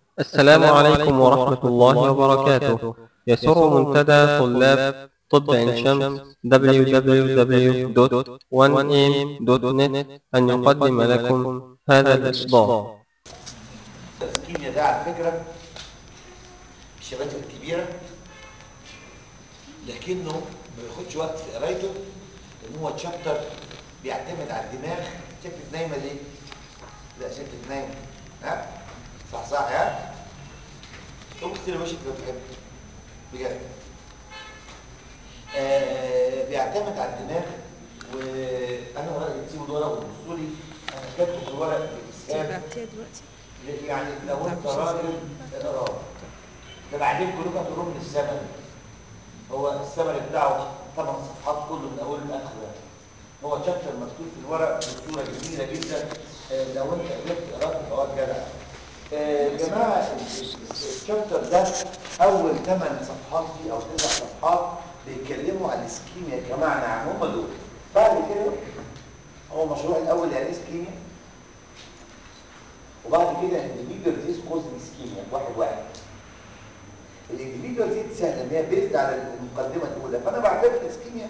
السلام عليكم ورحمة الله وبركاته يسر منتدى طلاب طب عين شمس www.1am.net أن يقدم لكم هذا الإصدار الكيمياء ده على فكرة الشباتر الكبيرة لكنه ما بياخدش وقت في قرايته لان هو تشابتر بيعتمد على الدماغ شكلك نايمة ليه؟ لا شكلك نايمة ها؟ صح صح ها؟ تقوم كتير ماشي لو تحب بجد آه بيعتمد على الدماغ وانا رأيي تسيبوا الورق وتبصوا لي انا كاتبه في الورق بالاسهام بعتيها دلوقتي يعني لو انت راجل اقراه ده بعدين كلكم هتقولوا من الثمن هو الثمن بتاعه ثمان صفحات كله من اوله لاخره يعني هو شابتر مكتوب في الورق بصوره جميله جدا آه، لو انت قدرت تقراه تبقى واد جدع آه، يا جماعه الشابتر ده اول ثمان صفحات فيه او تسع صفحات بيتكلموا عن الاسكيميا كمعنى عام هم دول بعد كده هو المشروع الاول يعني اسكيميا وبعد كده individual disease causing ischemia واحد واحد الانديفيدوال دي سهله ان هي بيزد على المقدمه الاولى فانا بعتبر الاسكيميا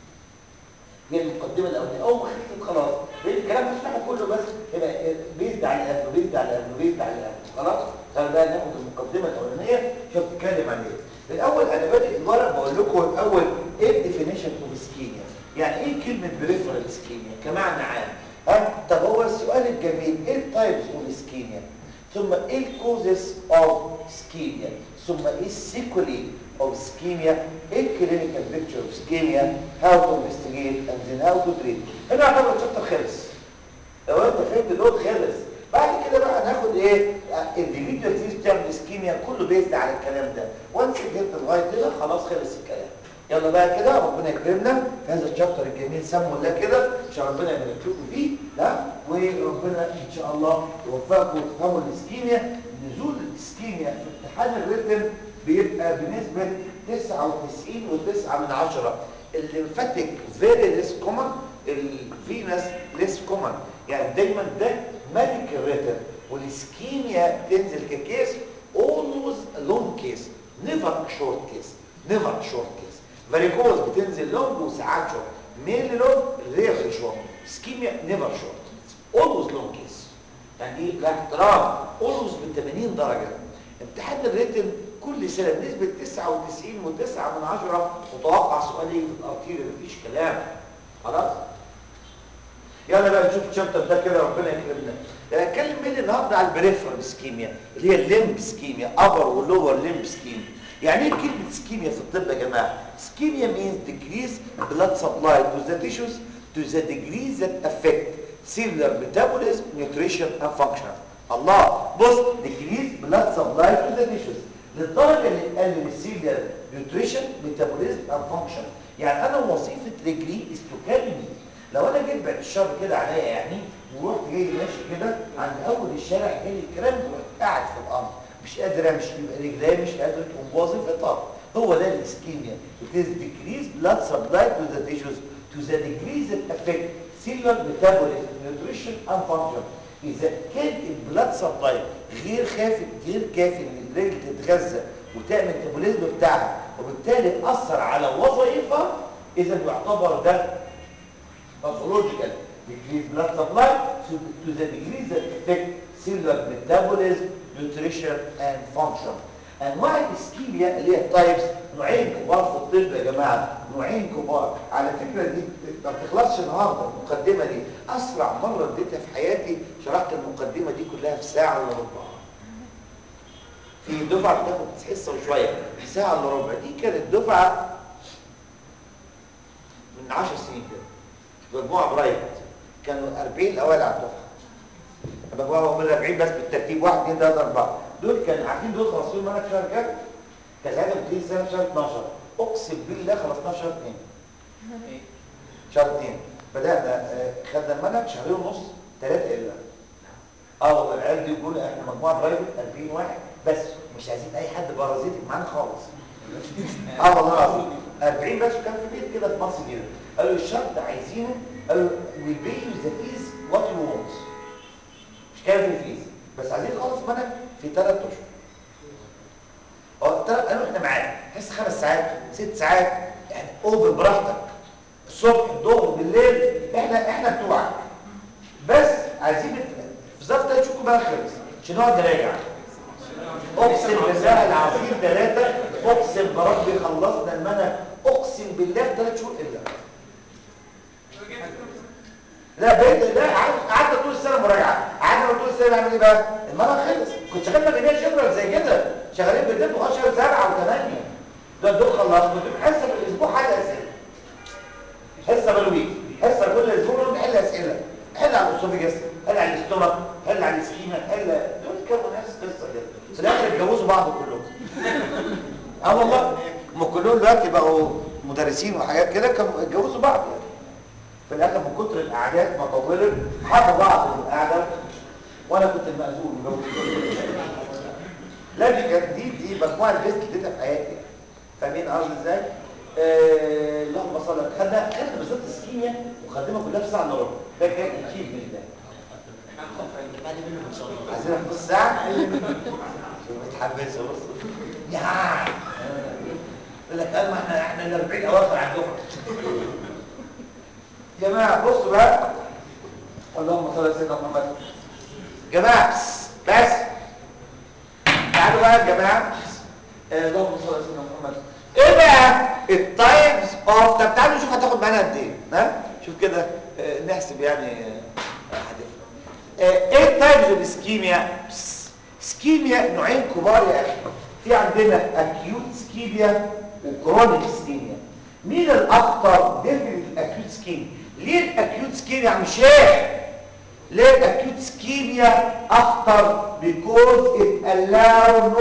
هي المقدمه الاولانيه اول ما خلصت خلاص بقيت الكلام بتاعه كله بس يبقى بيزد على القبل بيزد على القبل بيزد على القبل خلاص خلينا بقى ناخد المقدمه الاولانيه شوف بتتكلم عن ايه الاول انا بادئ الورق بقول لكم الاول ايه الديفينيشن اوف اسكيميا يعني ايه كلمه بريفرال اسكيميا كمعنى عام ها طب هو السؤال الجميل ايه التايبس اوف اسكيميا ثم ايه الكوزز اوف اسكيميا ثم ايه السيكولي اوف اسكيميا ايه الكلينيكال بيكتشر اوف اسكيميا هاو تو انفستيجيت اند ذن هاو تو تريت هنا اعتبر الشابتر خلص لو انت فهمت دول خلص بعد كده بقى هناخد ايه انديفيدوال ديز بتعمل اسكيميا كله بيزد على الكلام ده وانس جبت لغايه كده خلاص خلص الكلام يلا بقى كده ربنا يكرمنا في هذا الشابتر الجميل سموا الله كده عشان ربنا يبارك لكم فيه ها وربنا ان شاء الله يوفقكم وتفهموا الاسكيميا نزول الاسكيميا في امتحان الريتم بيبقى بنسبه 99 و9 من 10 الليمفاتيك فيري ليس كومن الفينس ليس كومن يعني دايما ده ميديكال ريتم والاسكيميا تنزل ككيس always long case never short case never short case فاريكوز بتنزل لونج وساعات شورت ميل لونج رير شورت اسكيميا نيفر شورت اولويز لونج كيس يعني ايه لا احترام اولويز ب 80 درجه امتحان الريتن كل سنه بنسبه 99 و9 من 10 متوقع سؤال يجي في الارتيريا مفيش كلام خلاص يلا بقى نشوف الشابتر ده كده ربنا يكرمنا هنتكلم مين النهارده على البريفرال اسكيميا اللي هي الليمب اسكيميا ابر ولور ليمب اسكيميا يعني ايه كلمه اسكيميا في الطب يا جماعه اسكيميا means decrease blood supply to the tissues to the degree that affect cellular metabolism nutrition and function الله بص decrease blood supply to the tissues للدرجه اللي تقلل السيلر نيوتريشن ميتابوليزم اند فانكشن يعني انا وظيفه رجلي is to carry me لو انا جيت بعد الشر كده عليا يعني ورحت جاي ماشي كده عند اول الشارع جالي الكلام ورحت قاعد في الارض مش قادر امشي يبقى رجلي مش قادره تقوم بوظيفتها هو ده الاسكيميا it is decrease blood supply to the tissues to the degree that affect cellular metabolism nutrition and function اذا كان البلاد سبلاي غير كافي غير كافي ان الرجل تتغذى وتعمل الميتابوليزم بتاعها وبالتالي تاثر على وظائفها اذا يعتبر ده pathological decrease blood supply to, to the degree that affect cellular metabolism, nutrition and function. انواع الاسكيميا اللي هي التايبس نوعين كبار في الطب يا جماعه نوعين كبار على فكره دي ما بتخلصش النهارده المقدمه دي اسرع مره اديتها في حياتي شرحت المقدمه دي كلها في ساعه الا ربع في دفعه بتاخد حصه وشويه ساعه الا ربع دي كانت دفعه من 10 سنين كده مجموعه برايفت كانوا 40 الاوائل على الدفعه مجموعه من 40 بس بالترتيب 1 2 3 4 دول كانوا عارفين دول خلصوا منك شهر كام؟ كان ساعتها بتيجي سنه شهر 12 اقسم بالله خلصناه شهر 2 شهر 2 بدانا آه، خدنا المنهج شهرين ونص ثلاثه الا اه والله العيال دي بيقولوا احنا مجموعه برايفت 40 واحد بس مش عايزين اي حد بارازيتك معانا خالص اه والله العظيم 40 بس كان في بيت كده في مصر كده قالوا الشرط عايزينه قالوا we pay you the fees what you want مش كده في الفيز بس عايزين خالص منك في ثلاث اشهر اه تلات قالوا احنا معاك حس خمس ساعات ست ساعات يعني اوفر براحتك الصبح الظهر بالليل احنا احنا بتوعك بس عايزين في ظرف ثلاث شهور بقى خلص عشان نقعد نراجع اقسم بالله العظيم ثلاثه اقسم بربي خلصنا المنهج اقسم بالله في ثلاث شهور الا لا بيت لا قعدنا طول السنه مراجعه قعدنا طول السنه نعمل ايه بقى المنهج خلص كنت شغال مجانيه شبرا زي كده شغالين بالليل وخش شهر سبعه وثمانيه ده الدول خلص كنت حصه في الاسبوع حل اسئله حصه بالويك حصه كل اسبوع نحل اسئله حل على الاسوفيجاس حل على الاستومك حل على السكينه حل دول كانوا نفس القصه كده في الاخر اتجوزوا بعض كلهم اه والله هم كلهم دلوقتي بقوا مدرسين وحاجات كده كانوا اتجوزوا بعض يعني في الاخر من كتر القعدات ما طولت حبوا بعض القعده وانا كنت المأذون لا دي كانت دي دي مجموعه البيست اديتها في حياتي يعني فاهمين قصدي ازاي؟ آه اللهم صل على خدنا خدنا بالظبط السكيميا وخدمها كلها في ساعه الا ربع ده كان اكيد من ده عايزين نص ساعه متحمسه بص يا يقول لك قال ما احنا احنا ال 40 اواخر على الدفعه يا جماعه بصوا بقى اللهم صل على سيدنا محمد جماعه بس بس تعالوا بقى يا جماعه اللهم صل على سيدنا محمد ايه بقى التايمز اوف طب تعالوا نشوف هتاخد معانا قد ايه ها شوف كده آه، نحسب يعني آه، هتفرق آه، ايه التايمز اوف اسكيميا سكيميا نوعين كبار يا اخي في عندنا اكيوت سكيميا وكرونيك سكيميا مين الاخطر ديفينيت الاكيوت سكيميا ليه الاكيوت سكيميا يا عم شيخ ليه الاكيوت سكيميا اخطر because it allow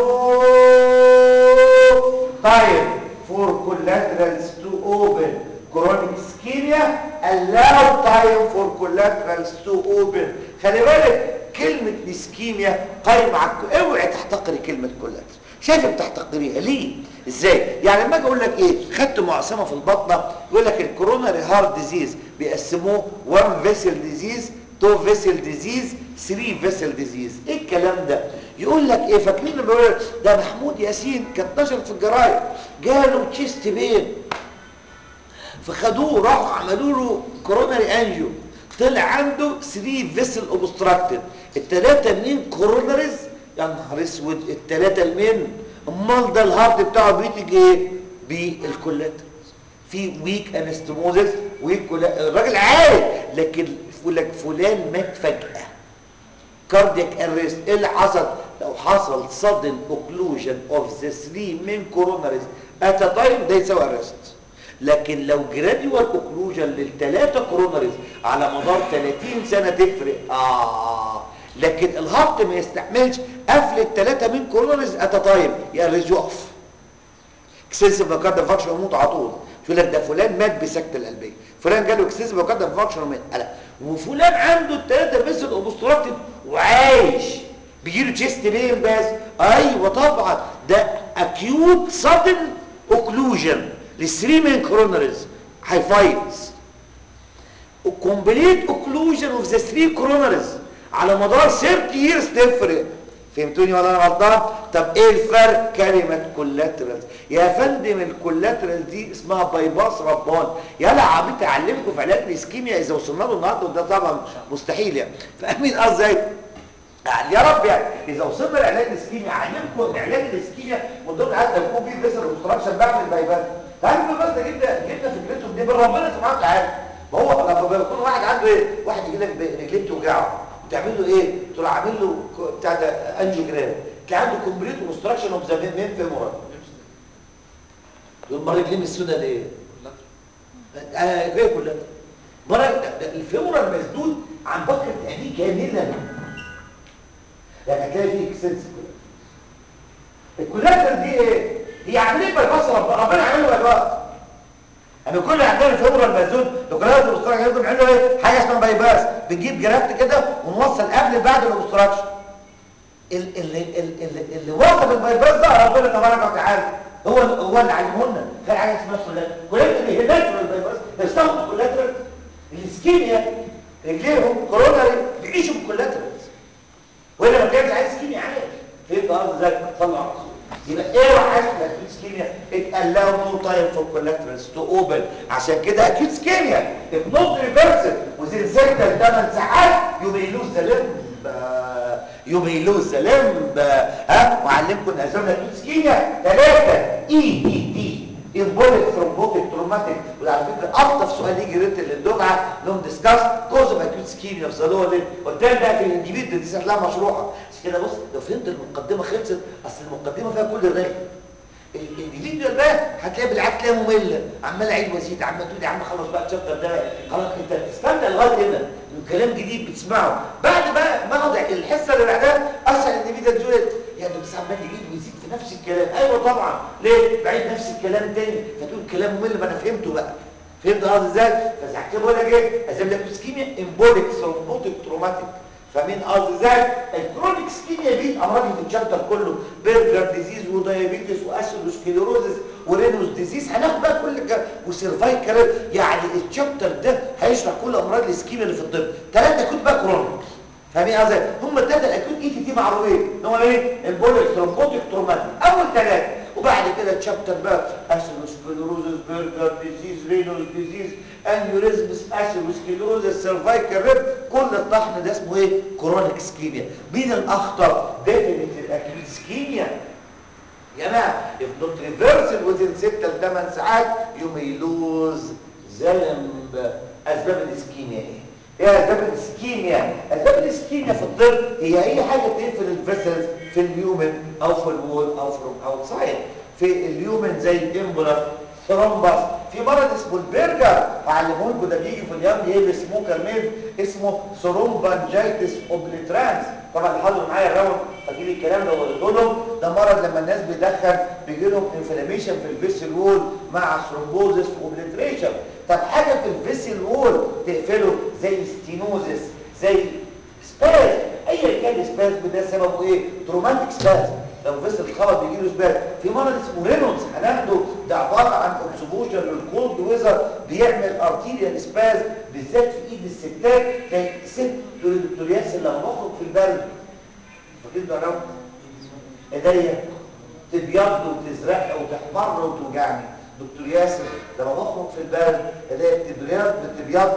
no time for collaterals to open chronic ischemia allow time for collaterals to open خلي بالك كلمة اسكيميا قايمة على اوعي تحتقري كلمة كولاتر شايف بتحتقريها ليه ازاي يعني لما اجي اقول لك ايه خدت معصمه في البطنه يقول لك الكوروناري هارت ديزيز بيقسموه 1 فيسل ديزيز 2 فيسل ديزيز 3 فيسل ديزيز ايه الكلام ده يقول لك ايه فاكرين لما بيقول ده محمود ياسين كان نشر في الجرايد جاله تشيست بين فخدوه راحوا عملوا له كوروناري انجيو طلع عنده 3 فيسل اوبستراكتد الثلاثه منين كوروناريز يا نهار اسود الثلاثه المين امال ده الهارت بتاعه بيتج ايه بالكولاتر في ويك انستموزس ويك كولا... الراجل عارف لكن يقول لك فلان مات فجاه كاردياك اريست ايه اللي حصل لو حصل sudden occlusion of the three main coronaries at a time ده يساوي اريست لكن لو جراديوال اوكلوجن للثلاثه كوروناريز على مدار 30 سنه تفرق اه لكن الهارت ما يستحملش قفل الثلاثه من كوروناريز ات تايم يقرز يقف اكسسيف مايوكاردال فاكشن يموت على طول يقول لك ده فلان مات بسكته القلبيه فلان جاله اكسسيف مايوكاردال فاكشن ومات لا وفلان عنده الثلاثه بس الاوبستراكتد وعايش بيجي له تشيست بين بس ايوه طبعا ده اكيوت سادن اوكلوجن للثري مين كوروناريز هاي فايتس كومبليت اوكلوجن اوف ذا ثري كوروناريز على مدار 30 ييرز تفرق فهمتوني ولا انا غلطان طب ايه الفرق كلمه كولاترال يا فندم الكولاترال دي اسمها بايباس ربان يلا عبيط اعلمكم في علاج الاسكيميا اذا وصلنا له النهارده وده طبعا مستحيل يعني فاهمين قصدي يعني يا رب يعني اذا وصلنا لعلاج الاسكيميا اعلمكم ان علاج الاسكيميا من ضمن حتى يكون فيه فيسر اوبستراكشن بعمل بايباس تعرفوا البايباس ده جبنا جبنا فكرته دي من ربنا سبحانه وتعالى ما هو لما بيكون واحد عنده ايه واحد يجي لك رجليه بتوجعه تعمل له ايه تروح عامل له بتاع ده انجيوجرام تلاقي عنده كومبليت اوبستراكشن اوف ذا مين فيمورال يقول مرة رجليه السوداء ليه اه كده كلها مرة الفيمورال مسدود عن بكرة عينيه كاملا يعني هتلاقي فيه اكسنس كده الكولاتر دي ايه هي عمليه بايباس ربنا ربنا عمل له بايباس انا كل عندنا الفيمورال مسدود لو كنا الاوبستراكشن لازم نعمل له ايه حاجه اسمها بايباس بنجيب جرافت كده ونوصل قبل بعد الاوبستراكشن اللي, اللي, اللي, اللي وصل البايباس ده ربنا تبارك وتعالى هو هو اللي علمه لنا كان حاجه اسمها كولاتر كولاتر دي هي ناتشورال بايباس بيستخدموا كولاتر الاسكيميا رجليهم كوروناري بيعيشوا بالكولاترز والا ما كانش عايز اسكيميا عادي هي قصدي ازاي طلع على طول يبقى ايه وحاجه الاكيوت اسكيميا اتقلاو نو تايم فور كولاترالز تو اوبن عشان كده اكيوت اسكيميا if not reversed within 6 ل 8 ساعات you may lose the limb you may lose the limb ها وعلمكم ان اسباب الاكيوت اسكيميا ثلاثه اي دي دي امبوليك ثرومبوتيك تروماتيك وعلى فكره افضل سؤال يجي ريت للدفعه لهم ديسكاس كوز اوف اكيوت اسكيميا في زالول قدام بقى في الانديفيد دي هتلاقيها مشروحه بس كده بص لو فهمت المقدمه خلصت اصل المقدمه فيها كل الرغي الانديفيدوال بقى هتلاقي بالعكس تلاقيها ممله عمال اعيد وازيد عمال تقول يا عم خلص بقى الشابتر ده خلاص انت استمتع لغايه هنا كلام جديد بتسمعه بعد بقى ما اقعد الحصه اللي بعدها اسال الانديفيدوال دول يا ده بس عمال يعيد ويزيد في نفس الكلام ايوه طبعا ليه بعيد نفس الكلام تاني فتقول كلام ممل ما انا فهمته بقى فهمت قصدي ازاي بس هكتبه لك ايه اسباب الاسكيميا امبوليك ثرومبوتيك تروماتيك فمين قصدي ازاي الكرونيك اسكيميا دي امراض في الشابتر كله برجر ديزيز ودايابيتس واسيدوسكليروزس ورينوس ديزيز هناخد بقى كل كده وسيرفايكال يعني الشابتر ده هيشرح كل امراض الاسكيميا اللي في الطب ثلاثه كود بقى كرونيك فاهمين قصدي هم الثلاثه الاكيوت اي تي تي معروفين ان هو ايه البوليك ثرومبوتيك تروماتيك اول ثلاثه وبعد كده الشابتر بقى اسيدوسكليروزس برجر ديزيز رينوس ديزيز انيوريزمس اسيدوسكليروزس سيرفايكال ريب كل الطحن ده اسمه ايه كرونيك اسكيميا مين الاخطر ديفينيت الاكيوت اسكيميا يا جماعه if not reversed within 6 ل 8 ساعات you may lose ذنب اسباب الاسكيميا ايه ايه اسباب الاسكيميا اسباب الاسكيميا في الطب هي اي حاجه تقفل الفيسلز في اليومن او في الوول او فروم اوتسايد في اليومن زي الامبولار ثرومبس في مرض اسمه البرجر هعلمه لكم ده بيجي في اليوم ايه سموكر ميل اسمه ثرومبانجيتس اوبليترانس طبعا اللي حاضر معايا الراوند فاكرين الكلام ده وقلت لهم ده مرض لما الناس بيدخن بيجي لهم انفلاميشن في الفيسل وول مع ثرومبوزس اوبليتريشن طب حاجه في الفيسل وول تقفله زي ستينوزس زي سباز اي كان سباز ده سببه ايه تروماتيك سباز لو فيسل اتخبط بيجي له سباز في مرض اسمه رينولدز هناخده ده عباره عن اكسبوجر للكولد ويزر بيعمل ارتيريال سباز بالذات في ايد الستات زي ست دكتور ياسر لما بخرج في البرد فاكرين ده راوند ايديا تبيض وتزرق وتحمر وتوجعني دكتور ياسر لما بخرج في البرد ايديا بتبيض بتبيض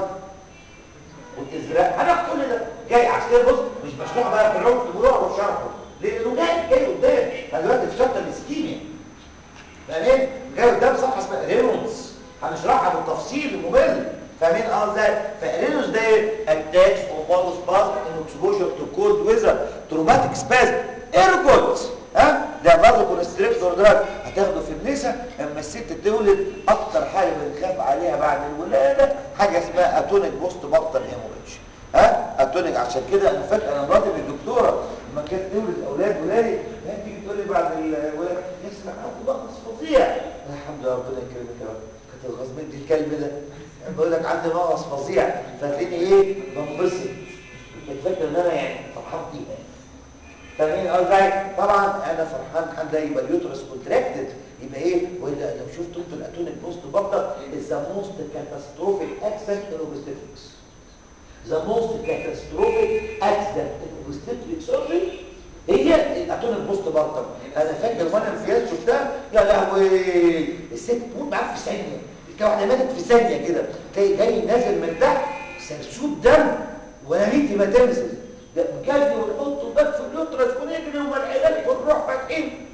وتزرق انا كل ده جاي عشان كده بص مش مشروع بقى في الراوند تقولوا له شرحه لانه جاي جاي قدام انا دلوقتي في شابتر الاسكيميا فاهمين جاي قدام صفحه اسمها رينولدز هنشرحها بالتفصيل الممل فاهمين اه ازاي فرينولدز ده اتاك اوفالوس باز ان اكسبوجر تو كولد ويزر تروماتيك سباز ارجوت ها ده برضه كونستريكتور دراج هتاخده في النساء اما الست تولد اكتر حاجه بنخاف عليها بعد الولاده حاجه اسمها اتونيك بوست بطل هيموريدج ها اتونيك عشان كده انا فاكر انا مراتي الدكتوره لما كانت تولد اولاد ولادي هي تيجي تقول لي بعد الولاده يسمع ابو نقص فظيع الحمد لله ربنا يكرمك يا رب كانت الغصبين دي الكلب ده بقول لك عندي نقص فظيع فتلاقيني ايه بنبسط كنت فاكر ان انا يعني فرحان بيها فاهمين ازاي طبعا انا فرحان الحمد لله يبقى اليوترس كونتراكتد يبقى ايه والا لو شفت انتوا الاتونيك بوست بطل ذا موست كاتاستروفيك اكسنت ان اوبستريكس ذا موست كاتاستروفيك اكسنت ان اوبستريكس سيرجري هي الاتونيك بوست بطل انا فاكر وانا امتياز شفتها يا لهوي الست تموت معاك في ثانيه واحده ماتت في ثانيه كده تلاقي جاي نازل من تحت سرسوب دم ولا ريت ما تنزل ده مكافي ونحطه باك في اليوترس ونجري وما العلاج ونروح فاتحين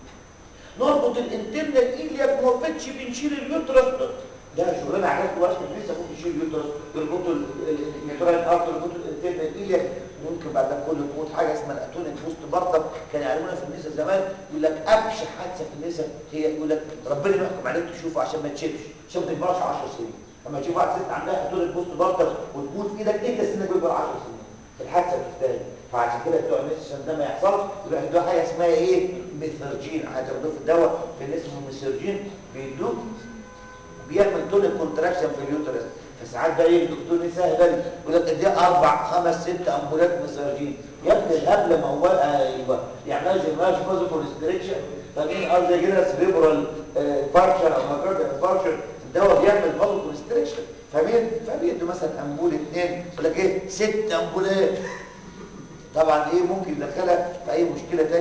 نربط الانترنال ايليا ما وفتش بنشيل اليوترس ده شغلانه علاج كويس لسه ممكن نشيل اليوترس يربطوا اليوترال ارتر يربطوا الانترنال ايليا ممكن بعد ده كله تموت حاجه اسمها الاتونيك بوست بارتم كان يعلمونا في النساء زمان يقول لك ابشع حادثه في النساء هي يقول لك ربنا يحكم عليك تشوفه عشان ما تشيلش عشان ما تكبرش 10 سنين اما تشوف واحد ست عندها اتونيك بوست بارتم وتموت في ايدك انت سنك بيكبر 10 سنين الحادثه بتستاهل فعشان كده بتوع الناس عشان ده ما يحصلش يروح يدوه حاجه اسمها ايه ميثرجين هتاخدوه في الدواء في اللي اسمه ميثرجين بيدوه بيعمل تونيك كونتراكشن في اليوترس فساعات بقى ايه الدكتور نساء بالي يقول لك اديها اربع خمس ست امبولات ميثرجين يا ابني الهبل موال ايوه يعملها جيماج فازو كونستريكشن فمين قصدي كده سريبرال فارشر او ماكارد فارشر الدواء بيعمل فازو كونستريكشن فمين فبيدوا مثلا امبول اثنين يقول لك ايه ست امبولات طبعا ايه ممكن يدخلها في اي مشكله ثانيه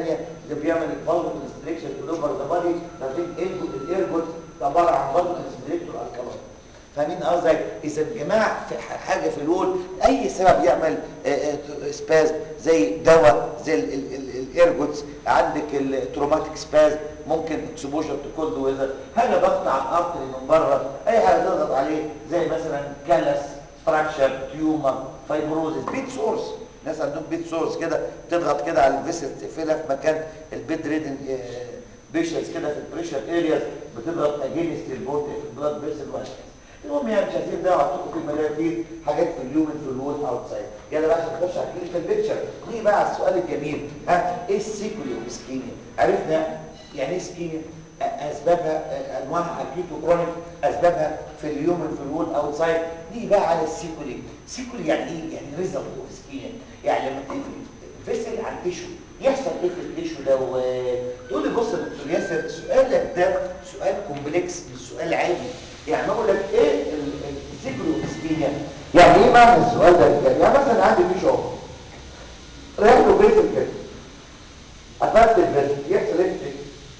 ده بيعمل الفالف كونستريكشن اوفر ذا بادي نتيجه الايرجوت عباره عن فالف كونستريكتور الكالون فاهمين قصدي اذا يا جماعه في حاجه في الول اي سبب يعمل سباز زي دواء زي الايرجوتس عندك التروماتيك سباز ممكن اكسبوجر تو كولد ويذر حاجه ضغط على الارتري من بره اي حاجه تضغط عليه زي مثلا كلس فراكشر تيومر فايبروزس بيت سورس ناس عندهم بيت سورس كده تضغط كده على الفيسل تقفلها في مكان البيد ريدن بيشنز كده في البريشر ارياز بتضغط اجينست البوت في البلاد فيسل وهكذا المهم يعني مش عايزين ده اعطيكم في المنافيد حاجات في اليومن في الوول اوتسايد يلا بقى عشان نخش على الكلينيكال بيكتشر نيجي بقى على السؤال الجميل ها ايه السيكولي والاسكيميا عرفنا يعني ايه اسكيميا اسبابها انواعها اكيوت وكرونيك اسبابها في اليومن في الوول اوتسايد نيجي بقى على السيكولي سيكولي يعني ايه يعني ريزلت اوف اسكيميا يعني لما تقفل فيسل عن تيشو يحصل ايه في التيشو ده تقول لي بص يا دكتور ياسر سؤالك ده سؤال كومبلكس مش سؤال عادي يعني اقول لك ايه السيكولو اسكيميا يعني ايه معنى السؤال ده يعني, يعني مثلا عندي تيشو اهو رايح له فيسل كده قفلت الفيسل يحصل ايه في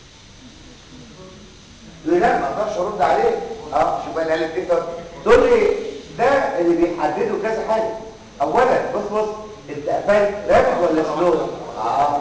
تقول لا ما اقدرش ارد عليه اه شوف انا قال تفهم تقول لي ده اللي بيحدده كذا حاجه اولا بص بص انت قفلت رابح ولا سلو اه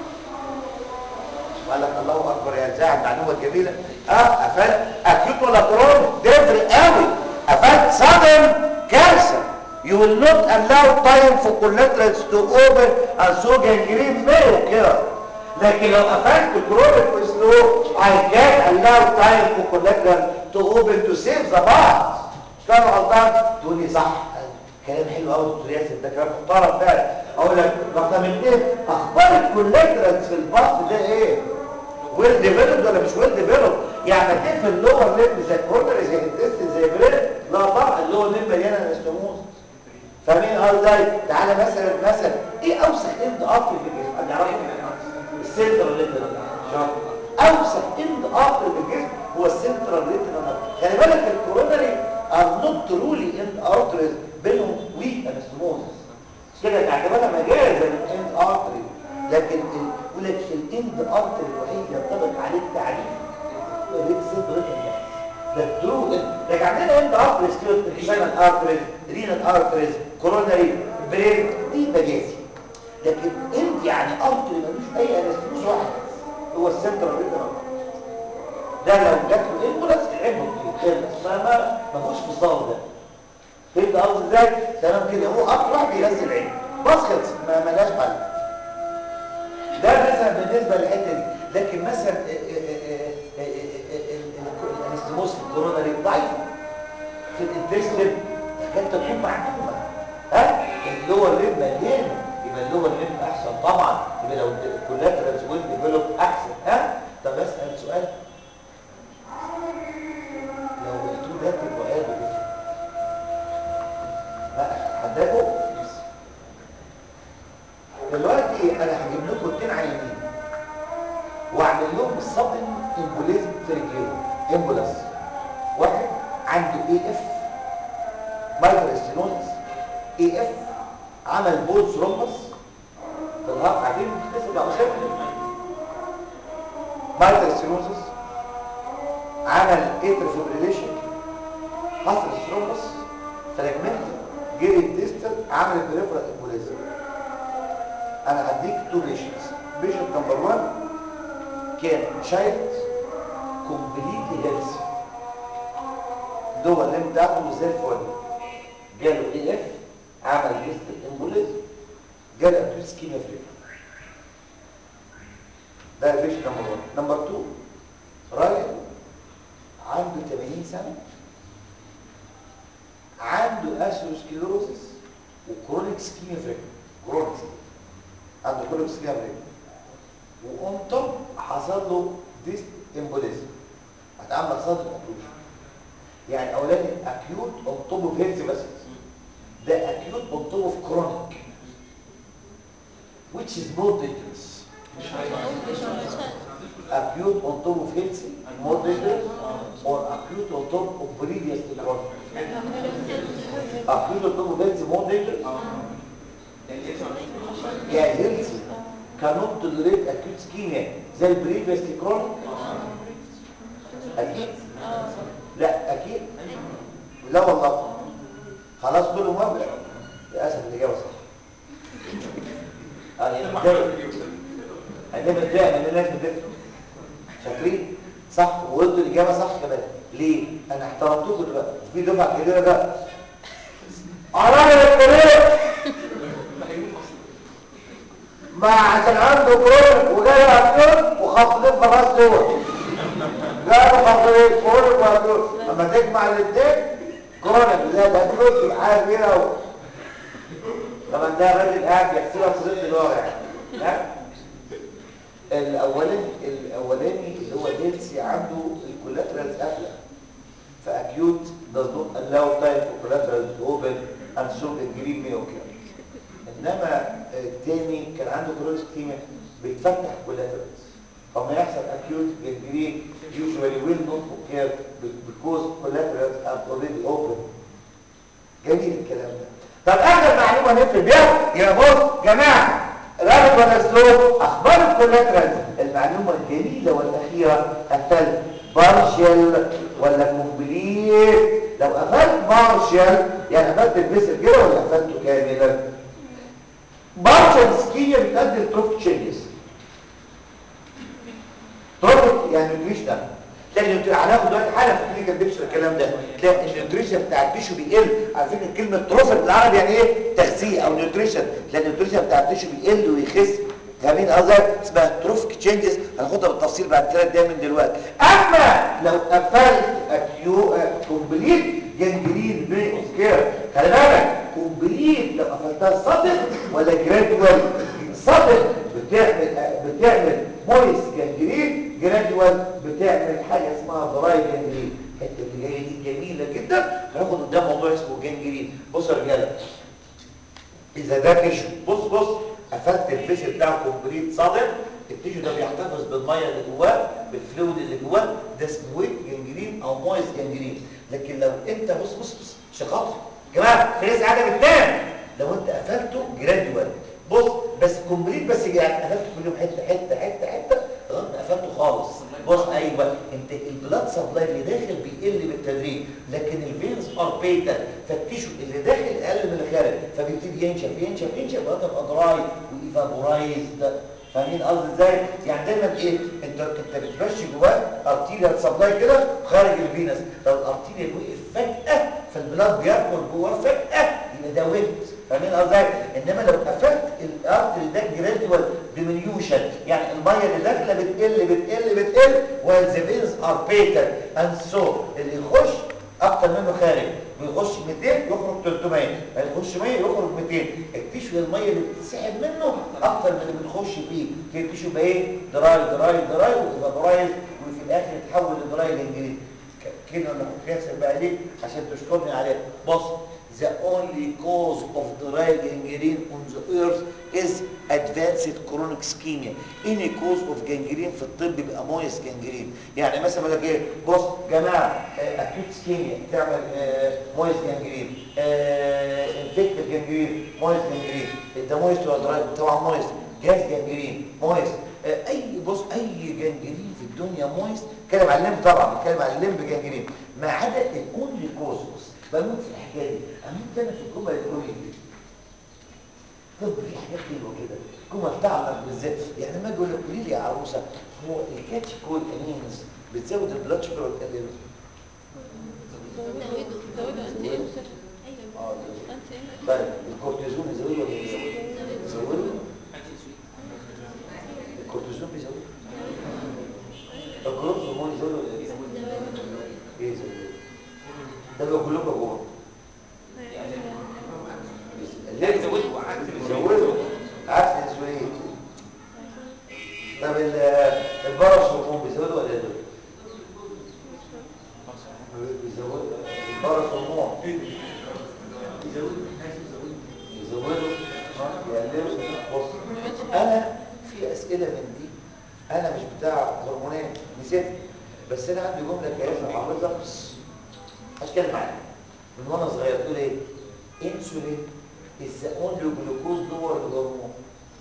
قال لك الله اكبر يا زاعد معلومه جميله اه قفلت اكيوت ولا كرونيك تفرق قوي قفلت صدم كارثه you will not allow time for collaterals to open and so gangrene may occur لكن لو قفلت كرونيك وسلو I can allow time for collateral to open to save the part مش كلام غلطان تقول لي صح كلام حلو قوي دكتور ياسر ده كلام محترم فعلا اقول لك رقم اثنين اخبار الكولاترالز في الباص ده ايه ويل ديفلوبد ولا مش ويل ديفلوبد يعني تقفل اللور ليب زي كورنر زي التست زي بريد لا طبعا اللور ليب مليانه انستموز فاهمين ازاي تعالى مثلا مثلا ايه اوسخ اند ارتري في الجسم انا اعرفه السنترال ريتنال اوسخ اند ارتري في الجسم هو السنترال ريتنال خلي بالك الكورونري ار نوت ترولي اند ارتريز بينهم ويك انستموزس كده تعتبرها مجازا الاند ارتري لكن يقول لك الاند ارتري الوحيد ينطبق عليه التعريف السنترال ريتنال ده الترو لكن عندنا اند ارتريز كده اكسانال ارتريز رينال ارتريز كورونري برين دي مجازي لكن انت يعني ارتري ملوش اي انستموز واحد هو السنترال ريتنال ده لو جات له امبولاس العين بتخلص ما ما ما فيهوش فصال ده فهمت قصدي ازاي تمام كده هو اكتر واحد بينزل عين بس خلص ما ملاش حل ده مثلا بالنسبه للحته دي لكن مثلا الانستموس في الكورونا دي ضعيفه في الانتستين كانت تكون معدومه ها اللور ليب مليان يبقى اللور ليب احسن طبعا يبقى لو الكولاترالز ويل ديفلوب احسن ها طب اسال سؤال لو قلتوا ده تبقى قادر كده حداكوا دلوقتي انا هجيب لكم اتنين عيانين واعمل لهم صدم امبوليزم في رجليهم امبولاس واحد عنده اي اف مايكروستينوزس اي اف عمل بول ثرومبس في الهارت عارفين بتحسوا بقى مشاكل مايكروستينوزس عمل اتر فيبريليشن حصل ثرومبس فراجمنت جري الديستال عمل البريفرال امبوليزم انا هديك تو بيشنتس بيشنت نمبر 1 كان شايلد كومبليتلي هيلثي دول اللي بتاعته زي الفل جاله اي اف عمل ديستال امبوليزم جاله اكيوت سكيميا فري ده بيشنت نمبر 1 نمبر 2 راجل عنده 80 سنه عنده اثيروسكليروسيس وكرونيك سكيميا فريك كرونيك عنده كرونيك سكيميا فريك وأون توب حصل له ديست امبوليزم هتعمل صدر اوبريشن يعني اولاني اكيوت اون توب اوف هيلث بس ده اكيوت اون توب اوف كرونيك which is more dangerous acute on top of healthy more dangerous or acute on top of previous chronic acute on top of healthy more dangerous yeah healthy cannot tolerate acute ischemia زي البريفيس كرونيك اكيد لا اكيد لا والله خلاص كله موافق للاسف الاجابه صح اه يعني متضايق انا متضايق من الناس بتفهم شاكرين صح وقلت الاجابه صح كمان ليه انا احترمتكم دلوقتي في دفعه كبيره بقى عرام الكبير ما عشان عنده كرونيك وجاي عطيون وخفضين في الراس دول جابوا خفضين كرونيك وعطيون اما تجمع الاثنين كرونيك لا ده فلوس حاجه كبيره قوي طبعا ده راجل قاعد بيحسبها في ضد الورع لا الاولاني الاولاني اللي هو ديلسي عنده الكولاترالز قافله فاكيوت does not allow time for collaterals to open and so the green may occur انما التاني كان عنده كرونيك كيميا بيتفتح كولاترالز فما يحصل acute gangrene usually will not occur because collaterals are already open جميل الكلام ده طب اخر معلومه نقفل بيها يا بص جماعه رابط ولا سلو اخبار الكولاترالز المعلومه الجميله والاخيره قفلت بارشل ولا كومبليت لو قفلت بارشل يعني قفلت الفيسل كده ولا قفلته كاملا بارشل سكيه بتؤدي لتروفيك تشينجز تروفيك يعني نيوتريشن لان هناخد دلوقتي حاله في كلينيكال بيكشر الكلام ده تلاقي النيوتريشن بتاع التيشو بيقل عارفين كلمه تروفيك بالعربي يعني ايه تغذيه او نيوتريشن لان النيوتريشن بتاع التيشو بيقل ويخس فاهمين قصدي اسمها تروفيك تشينجز هناخدها بالتفصيل بعد ثلاث دقايق من دلوقتي اما لو قفلت اكيو كومبليت جنجرين بي اوكي خلي بالك كومبليت لو قفلتها صدق ولا جرادوال صدق بتعمل بتعمل مويس جنجرين جرادوال بتعمل حاجه اسمها دراي جنجرين الحته اللي جايه دي جميله جدا هناخد قدام موضوع اسمه جنجرين بصوا يا رجاله اذا ده تيشو بص بص قفلت الفيس بتاعه كومبليت صادق التيشو ده بيحتفظ بالميه اللي جواه بالفلويد اللي جواه ده اسمه ويت جنجرين او مويس جنجرين لكن لو انت بص بص بص شقاق يا جماعه في ناس قاعده بتنام لو انت قفلته جرادوال بص بس كومبليت بس يعني قفلته كل يوم حته حته حته حته لغايه ما قفلته خالص بص ايوه انت البلاد سبلاي اللي داخل بيقل بالتدريج لكن الفينز ار بيتال فالتيشو اللي داخل اقل من اللي خارج فبيبتدي ينشف ينشف ينشف لغايه ما يبقى دراي وايفابورايزد فاهمين قصدي ازاي يعني دايما ايه انت انت بتمشي جواه ارتيريال سبلاي كده خارج الفينس لو الارتيريال وقف فجاه فالبلاد بيدخل جواه فجاه يبقى ده ويت فاهمين قصدي انما لو قفلت الارتري ده جراديوال ديمينيوشن يعني الميه اللي داخله بتقل بتقل بتقل while the veins are patent and so اللي يخش اكتر منه خارج بيخش 200 يخرج 300 هيخش 100 يخرج 200 التيشو الميه اللي بتتسحب منه اكتر من اللي بتخش فيه التيشو بقى ايه دراي دراي دراي ويبقى وفي الاخر يتحول لدراي جنجرين كده انا كنت بيحسب بقى ليه عشان تشكرني عليه بص the only cause of dry gangrene on the earth is advanced chronic ischemia any cause of gangrene في الطب بيبقى مويس gangrene يعني مثلا بقول لك ايه بص جماعه acute ischemia تعمل مويس gangrene infected gangrene مويس gangrene ده مويس ولا دراي طبعا مويس جاز gangrene مويس اي بص اي جنجرين في الدنيا مويس اتكلم عن الليمب طبعا بتكلم عن الليمب جنجرين ما عدا الاونلي كوز بموت في الحكايه دي اموت انا في الجمله اللي تقول لي طب في حاجات حلوه كده الجمل بتاعتك بالذات يعني لما اجي اقول لك قولي لي يا عروسه هو الكاتش كول انينز بتزود البلاد شوجر ولا تقلله؟ زودوا زودوا انتي انسر اه انتي انسر طيب الكورتيزون يزوده ولا يزوده؟ يزوده؟ الكورتيزون بيزوده؟ الجلوكوز هرمون يزوده ولا ايه؟ ايه يزوده؟ ده بيبقى جلوكوز جوه ليه بيزوده بيزوده عكس الانسولين طب البرش هرمون بيزوده ولا يزوده؟ بيزوده البرش هرمون يزوده يقلله بص انا في اسئله من دي انا مش بتاع هرمونات نسيت بس انا عندي جمله كده حافظها هتكلم عنها من وانا صغير تقول ايه انسولين is the only glucose lower الهرمون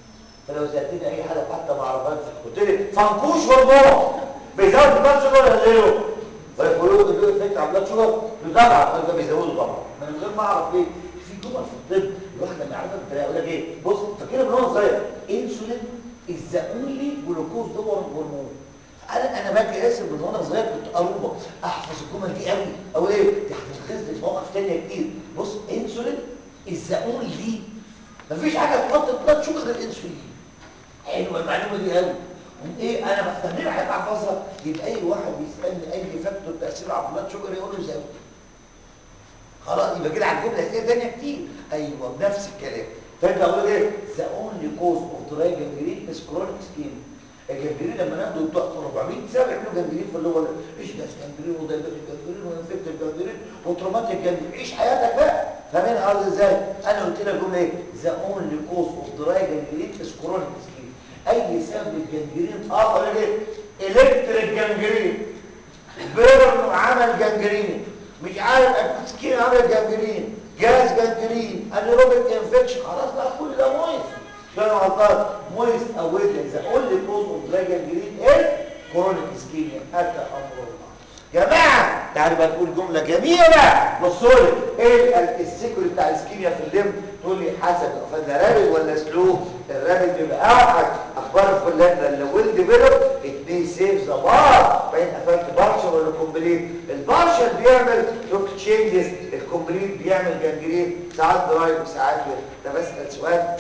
فلو سالتني اي حاجه حتى ما اعرفهاش قلت لي فنكوش هرمون بيزود البلاد شوجر ولا زيرو فيقولوا له افكت على البلاد شوجر طبعا قلت بيزودوا طبعا من غير ما اعرف ليه في جمل في الطب الواحد لما يعرفها بالطريقه يقول لك ايه بص فاكرها من وانا صغير انسولين از ذا اونلي جلوكوز دور هرمون انا انا باجي اسف من وانا صغير كنت قروبه احفظ الجمل دي قوي او ايه دي هتتخزن في مواقف ثانيه كتير بص انسولين از ذا اونلي مفيش حاجه تحط البلاد شوجر الانسولين حلوه المعلومه دي قوي ايه انا بستخدمها حاجه احفظها يبقى اي واحد بيسالني اي فاكتور تاثير على البلاد شوجر يقول له زود خلاص يبقى كده على الجمله اسئله ثانيه كتير ايوه بنفس الكلام فانت اقول ايه ذا اونلي كوز اوف دراي جنجرين از كرونيك سكين الجنجرين لما ناخده بتوع 400 سنه بيعملوا جنجرين في اللي هو ايش ده جنجرين ودايبيتك جنجرين وانفكتيف جنجرين وتروماتيك جنجرين عيش حياتك بقى فاهمين قصدي ازاي انا قلت لك جمله ايه ذا اونلي كوز اوف دراي جنجرين از كرونيك سكين اي سبب الجنجرين اه اقول لك ايه الكتريك جنجرين بيرن عمل جنجرين مش عارف اكوت سكين عمل جنجرين جاز جنجرين انيروبيك انفكشن خلاص بقى كل ده مويس عشان غلطان مويس او ويت اذا اونلي كوز اوف دراي جنجرين ايه كرونيك سكيميا اتى امر الله جماعه تعالوا بقى نقول جمله جميله بصوا لي ايه السيكول بتاع السكيميا في الليم تقول لي حسب قفلنا رابد ولا سلو الرابد بيبقى اوحش اخبار الفلان لو ويل ديفلوب ات بي سيف ذا بار بين قفلت بارشل ولا كومبليت البارشل بيعمل توك تشينجز الكومبليت بيعمل جنجرين ساعات درايف وساعات ويل ده بسال سؤال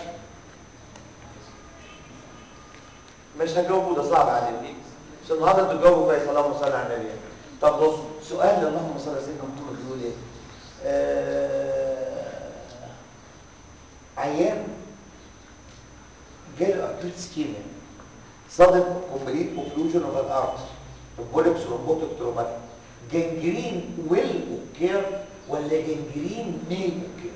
مش هجاوبه ده صعب عليك بس النهارده انتوا تجاوبوا كويس اللهم صل على النبي طب بص سؤال اللهم صل على سيدنا محمد بيقول ايه آه عيان جاله اكيوت سكيميا صدم كومبليت اوكلوجن اوف الارت بولكس روبوتك تروماتيك جنجرين ويل اوكير ولا جنجرين مي اوكير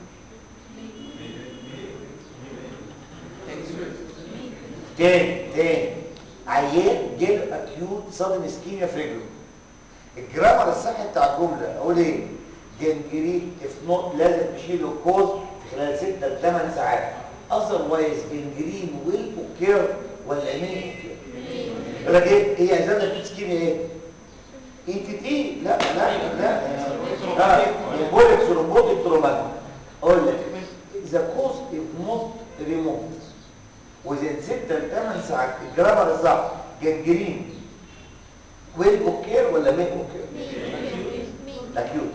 تاني تاني عيان جاله اكيوت صدم سكيميا في رجله الجرامر الصحي بتاع الجمله اقول ايه جنجرين اف نوت لازم تشيله كوز في خلال 6 ل 8 ساعات اذروايز جنجرين ويل اوكير ولا مين اوكير يقول لك ايه هي ازازه الاسكيميا ايه اي تي تي لا لا لا لا بولكس روبوتك تروماتيك اقول لك ذا كوز از نوت ريموف وزين 6 ل 8 ساعات الجرامر الصح جنجرين ويل اوكير ولا مين اوكير اكيوت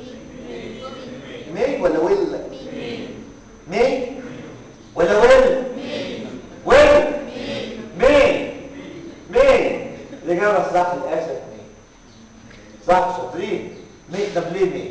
مي ولا ويل مي ولا ويل ويل مي مي الاجابه الصح للاسف مي صح شاطرين مي طب ليه مي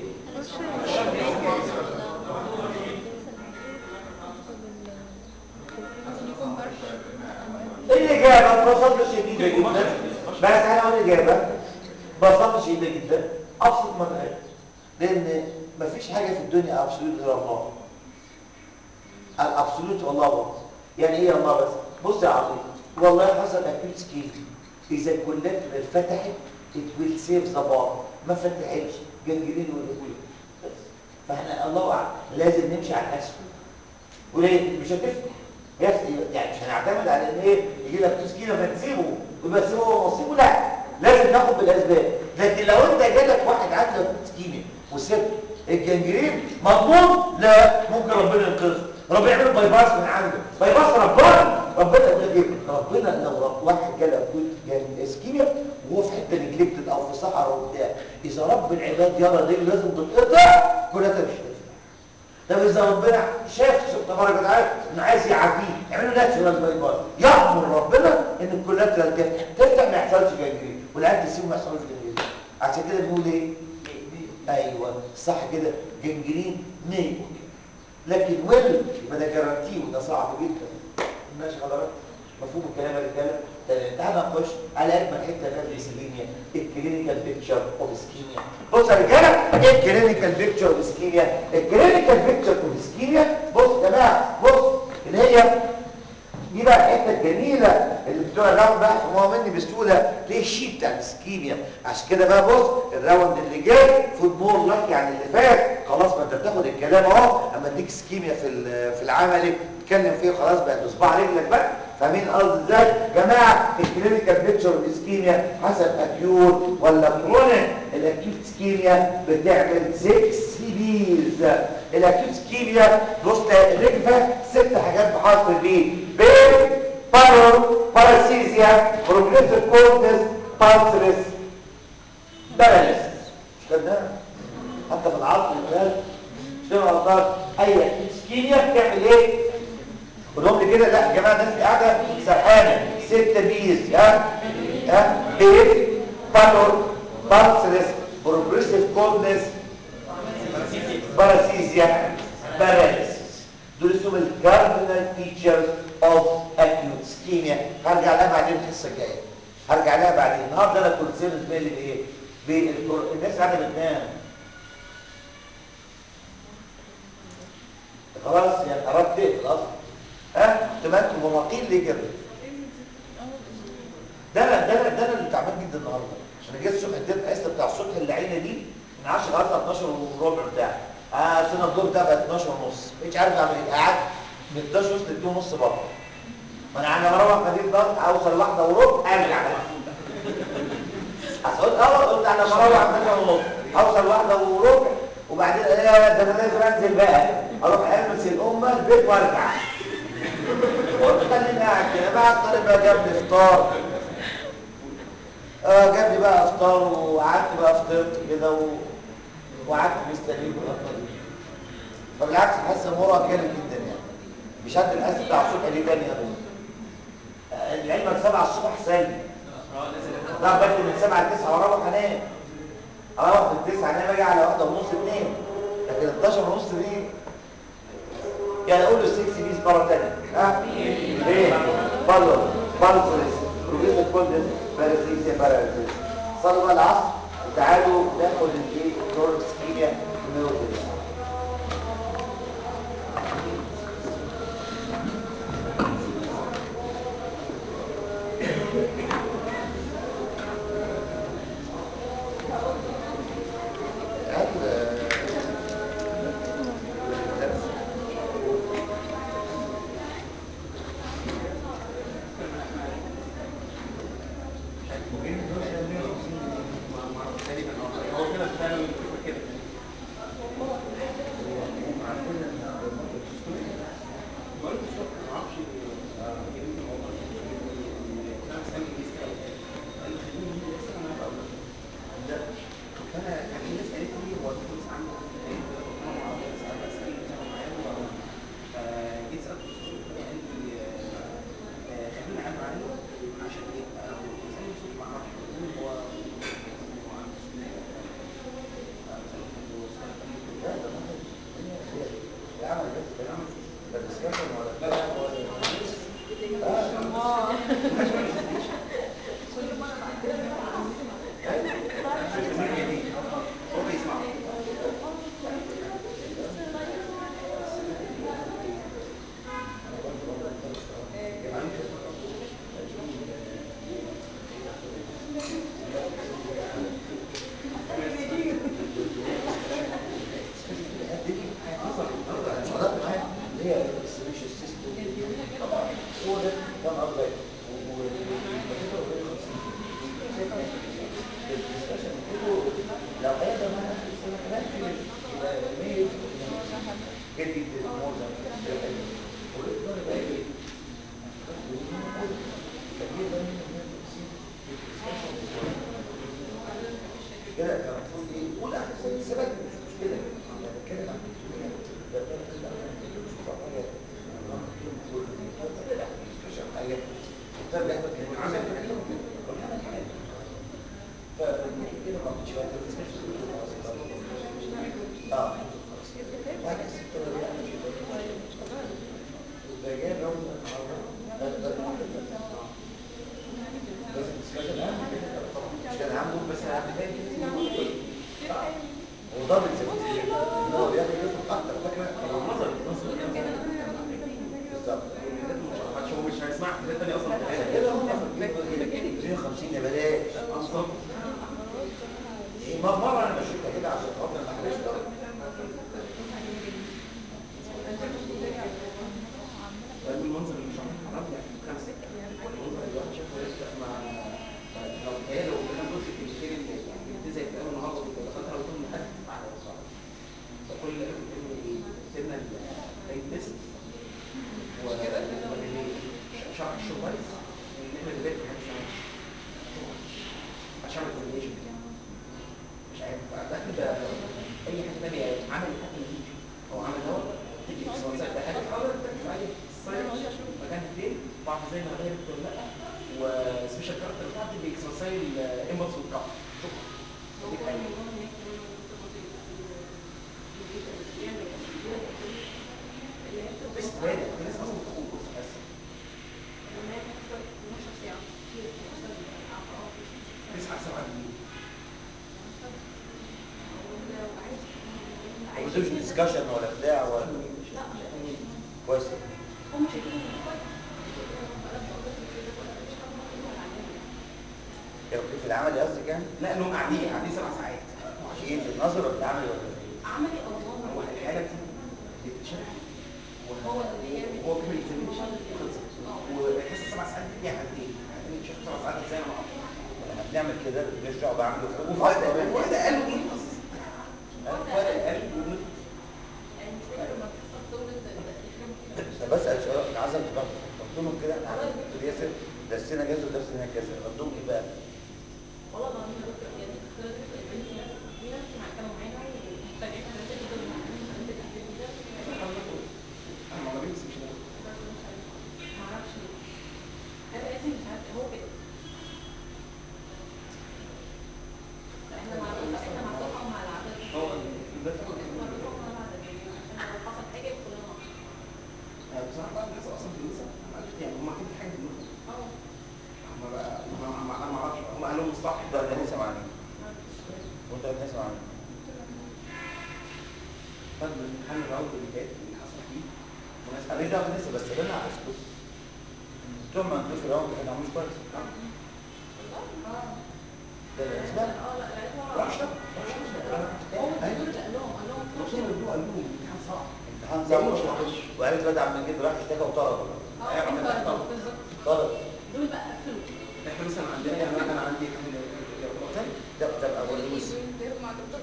الاجابه ببساطه شديده جدا بس انا اقول الاجابه ببساطه شديده جدا ابسط ما تخيل لان مفيش حاجه في الدنيا ابسولوت غير الله الابسولوت والله بس يعني ايه الله بس بص يا عظيم والله حصل اكيوت سكيل اذا الكلات اتفتحت it will save the bar ما فتحتش جنجرين والكل بس فاحنا الله اعلم لازم نمشي على الاسفل وليه مش هتفتح يعني مش هنعتمد على ان ايه يجي لك تسكينه فتسيبه ويبقى سيبه هو نصيبه لا لازم ناخد بالاسباب لكن لو انت جالك واحد عنده تسكينه وسبت الجنجرين مضمون لا ممكن ربنا ينقذه ربنا يعمل باي باس من عنده باي باس ربنا ربنا يقول لك ايه ربنا لو رب واحد جاله اكيوت اسكيميا وهو في حته نجلكتد او في صحراء وبتاع اذا رب العباد يرى دي لازم تتقطع كلها مش هتنفع طب اذا ربنا شاف تبارك وتعالى انه عايز يعافيه يعملوا ناتشورال باي باس يامر ربنا ان الكولاترال تفتح تفتح ما يحصلش جنجرين والعيال تسيبه ما يحصلش جنجرين عشان كده بنقول ايه ايوه صح كده جنجرين مي لكن ويل يبقى ده جارانتي وده صعب جدا ماشي حضرتك مفهوم الكلام يا رجاله تعالى نخش على اجمل حته في السليميا الكلينيكال بيكتشر اوف اسكيميا بص يا رجاله ايه الكلينيكال بيكتشر اوف اسكيميا الكلينيكال بيكتشر اوف اسكيميا بص يا جماعه بص اللي هي دي بقى الحته الجميله اللي بتوع الراوند بقى هو مني بسهوله ليه الشيت بتاع الاسكيميا عشان كده بقى بص الراوند اللي جاي فود مور لك يعني اللي فات خلاص ما انت بتاخد الكلام اهو اما اديك اسكيميا في في العملي تتكلم فيه خلاص بقى بصباع رجلك بقى فاهمين قصدي ازاي يا جماعه الكلينيكال بيكتشر اسكيميا حسب اكيوت ولا كرونيك الاكيوت اسكيميا بتعمل 6 سي بيز الاكيوت اسكيميا بص الرجفه ست حاجات بحرف البي بين بارو باراسيزيا بروجريسيف كورتس بالسرس باراليسيس مش كده حتى في العظم البال مش كده غلطان اي اسكيميا بتعمل ايه قولهم لي كده لا يا جماعه الناس اللي قاعده سرحانه ستة بيز ها ها بيز بالور بالسرس بروجريسيف كورتس باراسيزيا باراليسيس دول اسمهم الكاردينال فيتشرز اوف اكيوت اسكيميا هرجع لها بعدين الحصه الجايه هرجع لها بعدين النهارده انا كنت سيرس بالي بايه بالكور... الناس قاعده بتنام خلاص يعني قربت تقفل اصلا ها انتوا انتوا مرهقين ليه كده ده انا ده انا ده انا اللي تعبان جدا النهارده عشان جيت الصبح اديت الحصه بتاع الصبح اللعينه دي من 10 لغايه 12 وربع بتاع اه سنه الدور ده بقى 12 ونص مش عارف اعمل ايه قعدت من 12 ونص ل 2 ونص بره ما انا انا بروح مدينه ضغط اوصل واحده وربع ارجع بقى اصل اول قلت انا بروح 12 ونص اوصل واحده وربع وبعدين ايه ده انا لازم انزل بقى اروح المس الامه البيت وارجع قلت خليني قاعد كده بعد الطريق بقى جاب لي فطار اه جاب لي بقى افطار وقعدت بقى فطرت كده و... وقعدت مستنيك والفتره دي فبالعكس حاسس مرهق جامد جدا يعني مش قد الحس بتاع الصبح دي تاني ابدا آه، لعلمك 7 الصبح سلبي لا باجي من 7 ل 9 واروح انام اروح من 9 انام اجي على 1 ونص 2 لكن 12 ونص دي يعني اقول له 6 بيس مره ثانيه ها ايه فضل فالسرس بروجيس كولدس باراسيسيا باراسيس صلوا بقى العصر وتعالوا ناخد الايه الدور السكيميا النيوروجينيس كده كان المفروض ايه قول احسن السبب مش مشكله انا بتكلم عن الدكتوريه ده ده كده حاجه حاجه طب احنا كنا عمل حاجه كل حاجه حاجه فبنيجي كده ما كنتش فاكر اه واحد الستة دي انا مش فاكر ده جاي لو لازم تسمعها الان مش كان عامله بس اهم تاني هو ضابط زي هو بياخد ياخد اكتر فاكره نظر بالظبط هو مش هيسمع حاجات تانية اصلا كده هو 150 يا بلاش بالظبط إيه، ما- مره انا بشوفها كده عشان خاطر ما حدش يضرب. المنظر اللي شرحه حضرتك يعني خمسة بصي الانبوتس والكاب شكرا دي حاجه بس بالك في ناس اصلا بتاخد كورس اساسا تسعة سبعة جنيه ما بتدوش ديسكشن ولا بتاع ولا كويس هم شايفين ان كويس كانوا في العمل قصدك يعني؟ لا انهم قاعدين قاعدين سبع ساعات ايه في النظر ولا العمل ولا ايه؟ عملي الله هو الحاله دي بتتشرح هو اللي يعمل هو بيعمل اكزامينشن خلصت والحصه سبع ساعات دي فيها قد ايه؟ يعني الشيخ سبع ساعات ازاي انا ما اعرفش لما بنعمل كده بنرجع بعمله وفايده وفايده قال ونقص فايده قال ونقص يعني مش كل ما تحصل تولد طب بسأل سؤال انا عايز انتباه قلت لهم كده احنا عملنا دكتور ياسر درسنا كذا ودرسنا كذا قلت لهم ايه بقى؟ والله العظيم يا دكتور يعني اختار دكتور البنت في ناس في ناس مع كانوا معانا ومحتاجين حاجات جدا ومحتاجين حاجات كتير جدا انا معجبين بس مش مهم بس مش عارفه ما اعرفش ليه انا اسمي مش عارفه هو كده احنا مع احنا مع الدفعه ومع العدد هو ده فكره مع الدفعه ومع العدد يعني عشان لو حصل حاجه يبقى كلنا مع بعض بصراحه بقى الناس اصلا في النساء معلش يعني هم اكيد حاجه في دماغهم اه هم بقى ما ما- انا ما اعرفش هم قالوا مصطلح ده انا لسه معانا وانت قاعد لسه معانا خد الامتحان الراوند اللي فات اللي حصل فيه وناس انا مش دعوه بالنسبه بس اللي انا عايز بص بتوع ما عندوش راوند كانوا عاملين كويس اه ده بالنسبه اه لا لقيتها راح اشتغل راح اشتغل هو الدكتور اللي قال لهم قال لهم الدكتور اللي قال له الامتحان صعب امتحان صعب وقالت الواد عم كده راح اشتكى وطرد اه انت بالظبط طرد دول بقى قفلوا احنا مثلا عندنا يعني انا عندي الحمد لله ده ده اول بص مع دكتور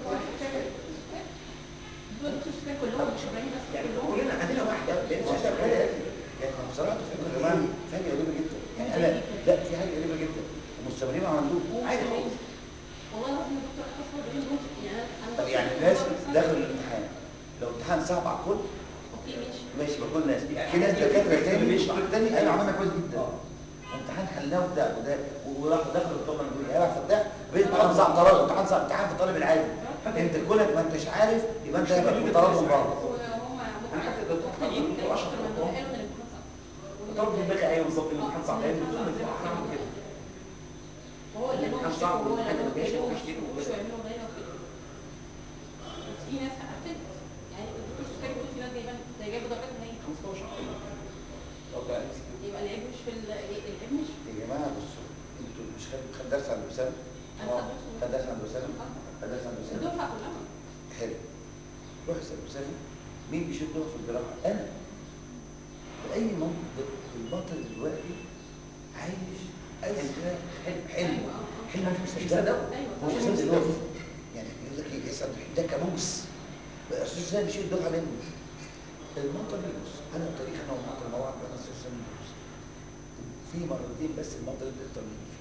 دول دكتور شكاية كلهم مش ابراهيم بس يعني كلهم كلنا عندنا واحده لان شاشة كده يعني بصراحه تفكر يا جماعه في حاجه غريبه جدا يعني انا لا في حاجه غريبه جدا المستمرين ما عندهم عادي خالص والله العظيم الدكتور اتصل بيهم دول يعني انا طب يعني الناس دخلوا الامتحان لو امتحان صعب على الكل اوكي ماشي ماشي بقول الناس في ناس دكاتره تاني دكتور تاني ايوه عملنا كويس جدا وامتحان حلناه وبتاع وده وراح دخل الطلبه من دول يلعب فتاح بين امتحان صعب طرد امتحان صعب امتحان في الطالب العادي انت كونك ما انتش عارف يبقى انت هيبقى طردهم برضه وهم انا حتى الدكتور مقتنعين الدكتور بالدكتور اشرف من دول الدكتور قالوا ان الامتحان صعب الدكتور دماغي ايوه بالظبط الامتحان صعب لان الدكتور من فوق عمل كده وهو اللي الامتحان هو صعب هو اللي والامتحان هو ماشي كده ومفيش كده ومش يعملوا دايره وكده بس في ناس قفلت يعني الدكتور شكاية بيقول في ناس جايبه جايبه درجات منين 15 لو كان ام سي كيو يبقى العيب مش في ال- العيب مش يا جماعه بصوا انتوا مش خد خد درس عند وسام انا خدت خد درس عند وسام خد درس عند وسام الدفعه كلها حلو روح اسال وسام مين بيشيل دور في الجراحه انا باي منطق البطل دلوقتي عايش حلم حلم حلم حلم مش مصدقه هو مش مصدق يعني يقول لك ايه يسال ده كابوس بقى استاذ ازاي بيشيل الدفعه منه المنطق بص انا التاريخ انا ومنطق مع بعض بقى استاذ سامي بص في مرتين بس المنطق اللي بيقدر مني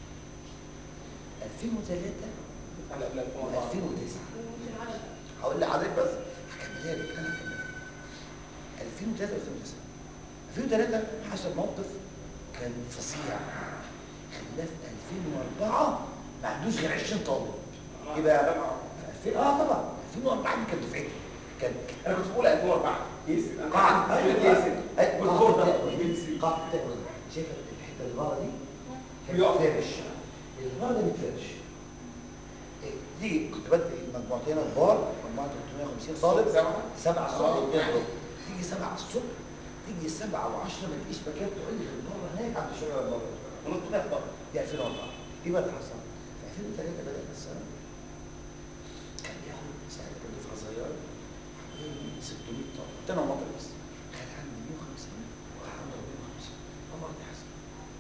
2003 على قبل 2004 و2009 هقول لحضرتك بس هكملها لك انا هكملها 2003 2009 2003 حصل موقف كان فظيع خلاه في 2004 ما عندوش غير 20 طالب ايه بقى؟ في 2000 اه طبعا 2004 دي كانت دفعتي كان انا كنت بقول 2004 ياسر انا قاعد قاعد ياسر والكورة قاعد تقوى شايف الحته اللي ورا دي بيقف. فرش اللي ورا ده بيتفرش إيه، تيجي كنت بدي مجموعتين كبار مجموعه 350 طالب سبعة. سبعة الصبح آه. وبتهرب تيجي سبعة الصبح تيجي سبعة و10 ما تلاقيش مكان تقول لي بره هناك عند الشجرة بره ونط بقى بره دي 2004 ايه بقى اللي حصل؟ في 2003 بدأنا السنة كان بياخد ساعتها كان دفعة صغيرة حوالي 600 طالب كنت انا ومطر بس خد عندي 150 وخد عندي 450 عمر دي حصل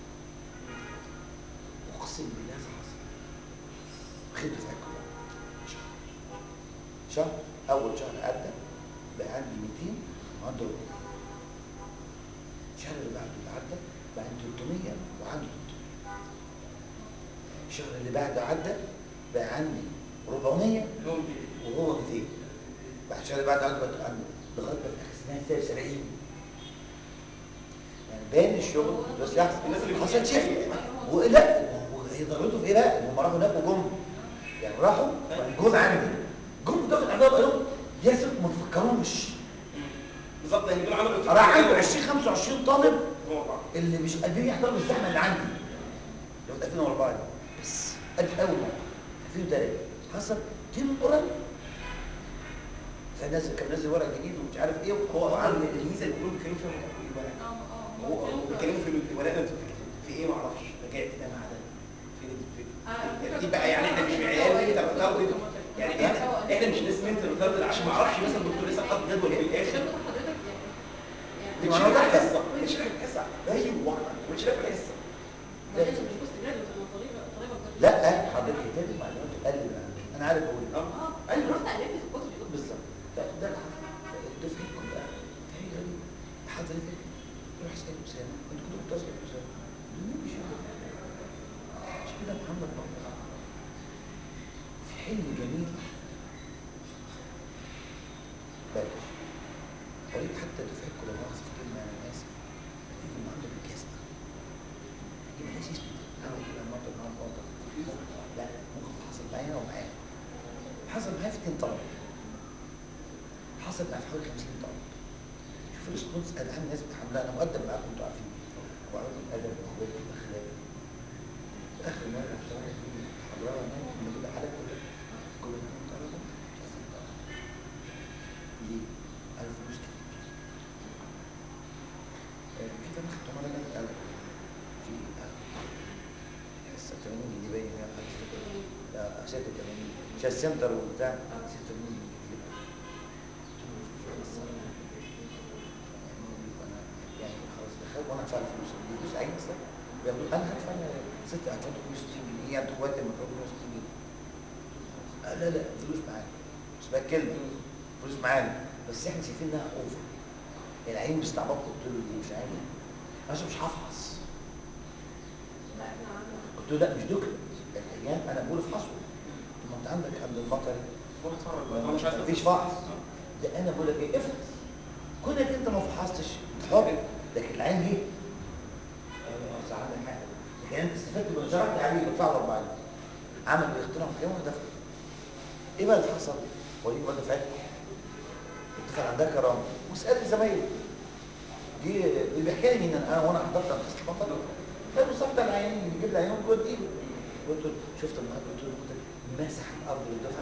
اقسم بالله ده حصل خد دفعة كلها شهر شهر اول شهر عدى بقى عندي 200 وعنده 400 الشهر اللي بعده اللي عدى بقى عندي 300 وعنده 300 الشهر اللي بعده عدى بقى عندي 400 وهو 200 بعد الشهر اللي بعده عدى بقى عنده لغايه ما في اخر سنه 70 يعني باين الشغل بس لا الناس اللي حصل بتجيب شيفت حاجة. ولا وهي هي ضرورته في ايه بقى؟ هم راحوا هناك وجم يعني راحوا جم عندي جم دخل العمليه قالوا يا سيدي ما تفكروش بالظبط يعني دول عملوا راح عنده 20 25 طالب هو بعض. اللي مش قادرين يحضروا الزحمه اللي عندي اللي في 2004 دي. بس قد اول مره 2003 حصل تيم قريب فنزل كان نزل ورق جديد ومش عارف ايه هو طبعا الميزه اللي بيقولوا بيتكلموا فيها الورق اه اه هو هو بيتكلموا في الورق انت في ايه ما اعرفش رجعت تنام على فين فين دي بقى يعني احنا مش عيال انت بتاخد يعني احنا احنا مش ناس انت بتاخد عشان ما اعرفش مثلا الدكتور لسه حاطط جدول في الاخر حضرتك يعني دي مش معناها شايف تحت. الحصه مش شايف الحصه ايوه مش شايف الحصه ما كانش مش بوست جراديوت انا طالبه طالبه بجد. لا حضرتك كتاب معلومات تقلل من عندي انا عارف اقول إيه. اه أيوة. انا رحت قريت في الكتب يا دكتور. بالظبط ده ده اللي حصل الدفعه كلها هي غريبه حضرتك روح اسال اسامه انتوا كنتوا بتسالوا اسامه مش مش كده محمد بابا في حلم جميل بلاش قريت حتى دفعتكم لما اخذ في كلمه انا اسف فيكم عندك الكاسه دي مالهاش اسم انا قلت لها منطق معاهم منطق لا ممكن حصل معايا ومعايا حصل معايا في اتنين طلبه حصل معايا في حوالي 50 طالب شوف الريسبونس انا عامل ناس بتحملها انا مقدم معاكم انتوا عارفين وعليكم ادب واخوات واخلاق اخر مره في شهر دي حضرها هناك من كده حالات كلها كل ما كنت طالبه مش عارف طالب ليه؟ قالوا فلوس كتير آه، كده انا خدت مره جامد قوي في آه، حصه 80 جنيه باين هي حاجه زي كده. لا 86 عشان السنتر وبتاع 86 جنيه يعني خلاص دخلت وانا هدفع الفلوس دي فلوس عين اصلا بياخدوا انا هدفع ست هدفع 160 جنيه يعني اخواتي لما تاخدوا 160 جنيه آه لا لا فلوس معانا مش بقى كلمه فلوس معانا بس احنا شايفين انها اوفر العين بيستعبطوا قلت له دي مش عين انا مش هفحص لا احنا عندنا قلت له لا مش دكتور الايام انا بقول افحصه ما انت عندك عند المطري هو اتفرج بقى هو مش عايز مفيش فحص ده انا بقول لك ايه افحص كونك انت ما فحصتش حر لكن العين ايه؟ اه صح عندك حق لكن انت استفدت من شرحت عليه بدفع له 40 عمل الاختراع في يوم ودفع ايه بقى اللي حصل؟ هو دي ما دفعت الدفع عندها كرامه واسال زمايلي دي اللي بيحكي لي مين انا وانا حضرت انا قصه بطل ده بالظبط العيان اللي بيجيب لي عيان ويوديه قلت له شفت النهارده قلت له قلت له مسح الارض والدفع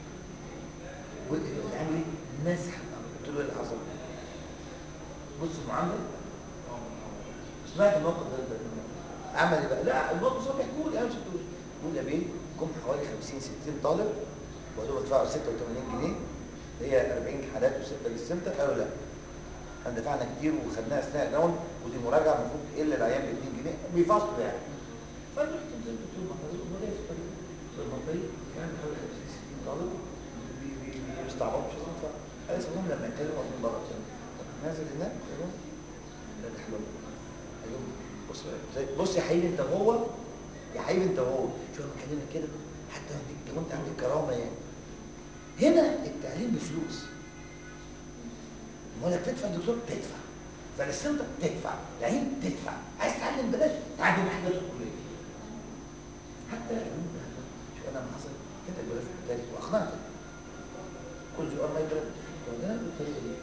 والعيان ايه؟ مسح الارض قلت له ايه اللي حصل؟ بص المعامله سمعت الموقف ده ده عمل ايه بقى؟ لا الموقف ده بيحكوا لي انا ما شفتوش بيقول يا بيه جم حوالي 50 60 طالب وقالوا بدفعوا 86 جنيه هي 40 حالات وسته للسنتر قالوا لا احنا دفعنا كتير وخدناها اثناء الراوند ودي مراجعه المفروض تقل العيان ب 2 جنيه بيفصلوا يعني فانا رحت نزلت قلت لهم المطريه ولا في الطريق المطريه كان حوالي 50 60 طالب بي- بي- بي- بيستعبطوا مش عارف يدفع قال اسمهم لما يتكلموا من بره نازل هناك قال لهم لا ده حلو قال لهم بص زي- بص يا حبيبي انت وهو يا حبيبي انت وهو شو انا بكلمك كده حتى لو انت لو انت عندك كرامه يعني هنا التعليم بفلوس ما لك تدفع الدكتور تدفع فالسنتر تدفع العين تدفع عايز تتعلم بلاش تعلم حاجات الكليه حتى العلوم ده شو انا ما حصل كتب بلاش التاريخ واقنعت كل سؤال ما يضرب وده بالطريقه دي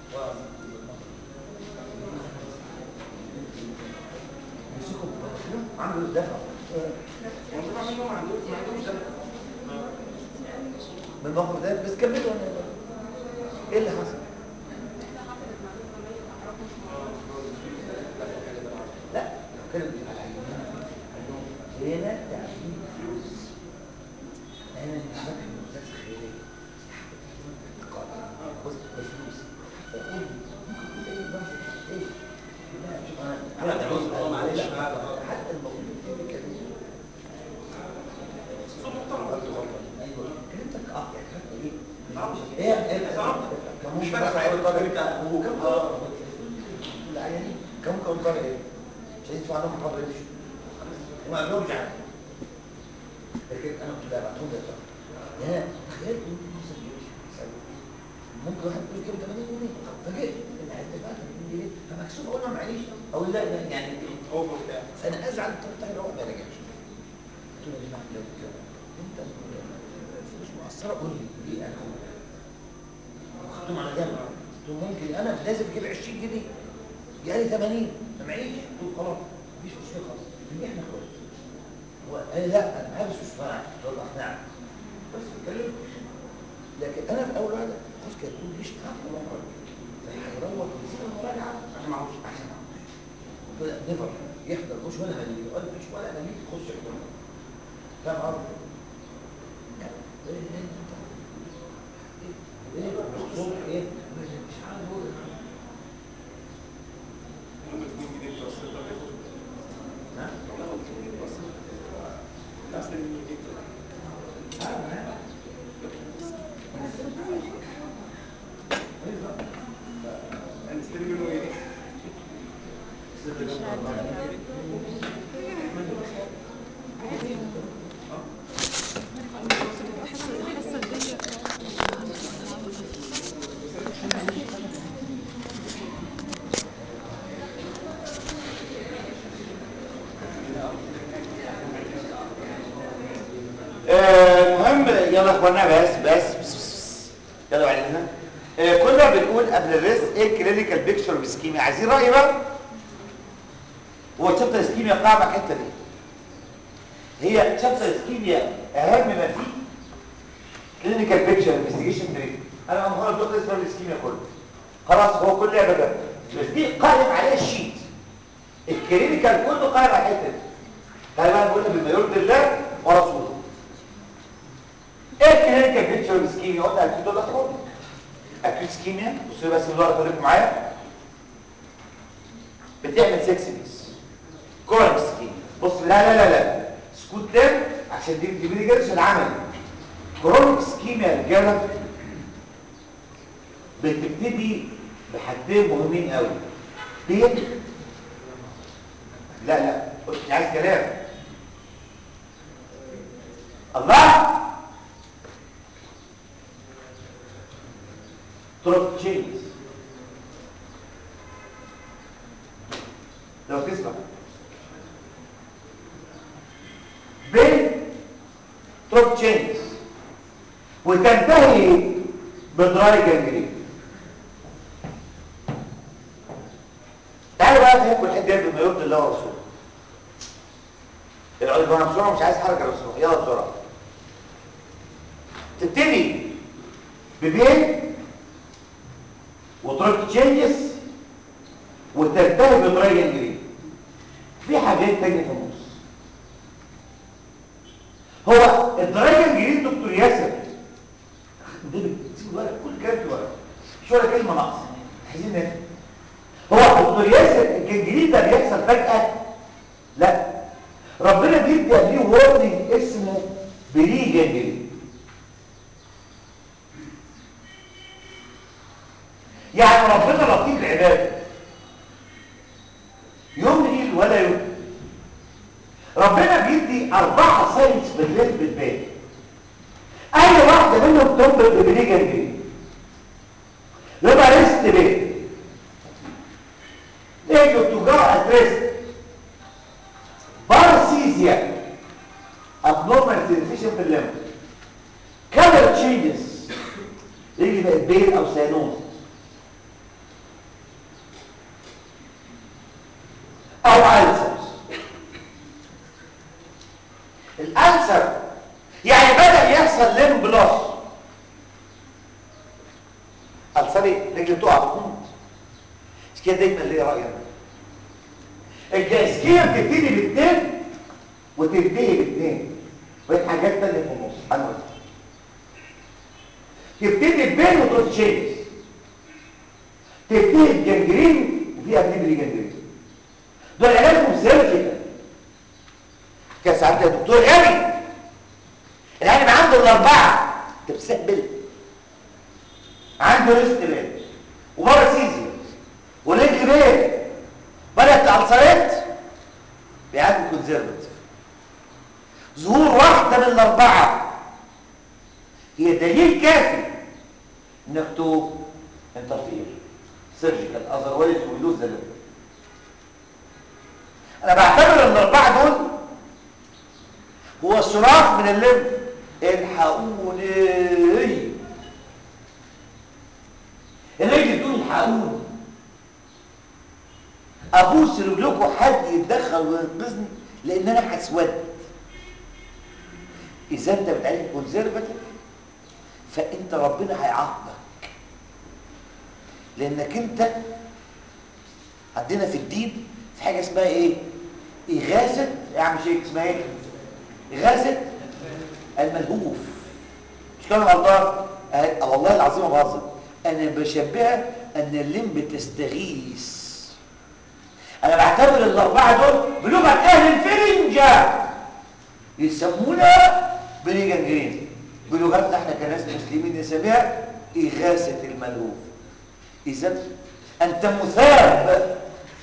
يمسكوا بالمخلوق عملوا الدفع هو طبعا منهم ما عندوش ما عندوش ده من الموقف ده بس كملوا انا ايه اللي حصل؟ احنا حصلت معلومه زمان اعرفها لا لو كانوا على عينين قال لهم هنا تعليم فلوس انا مش فاكر المدرسه خيريه بص بفلوس فقول ممكن تقول ايه بقى ايه لا شوف انا عملت رز، اه معلش بقى. حتى الموجود اللي بيتكلموا صوت محترم ايوه كلمتك اه يعني حتى ايه آه. ايه ايه مش فارق معايا الدكتور بتاعك وهو كم اه العيانين كم كم طالع ايه مش هيدفع لهم محاضره يمشوا وما قالهمش يعني لكن انا قلت لا بعتهم لي يا تخيل انت نفسك جيش ممكن واحد يقول كده 80 جنيه فجيت ان حته بقى 80 جنيه فمكسوف اقول له معيش اقول لا لا يعني اوفر بتاع فانا ازعل الطب بتاعي يروح ما يرجعش قلت له يا جماعه لو لو انت الفلوس مقصره قول لي ليه انا خدتهم على جنب قلت له ممكن انا لازم اجيب 20 جنيه جالي 80 ما معيش قلت له خلاص مفيش مشكله خالص احنا خلاص هو قال لي لا انا عايز اسمعك قلت له اقنعك بس اتكلم لكن انا في اول واحده خلاص كانت تقول ليش تعرف عمرك هيروح يسيب المراجعه عشان ما اعرفش احسن نيفر يحضر مش ولا هنيجي ولا مش ولا هنيجي يخش يحضر فاهم قصدي؟ ايه ايه ايه الصبح ايه مش عارف اقول هم الاثنين جنيه بتوع السلطه بياخدوا ها والله هو الاثنين جنيه بتوع السلطه لا اصل من جنيه هنستلم منه ايه؟ آه، المهم يلا يا اخوانا بس بس بس- بس. يلا بعدين آه كنا بنقول قبل الريست ايه الكلينيكال بيكتشر بسكيميا عايزين راي بقى هو شابتر اسكيميا قاع مع الحته دي هي شابتر اسكيميا اهم ما فيه كلينيكال بيكتشر انفستيجيشن تريت انا لما هقول دكتور اسمه الاسكيميا كله خلاص هو كل لعبه ده بس دي قائم عليها الشيت الكلينيكال كله قائم على الحته دي تعالى بقى نقول بما يرضي الله ورسوله ايه الكلينيكال بيكتشر اسكيميا قلنا اكيد ولا خد اكيد اسكيميا بصوا بس من ورا خليكم معايا بتعمل سكسنس كورن اسكيميا بص لا لا لا لا سكوت تام عشان دي دي دي جرس العمل كرونيك اسكيميا يا رجاله بتبتدي بحاجتين مهمين قوي بين لا لا مش عايز كلام الله تروح تشينجز لو تسمع بين تروح تشينجز وتنتهي بدراي جانجرين تعالوا بقى ناكل الحته دي بما يرضي الله ورسوله العلماء بسرعه مش عايز حركه بسرعه يلا بسرعه تبتدي ببين وتروح تشينجز وتنتهي بدراي جانجرين في حاجات تانية في النص هو الدراي جانجرين دكتور ياسر ده بتسيب ورق كل كلمه في ورق مش ولا كلمه ناقصه عايزين نفهم هو دكتور ياسر الجنجرين ده بيحصل فجأة لا ربنا بيدي قبليه وورنينج اسمه بري جنجرين يعني ربنا لطيف لعباده يمهل ولا يمهل ربنا بيدي أربعة ساينس بالليل بالبال أي واحدة منهم تنبت ببري جنجرين يبقى ريست بيه نيجي تجار ادريس بارسيزيا abnormal sensation في الليمف color changes يجي بقى بيل او سانوز او ألسرز الألسر يعني بدأ يحصل ليم بلاس ألسري رجل تقع تموت مش كده دايما ليه رأي انا الجاسكية بتبتدي باثنين وتنتهي باثنين وهي حاجات تانية في النص هنقول تبتدي بين وتروح تشينجز تبتدي بجنجرين وفي قبل بري جنجرين دول علاجهم سيرجيكال كان ساعات يا دكتور غبي العلم عنده الاربعه تبسقبل عنده ريست بيل وبره سيزيو وليج بيل بدات الالسرات بيعالجوا كونزرفتيف ظهور واحده من الاربعه هي دليل كافي انك تو انترفير سيرجيكال اذروايز ويلوز ذا انا بعتبر ان الاربعه دول هو صراخ من اللب الحقوني الرجل تقول الحقوني ابوس رجلكم حد يتدخل وينقذني لان انا هسود اذا انت بتعالج كونسرفتيف فانت ربنا هيعاقبك لانك انت عندنا في الدين في حاجه اسمها ايه اغاثه يا عم شيخ اسمها ايه اغاثه الملهوف مش كده غلطان أه والله العظيم ما بهزر انا بشبهها ان اللمب تستغيث انا بعتبر الاربعه دول بلغه اهل الفرنجه يسمونها بريجانجرين بلغتنا احنا كناس مسلمين نسميها اغاثه الملهوف اذا انت مثاب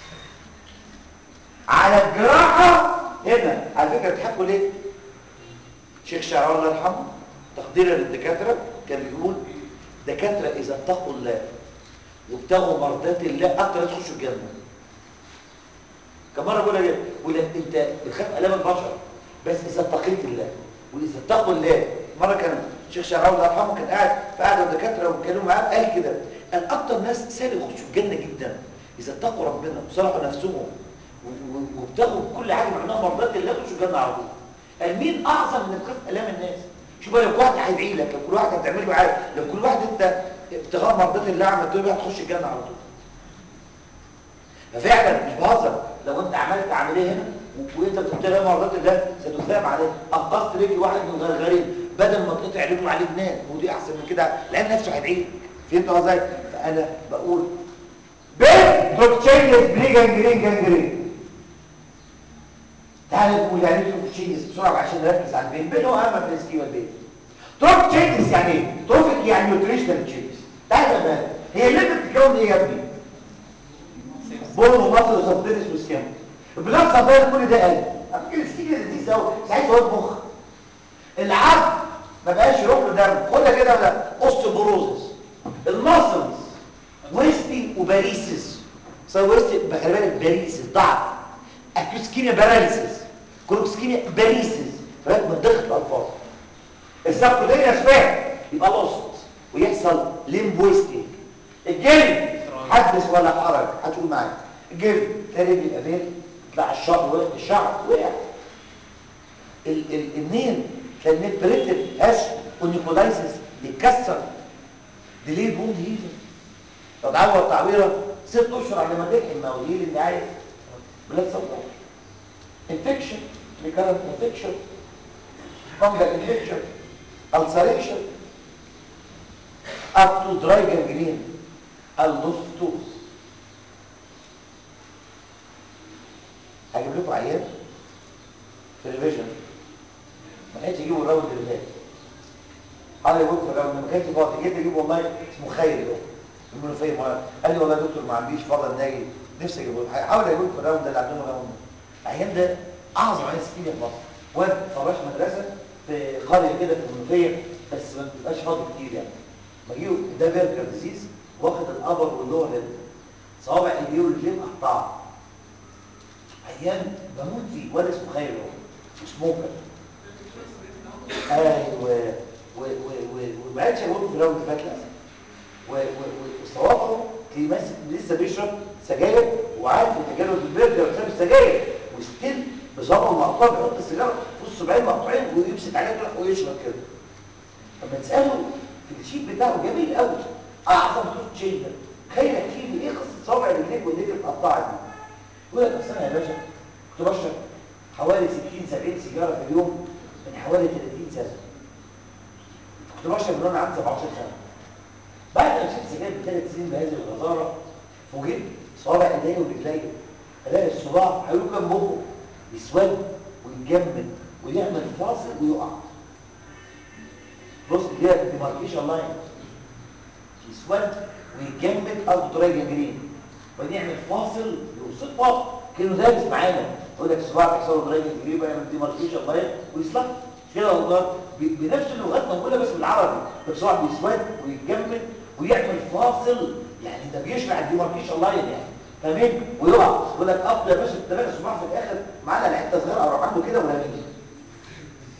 على الجراحه هنا على فكره بتحكوا ليه شيخ شعراوي الله يرحمه تقديرا للدكاتره كان بيقول دكاتره اذا اتقوا الله وابتغوا مرضات الله اكتر ناس يخشوا الجنه كم مره بقول لك بقول لك انت بتخاف الام البشر بس اذا اتقيت الله واذا اتقوا الله مره كان الشيخ شعراوي الله يرحمه كان قاعد فقعدوا الدكاتره واتكلموا معاه قال كده قال اكتر ناس سهل يخشوا الجنه جدا اذا اتقوا ربنا وصلحوا نفسهم وابتغوا كل حاجه معناها مرضات الله يخشوا الجنه على طول قال مين اعظم من تخاف الام الناس شوف بقى لو كل واحد هيدعي لك لو كل واحد هتعمل له عارف لو كل واحد انت ابتغاء مرضات الله عملت له هتخش الجنه على طول ففعلا مش بهزر لو انت عملت عمليه هنا وانت بتبتغي مرضات الله ستثاب عليه انقذت رجل واحد من الغرغرين بدل ما تقطع رجله عليه جنان ودي احسن من كده لان نفسه هيدعي لك فهمت ازاي فانا بقول بين تروكتشينس بري جانجرين جانجرين تعالى نقول يعني ايه تروكتشينس بسرعه عشان نركز على البين بين هو اهم من السكيما البين تروكتشينس يعني ايه تروفيك يعني نيوتريشنال تشينس تعالى بقى هي اللي بتتكون ايه يا ابني بول ومصر وسبتيرس وسكيما البلاد صدر كل ده قال فكر السكيما لذيذ قوي ساعتها هو مخ العظم ما بقاش يروح له دم خدها كده ولا اوستيوبروزس الماسلز ويستي وباريسيس سواء ويستي خلي بالك باريسيس ضعف اكوسكيميا باراليسيس كروكسكيميا باريسيس فبقى من ضغط الالفاظ السبكوتينيا اسفاك يبقى لوست ويحصل ليمبويستي الجلد حدث ولا حرج هتقول معايا الجلد تلاقي رجل الامير يطلع الشعر الشعر وقع ال ال النيل تلاقي النيل بريتل هش ونيكولايسيس يتكسر ديلي بوند هيزر تتعور تعويره ست اشهر على ما تلحم مواليد اللي عايز بلاد سلطه انفكشن ريكارنت انفكشن فانجل انفكشن ulceration up to dry gangrene اللوستوز هجيب لكم عيان في الريفيجن ما لقيتش اجيبه الراوند اللي فات قال لي بص الراوند ما كانش فاضي جيت اجيبه والله اسمه خير ده المنوفيه قال لي والله يا دكتور ما عنديش فضل ناجي نفسي اجيبه هحاول اجيبه في الراوند اللي عندهم الراوند ده العيان ده اعظم عيان سكيني في مصر واد فراش مدرسه في قريه كده في المنوفيه بس ما بتبقاش فاضي كتير يعني ما جيله ده بيرجر ديزيز واخد الابر واللور ليب صوابع ايديه ورجليه مقطعه عيان بموت فيه ولا اسمه خير هو سموكر ايوه وما عادش اقول في الراوند اللي فات للاسف وصوابعه تلاقيه ماسك لسه بيشرب سجاير وعارف التجارب البرجر بسبب السجاير وستيل بصبعه مقطوع بيحط السيجاره في الصباعين مقطوعين ويمسك عليها كده ويشرب كده طب تساله في الشيت بتاعه جميل قوي اعظم توت تشين ده خيرك فيه ايه قصه صابع رجليك وايديك اتقطعت دي يقول لك اصل انا يا باشا كنت بشرب حوالي 60 70 سيجاره في اليوم من حوالي 30 سنه كنت بشرب من وانا عندي 17 سنه بعد ما شربت سجاير بثلاث سنين بهذه الغزاره فوجئت صوابع ايديا ورجليا الاقي الصباع هيقول كان مخه يسود ويتجمد ويعمل فاصل ويقع بص دي ديماركيشن لاين يسود ويتجمد قصده طريق جنجرين وبعدين يعمل فاصل يوصفها كانه دارس معانا يقول لك الصباع بيحصل له طريق جنجرين ويعمل ديماركيشن لاين ويصلح كده والله بنفس اللغات موجوده بس بالعربي الصباع بيسود ويتجمد ويعمل فاصل يعني ده بيشرح الديماركيشن لاين يعني فاهمين ويقع يقول لك اب يا باشا تلاقي الصباع في الاخر معانا حته صغيره اروح عنده كده ورميه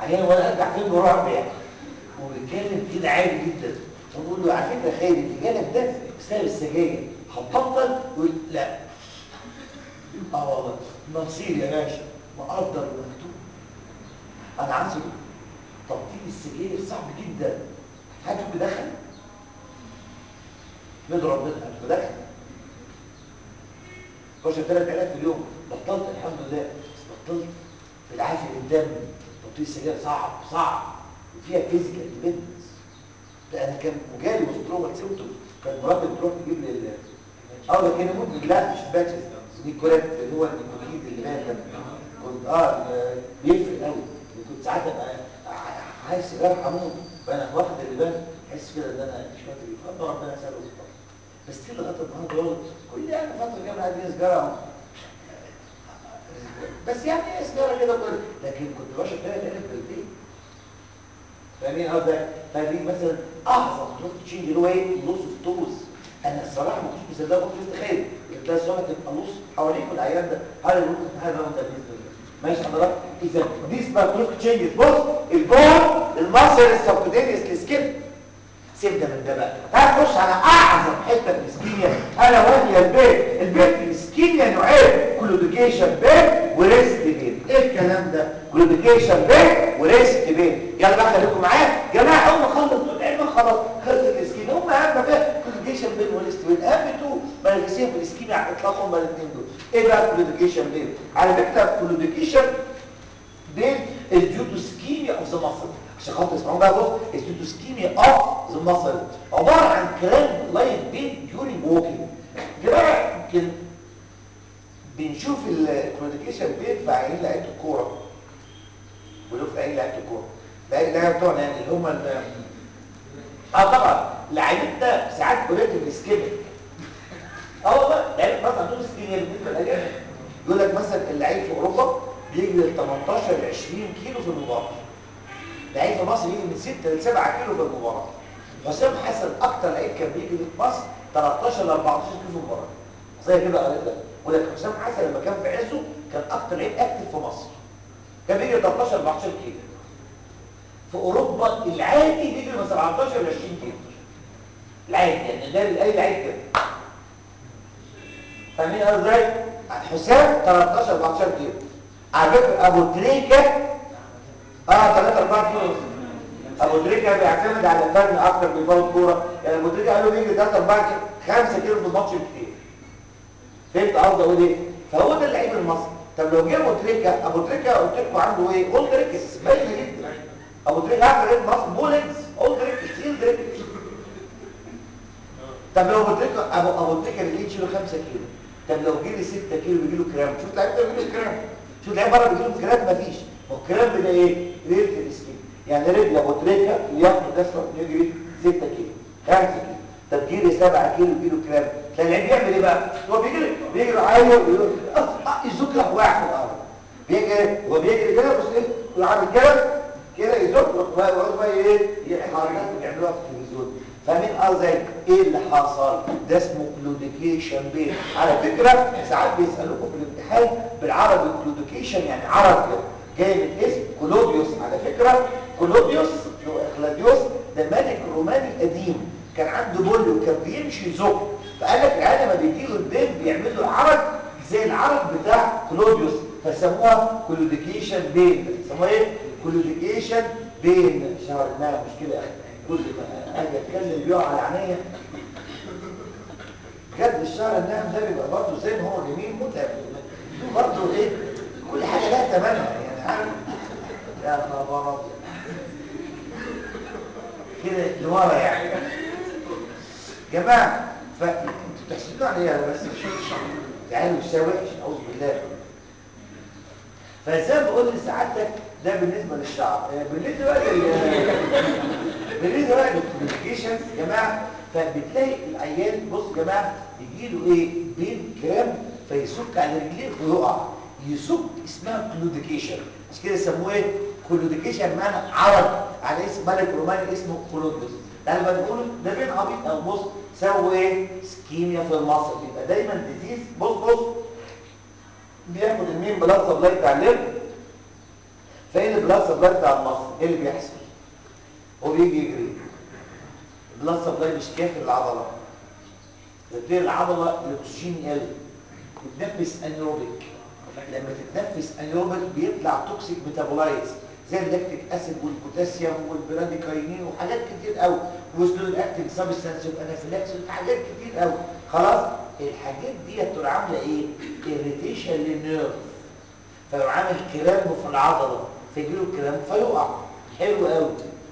احيانا وانا ارجع فيلم رعب يعني وبيتكلم كده عادي جدا ونقول له على فكره خير اللي جالك ده بسبب السجاير هتبطل يقول لا اه والله نصير يا باشا مقدر ومكتوب انا عايز تبطيل السجاير صعب جدا حد بدخن ندعو ربنا مش بدخن بشرب ثلاث علاج في اليوم بطلت الحمد لله بس بطلت بالعافيه بالدم تبطيل السجاير صعب صعب وفيها فيزيكال ديبندنس لان كان وجالي وستروما سيمتوم كانت مراتي بتروح تجيب لي ال- اه ده كان ممكن لا مش باتشز نيكولات اللي هو النيكوتين اللي باين ده كنت اه ال- بيفرق قوي كنت ساعات ابقى ع- عايز سيجاره هموت فانا واخد اللبان احس كده ان انا مش فاكر ايه فقد ربنا يساله ويستر. بس في لغايه النهارده يقول كل يعني فتره جايه عايز سيجاره بس يعني ايه سيجاره كده وكده لكن كنت بشرب ثلاث علب في البيت فاهمين قصدك فدي مثلا اعظم نقطه تشينج اللي هو ايه لوس اوف توز انا الصراحه ما كنتش مصدق ما كنتش متخيل ان ده السرعه تبقى لوس حواليك العيان ده هذا يقول لك هذا هو ده بالنسبه لي ماشي حضرتك اذا دي اسمها كلوك تشينجز بص البون المصل السبكوتينيوس للسكين سيبنا من ده بقى تعال نخش على اعظم حته في الاسكيميا الا وهي البيت البيت في الاسكيميا نوعين كلوديكيشن بيت وريست بيت ايه الكلام ده كلوديكيشن بيت وريست بيت يلا بقى خليكم معايا يا جماعه اول ما خلص العلم خلاص خلصت الاسكيميا هم اهم فيها كلوديكيشن بيت وريست بيت اهم تو مانيفيسيهم في الاسكيميا على الاطلاق هم الاثنين دول ايه بقى كلوديكيشن بيت على فكره كلوديكيشن بين is due to ischemia of the muscle عشان خاطر اسمعوا بقى بص is due to ischemia of the muscle عبارة عن كلام لاين بين during walking جماعة يمكن بنشوف الكلوديكيشن بين في عينين لعيبه الكورة ولو في عينين لعيبه الكورة لعيبه بتوعنا يعني اللي هم ال- اه طبعا لعيبتنا ساعات كوليكتيف اسكيميك اه والله لعيبه مثلا عندهم اسكيميا بالنسبه للاجانب يقول لك مثلا اللعيب في اوروبا بيجري ل 18 ل 20 كيلو في المباراه لعيب في مصر يجري من 6 ل 7 كيلو في المباراه حسام حسن اكتر لعيب كان بيجري في مصر 13 ل 14 كيلو في المباراه زي كده قريت لك يقول لك حسام حسن لما كان في عزه كان اكتر لعيب اكتف في مصر كان بيجري 13 ل 14 كيلو في اوروبا العادي بيجري من 17 ل 20 كيلو العادي يعني ده اي لعيب كده فاهمين قصدي ازاي حسام 13 14 كيلو على فكره ابو تريكه اه 3 4 كيلو ونص. ابو تريكه بيعتمد على الفن اكتر بيفوت كوره يعني ابو تريكه قالوا بيجي 3 4 كيلو 5 كيلو في الماتش كتير فهمت قصدي اقول ايه فهو ده اللعيب المصري طب لو جه ابو تريكه ابو تريكه قلت لكم عنده ايه اولد ريكس باينه جدا ابو تريكه عنده لعيب مصر بولينز اولد ريكس تيل ريكس طب لو ابو تريكه ابو ابو تريكه بيجي يشيله 5 كيلو طب لو جه لي 6 كيلو بيجي له كرام شوف لعيب ده بيجي له كرام شوف لعيب بره بيجي له كرام مفيش ما الكرام ده ايه ريت الاسكيم يعني رجل ابو تريكه لياقته تسمح انه يجري 6 كيلو 5 كيلو طب جه لي 7 كيلو يجي له كرام تلاقي اللعيب يعمل ايه بقى هو بيجري بيجري عاير ويقول اه الزوج راح واقع في الارض بيجري هو بيجري كده بس ايه ويعمل كده كده يزق ويقعد بقى ايه حركات بيعملوها في التلفزيون فاهمين قصدي ايه اللي حصل ده اسمه كلوديكيشن بين على فكره ساعات بيسالوكم في الامتحان بالعربي كلوديكيشن يعني عربي جاي من اسم كلوديوس على فكره كلوديوس لو اخلاديوس ده ملك روماني قديم كان عنده بول وكان بيمشي يزق فقال لك العالم لما بيجيله البين بيعمل له عرج زي العرج بتاع كلوديوس فسموها كلوديكيشن بين سموها ايه كلوديكيشن بين شهر انها مشكله كل ما اجي اتكلم بيقع على عينيا بجد الشهر الناعم ده بيبقى برضه زي ما هو جميل متعب برضه ايه كل حاجه لها ثمنها يعني عارف يا خبر ابيض كده لورا يعني جماعه فانتوا بتحسدوا عليا انا بس تعالوا الشاي وحش اعوذ بالله فزي ما بقول لسعادتك ده بالنسبه للشعر آه، بالنسبه بقى لل بالنسبه بقى للكوميونيكيشن يا جماعه فبتلاقي العيان بص يا جماعه يجي له ايه بين كرام فيسك على رجليه ويقع يسك اسمها كلوديكيشن مش كده يسموه ايه كلوديكيشن معنى عرض على اسم ملك روماني اسمه كلوديوس ده لما بنقول ده بين عبيط او بص سووا ايه سكيميا في المصل يبقى دايما ديزيز بص بص بياخد المين بلاد سبلاي بتاع الليل فين البلاد سبلاي بتاع المصل ايه اللي بيحصل هو بيجي يجري البلاد سبلاي مش كافي للعضله تبتدي العضله الاكسجين يقل تتنفس انيروبيك لما تتنفس انيروبيك بيطلع توكسيك ميتابولايتس زي اللاكتيك اسيد والبوتاسيوم والبراديكاينين وحاجات كتير قوي وستول اكتيف سبستانس وانافيلاكس وحاجات كتير قوي خلاص الحاجات دي تبقى عامله ايه اريتيشن للنيرف فيبقى عامل كرامب في العضله فيجيله كرامب فيقع حلو قوي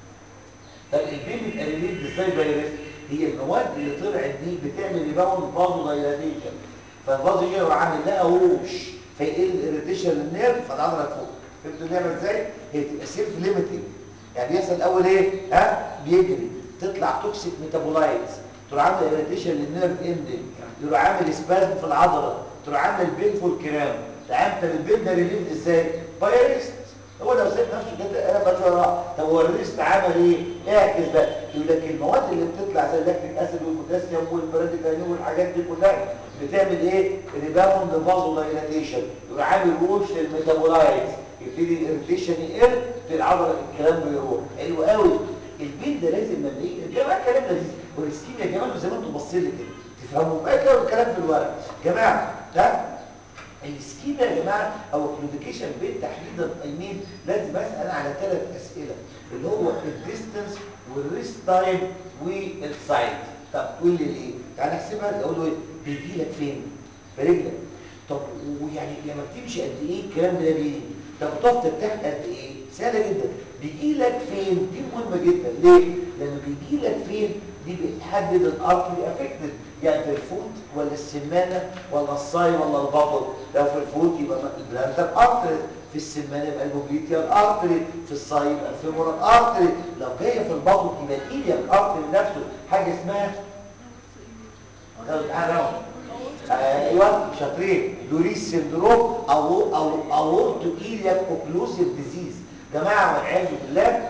طب البيبي الاريليت ازاي فيروس هي المواد اللي طلعت دي بتعمل ريباوند فازو دايلاتيشن فالفازو يبقى عامل لها ووش فيقل الاريتيشن للنيرف فالعضله تفوق فهمتوا اللعبه ازاي هي تبقى سيلف ليميتنج يعني بيحصل الاول ايه ها بيجري تطلع توكسيك ميتابولايتس تروح عامل اريتيشن للنيرف اندنج تروح عامل سبازم في العضله تروح عامل بينفول كرام تعمل البين ده ريليفد ازاي بايرست هو لو سيب نفسه كده انا بتفرع طب هو الريست عمل ايه اعكس بقى يقول لك المواد اللي بتطلع زي اللاكتيك اسيد والبوتاسيوم والبراديكاينين والحاجات دي كلها بتعمل ايه ريباوند فازو دايلاتيشن يروح عامل روش للميتابولايتس يبتدي الاريتيشن يقل في العضله الكلام بيروح حلو قوي البين ده لازم لما يجي الجماعه كلام لذيذ والسكيم يا جماعه زي ما انتم باصين لي كده تفهموا بقى كده الكلام في الورق جماعه ده السكيم يا جماعه او الكلوديكيشن بين تحديدا ايمين لازم اسال على ثلاث اسئله اللي هو الديستنس والريست تايم والسايد طب تقول لي ليه تعالى احسبها اقول له بيجي لك فين في رجلك طب ويعني لما بتمشي قد ايه الكلام ده بيجي طب بتقف ترتاح قد ايه سهله جدا بيجي لك فين دي مهمه جدا ليه لما بيجي لك فين دي بتحدد الارتري افكتد يعني في الفوت ولا السمانه ولا الصاي ولا البطن لو في الفوت يبقى البلانتر ارتري في السمانه يبقى البوبليتيال ارتري في الصاي يبقى الفيمورال ارتري لو جايه في البطن يبقى الايلياك ارتري نفسه حاجه اسمها ايوه شاطرين لوريس سندروم او او اورتو ايلياك اوكلوسيف ديزيز جماعه والعياذ بالله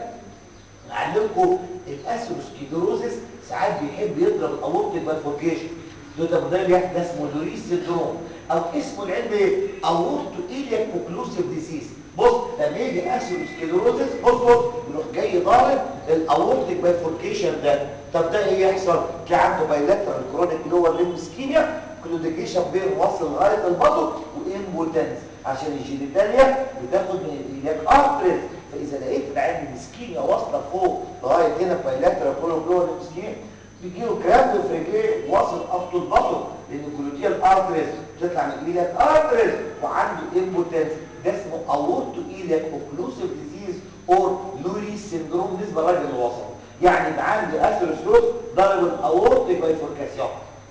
نعلمكم الاسيروسكيدروزس ساعات بيحب يضرب الاورتيك بايفوركيشن ده ده ده اسمه لوريس سندروم او اسمه العلمي ايه اورتو ايلياك اوكلوسيف ديزيز بص لما يجي اسيروسكيدروزس بص بص يروح جاي ضارب الاورتيك بايفوركيشن ده طب ده ايه يحصل تلاقي عنده بايلاترال كرونيك لور ليمب اسكيميا كلوديكيشن بين واصل لغايه البطن وامبوتنس عشان الجينيتاليا بتاخد من الايلاك ارتريز فاذا لقيت العين الاسكيميا واصله فوق لغايه هنا بايلاترال كرونيك لور ليمب اسكيميا بيجي له كرامب في رجليه واصل اب تو البطن لان الكلوديال ارتريز بتطلع من الايلاك ارتريز وعنده امبوتنس ده اسمه اورتو ايلاك اوكلوسيف ديزيز اور لوري سيندروم بالنسبه للراجل اللي وصل يعني يبقى عندي اثيروسكلوز ضرب الاورتيك بايفوركاسيون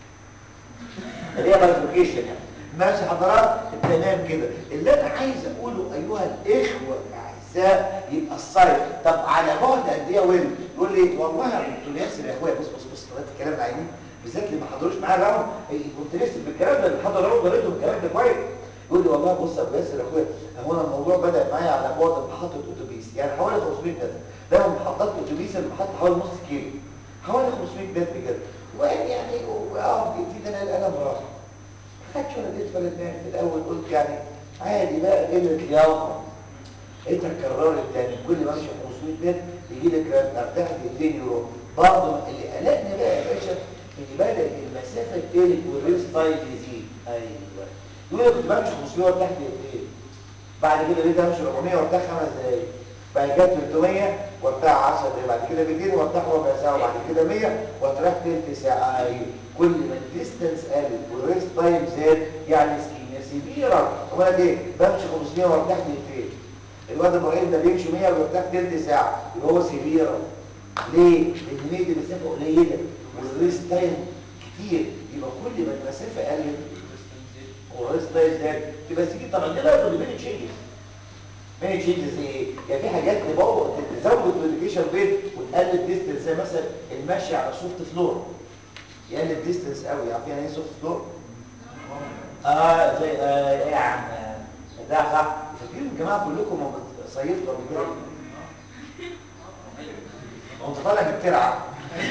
اللي هي بايفوركيشن يعني ماشي حضرات تمام كده اللي انا عايز اقوله ايها الاخوه الاعزاء يبقى الصيف طب على بعد قد ايه يا ويل يقول لي والله يا دكتور ياسر يا اخويا بص بص بص طلعت الكلام العينين بالذات اللي ما حضروش معايا راوند كنت لسه بالكلام ده اللي حضر راوند قريتهم الكلام ده كويس يقول لي والله بص يا ابو ياسر يا اخويا هو انا الموضوع بدا معايا على بعد محطه اتوبيس يعني حوالي 500 متر دايما محطات اتوبيس المحطه حوالي نص كيلو حوالي 500 متر كده وقال يعني اه دقيقتين انا القلم راح خدت وانا اديت فلتان في الاول قلت يعني عادي بقى قله لياقه لقيتها اتكررت تاني كل ما امشي 500 متر يجي لك ارتاح دقيقتين يروح برضه اللي قلقني بقى يا باشا ان بدات المسافه تقل والريس تايم يزيد ايوه يقول لك كنت بمشي 500 وارتاح دقيقتين بعد كده بقيت امشي 400 وارتاح خمس دقايق بعد كده 300 وارتاح 10 دقايق بعد كده 200 وارتاح ربع ساعه وبعد كده 100 وارتاح ثلث ساعه ايوه كل ما الديستنس قلت والريست تايم زاد يعني سكيميا سيفيرا هو انا ايه بمشي 500 وارتاح دقيقتين الواد ابراهيم ده بيمشي 100 ويرتاح ثلث ساعه يبقى هو سيفيرا ليه؟ لان 100 دي مسافه قليله والريست تايم كتير يبقى كل ما المسافه قلت والريست تايم زاد تبقى سيدي طبعا دي برضه اللي بين تشينجز ماني تشينجز زي ايه؟ يعني في حاجات تبوظ تزود الكوميونيكيشن بين وتقلل ديستنس زي مثلا المشي على سوفت فلور يقلل ديستنس قوي عارفين يعني ايه سوفت فلور؟ اه زي آه ايه يا عم ده صح فاكرين الجماعه كلكم ما صيفتوا قبل كده وانت طالع بالترعه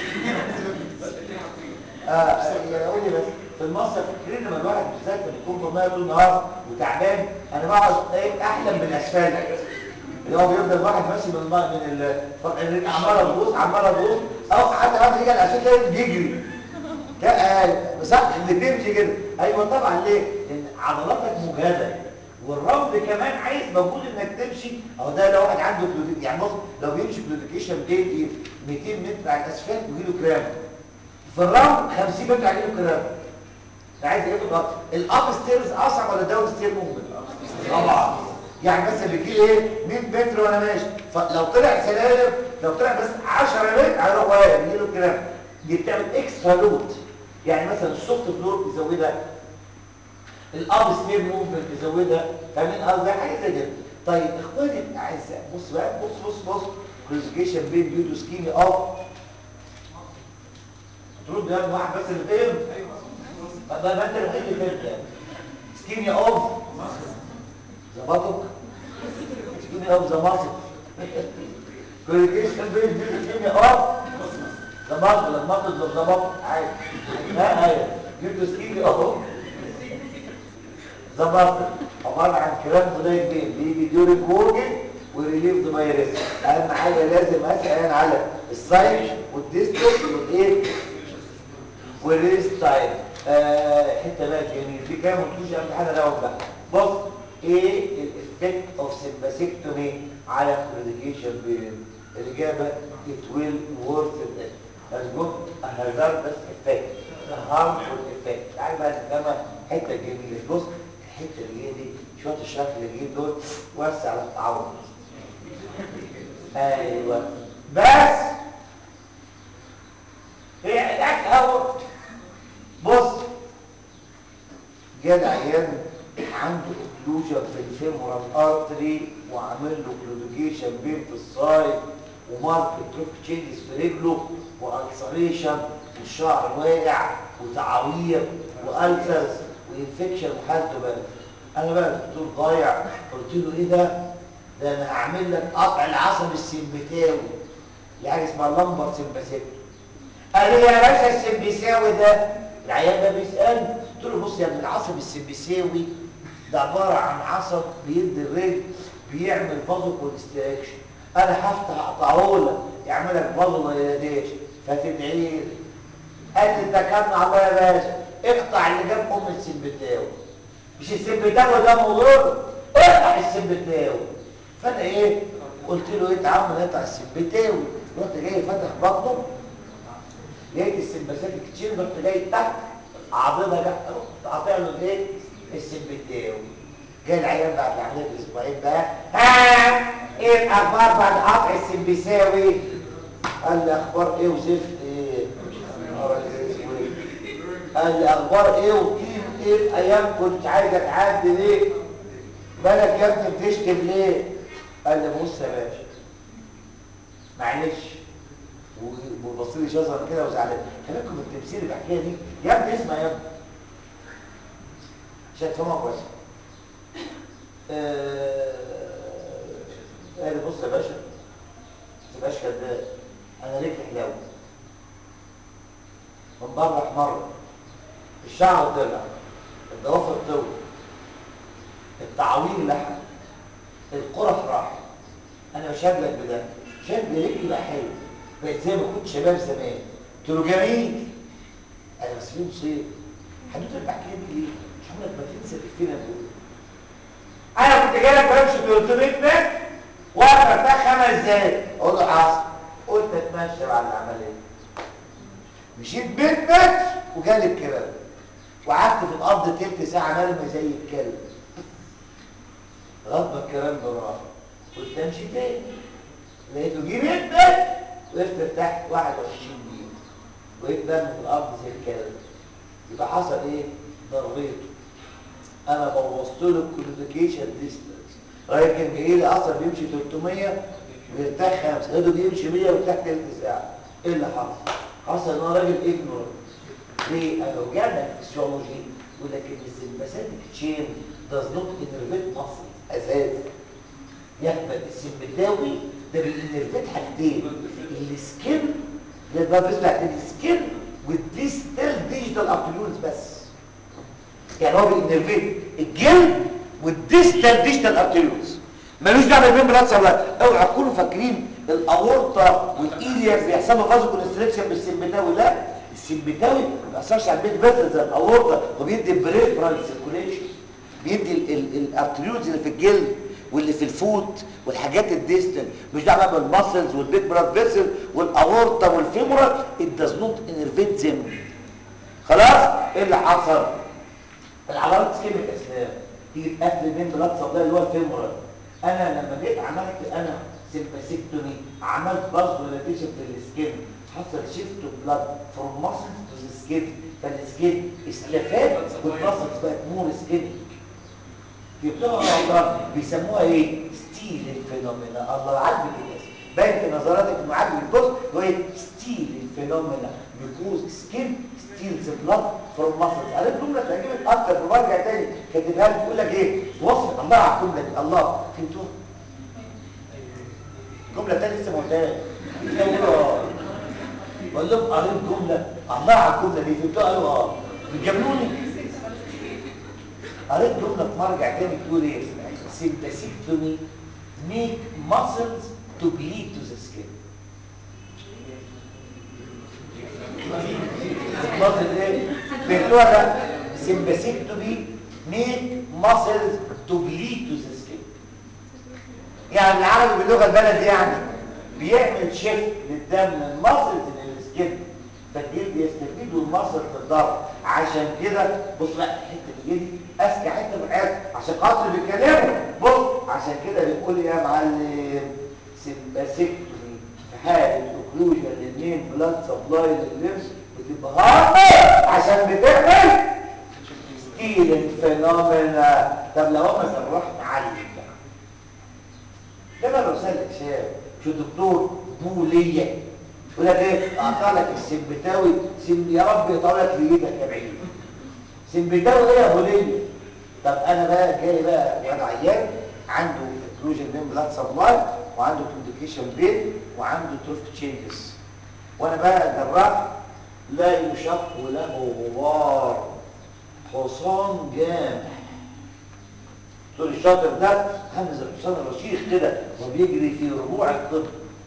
اه يعني قول لي بس في المصيف فاكرين لما الواحد بالذات لما يكون في الميه طول النهار وتعبان انا بقعد ايه احلم بالاسفلت اللي هو بيفضل واحد ماشي من الم- من ال- الرجل عماله تبوظ عماله تبوظ او حتى واحد يجي عشان كده بيجري لا آه، صح اللي تمشي كده ايوه طبعا ليه لان عضلاتك مجهده والرفض كمان عايز مجهود انك تمشي اهو ده لو واحد عنده كلوديك يعني بص لو بيمشي كلوديكيشن بين ايه 200 متر على الاسفلت ويجي له كرام في الرمل 50 متر عليه له كرام عايز ايه في الارض الاب ستيرز اصعب ولا الداون ستير ممكن طبعا يعني مثلا بيجي لي ايه 100 متر وانا ماشي فلو طلع سلالم لو طلع بس 10 متر هيروح واقع يجي له كرام دي بتعمل اكسترا لود يعني مثلا السوفت فلور بيزودها الاب ستير موفمنت بيزودها فاهمين قصدي حاجه زي كده طيب اخواني الاعزاء بص بقى بص بص بص كلاسيفيكيشن بين بيوتو سكيمي اوف ترد ده واحد بس اللي فهم ايوه ما انت الوحيد اللي فهمت يعني سكيمي اوف ظبطك سكيمي اوف ذا ماسل كلاسيفيكيشن بين بيوتو سكيمي اوف ظبطت لما تطلب ظبطت عادي ها ايوه بيوتو سكيمي اوف ظبطت عباره عن كلام قليل بين بيجي ديورنج ووركينج وريليف ذا فيروس اهم حاجه لازم اسال على السايج والديستنس والايه والريست تايم آه حته بقى جميل في كلام ما قلتوش قبل حاجه دوت بقى بص ايه الافكت اوف سمباسيكتومي على كريديكيشن بين الاجابه it will worsen it has got a hazardous effect a harmful effect تعال بقى نفهمها حته جميله بص الحته اللي هي دي شويه الشرح اللي جايين دول وسع على التعوض ايوه بس هي علاج اهو بص جال عيان عنده اوكلوجن في الفيمورال ارتري وعامل له كلوديكيشن بين في السايد ومارك تروك تشينجز في رجله والسريشن والشعر واقع وتعوير والسرز وانفكشن وحالته بقى انا بقى الدكتور ضايع قلت له ايه ده ده انا هعمل لك قطع العصب السمبتاوي اللي حاجه اسمها لمبر سمباسيكتومي قال لي يا باشا السمبساوي ده العيان ده بيسألني قلت له بص يا ابن العصب السمبساوي ده عبارة عن عصب بيدي الرجل بيعمل فازو كونستراكشن انا هفتح اقطعه لك يعمل لك فازو دايلاتيشن فتدعي لي قال لي انت كان الله يا باشا اقطع اللي جاب ام السمبتاوي مش السمبتاوي ده موضوع اقطع السمبتاوي فانا ايه قلت له ايه تعمل اقطع السمبتاوي رحت جاي فاتح بطنه لقيت السمباساتيك تشين رحت جاي تحت عضلها جت رحت قاطع له الايه السمبتاوي جاي العيان بعد العمليه باسبوعين بقى ها ايه الاخبار بعد قطع السمبساوي قال لي اخبار ايه وزفت ايه نهار اسود قال لي اخبار ايه وطين ايه ايام كنت عايزك تعدي ليه بالك يا ابني بتشتم ليه قال لي بص يا باشا معلش وبص لي شظر كده وزعلان خليكم من التمثيل الحكايه دي يا ابني اسمع يا ابني عشان تفهمها كويس قال لي بص يا باشا ما تبقاش كداب انا رجلي حلاوه من بره احمر الشعر طلع الضوافر طول التعوير لحم القرف راح انا مش هبلك بده شايف رجلي بقى حلو بقيت زي ما كنت شباب زمان قلت له جميل انا بس في مصيبه حدوته البحكيه دي ليه؟ مش عمرك ما تنسى الفينا بقول انا كنت جاي لك بمشي 300 متر واقف ارتاح خمس دقايق اقول له حاصل قلت اتمشى بعد العمليه مشيت 100 متر وجالي الكلام وقعدت في الارض تلت ساعه مرمي زي الكلب لغايه ما الكلام ده راح قلت امشي تاني لقيته جه 100 متر وقفت ارتحت 21 دقيقه وقيت برمي في الارض زي الكلب يبقى حصل ايه؟ ضريته انا بوظت له الكوميونيكيشن ديستنس راجل كان جاي لي اصلا بيمشي 300 ويرتاح 5 لقيته بيمشي 100 ويرتاح تلت ساعه ايه اللي حصل؟ حصل ان انا راجل اجنور ليه؟ انا لو جانا الفسيولوجي يقول لك ان السمباثيك تشين داز نوت انرفيت مصر اساسا يهبل السمبتاوي ده بينرفيت حاجتين السكن ده بقى بيطلع السكن والديستال ديجيتال ابتيولز بس يعني هو بينرفيت الجلد والديستال ديجيتال ابتيولز ملوش دعوه بالمين بلاد سبلاي اوعى تكونوا فاكرين الاورطه والايلياك بيحصلوا فازو كونستريكشن بالسمبتاوي لا السمبتاوي ما بيأثرش على البيت بس زي الاورطه وبيدي بريفرال سيركوليشن بيدي الارتريولز اللي في الجلد واللي في الفوت والحاجات الديستال مش دعوه بقى بالماسلز والبيت بلاد فيسل والاورطه والفيمورال it does not innervate them خلاص ايه اللي حصل العضلات سكيميك اسنان تيجي تقفل بين بلاد سبلاي اللي هو الفيمورال انا لما جيت عملت انا سيمباسيكتومي عملت باز ريلاتيشن في السكين حصل شيفت بلاد فروم ماسلز تو سكين فالسكين استفاد والماسلز بقت مور سكيميك في بتوع الأمراض بيسموها ايه ستيل الفينومينا الله عجب الناس باين في نظراتك انه عجب البص هو ايه ستيل الفينومينا بيكوز سكين ستيلز بلاد فروم ماسلز قريت جمله تعجبك اكتر وبرجع تاني كاتبها لك بيقول لك ايه وصف الله على الجمله دي الله فهمتوها الجمله الثانيه لسه ما قلتهاش اه بقول لهم قريت جمله الله على الجمله دي فهمتوها قالوا اه بتجاملوني قريت جمله في مرجع تاني بتقول ايه sympathectomy make muscles to bleed to the skin muscles ايه فهمتوها ده sympathectomy make muscles to bleed to the skin يعني بالعربي باللغه البلد يعني بيعمل شيفت للدم من المسلز للسكين فالجلد يستفيد والمصل في الضرب عشان كده بص بقى حته الجلد اذكى حته من الحياه عشان خاطر بيتكلموا بص عشان كده بيقول يا معلم سيمباسيكتومي في حاله اوكلوجن للمين بلاد سبلاي للليمس بتبقى هارد عشان بتعمل ستيل فينومينا طب لو انا جراح معلم بقى ده انا لو سالك شاب شو دكتور بوليه يقول لك ايه اقطع لك السمبتاوي سم يا رب يقطع لك في ايدك يا بعيد سمبتاوي ايه يا بوليه طب انا بقى جاي بقى وانا عيان عنده اكلوجن بين بلاد سبلاي وعنده كومبليكيشن بين وعنده تروف تشينجز وانا بقى جراح لا يشق له غبار حصان جامح دكتور الشاطر ده همز الحصان الرشيق كده وبيجري في ربوع الطب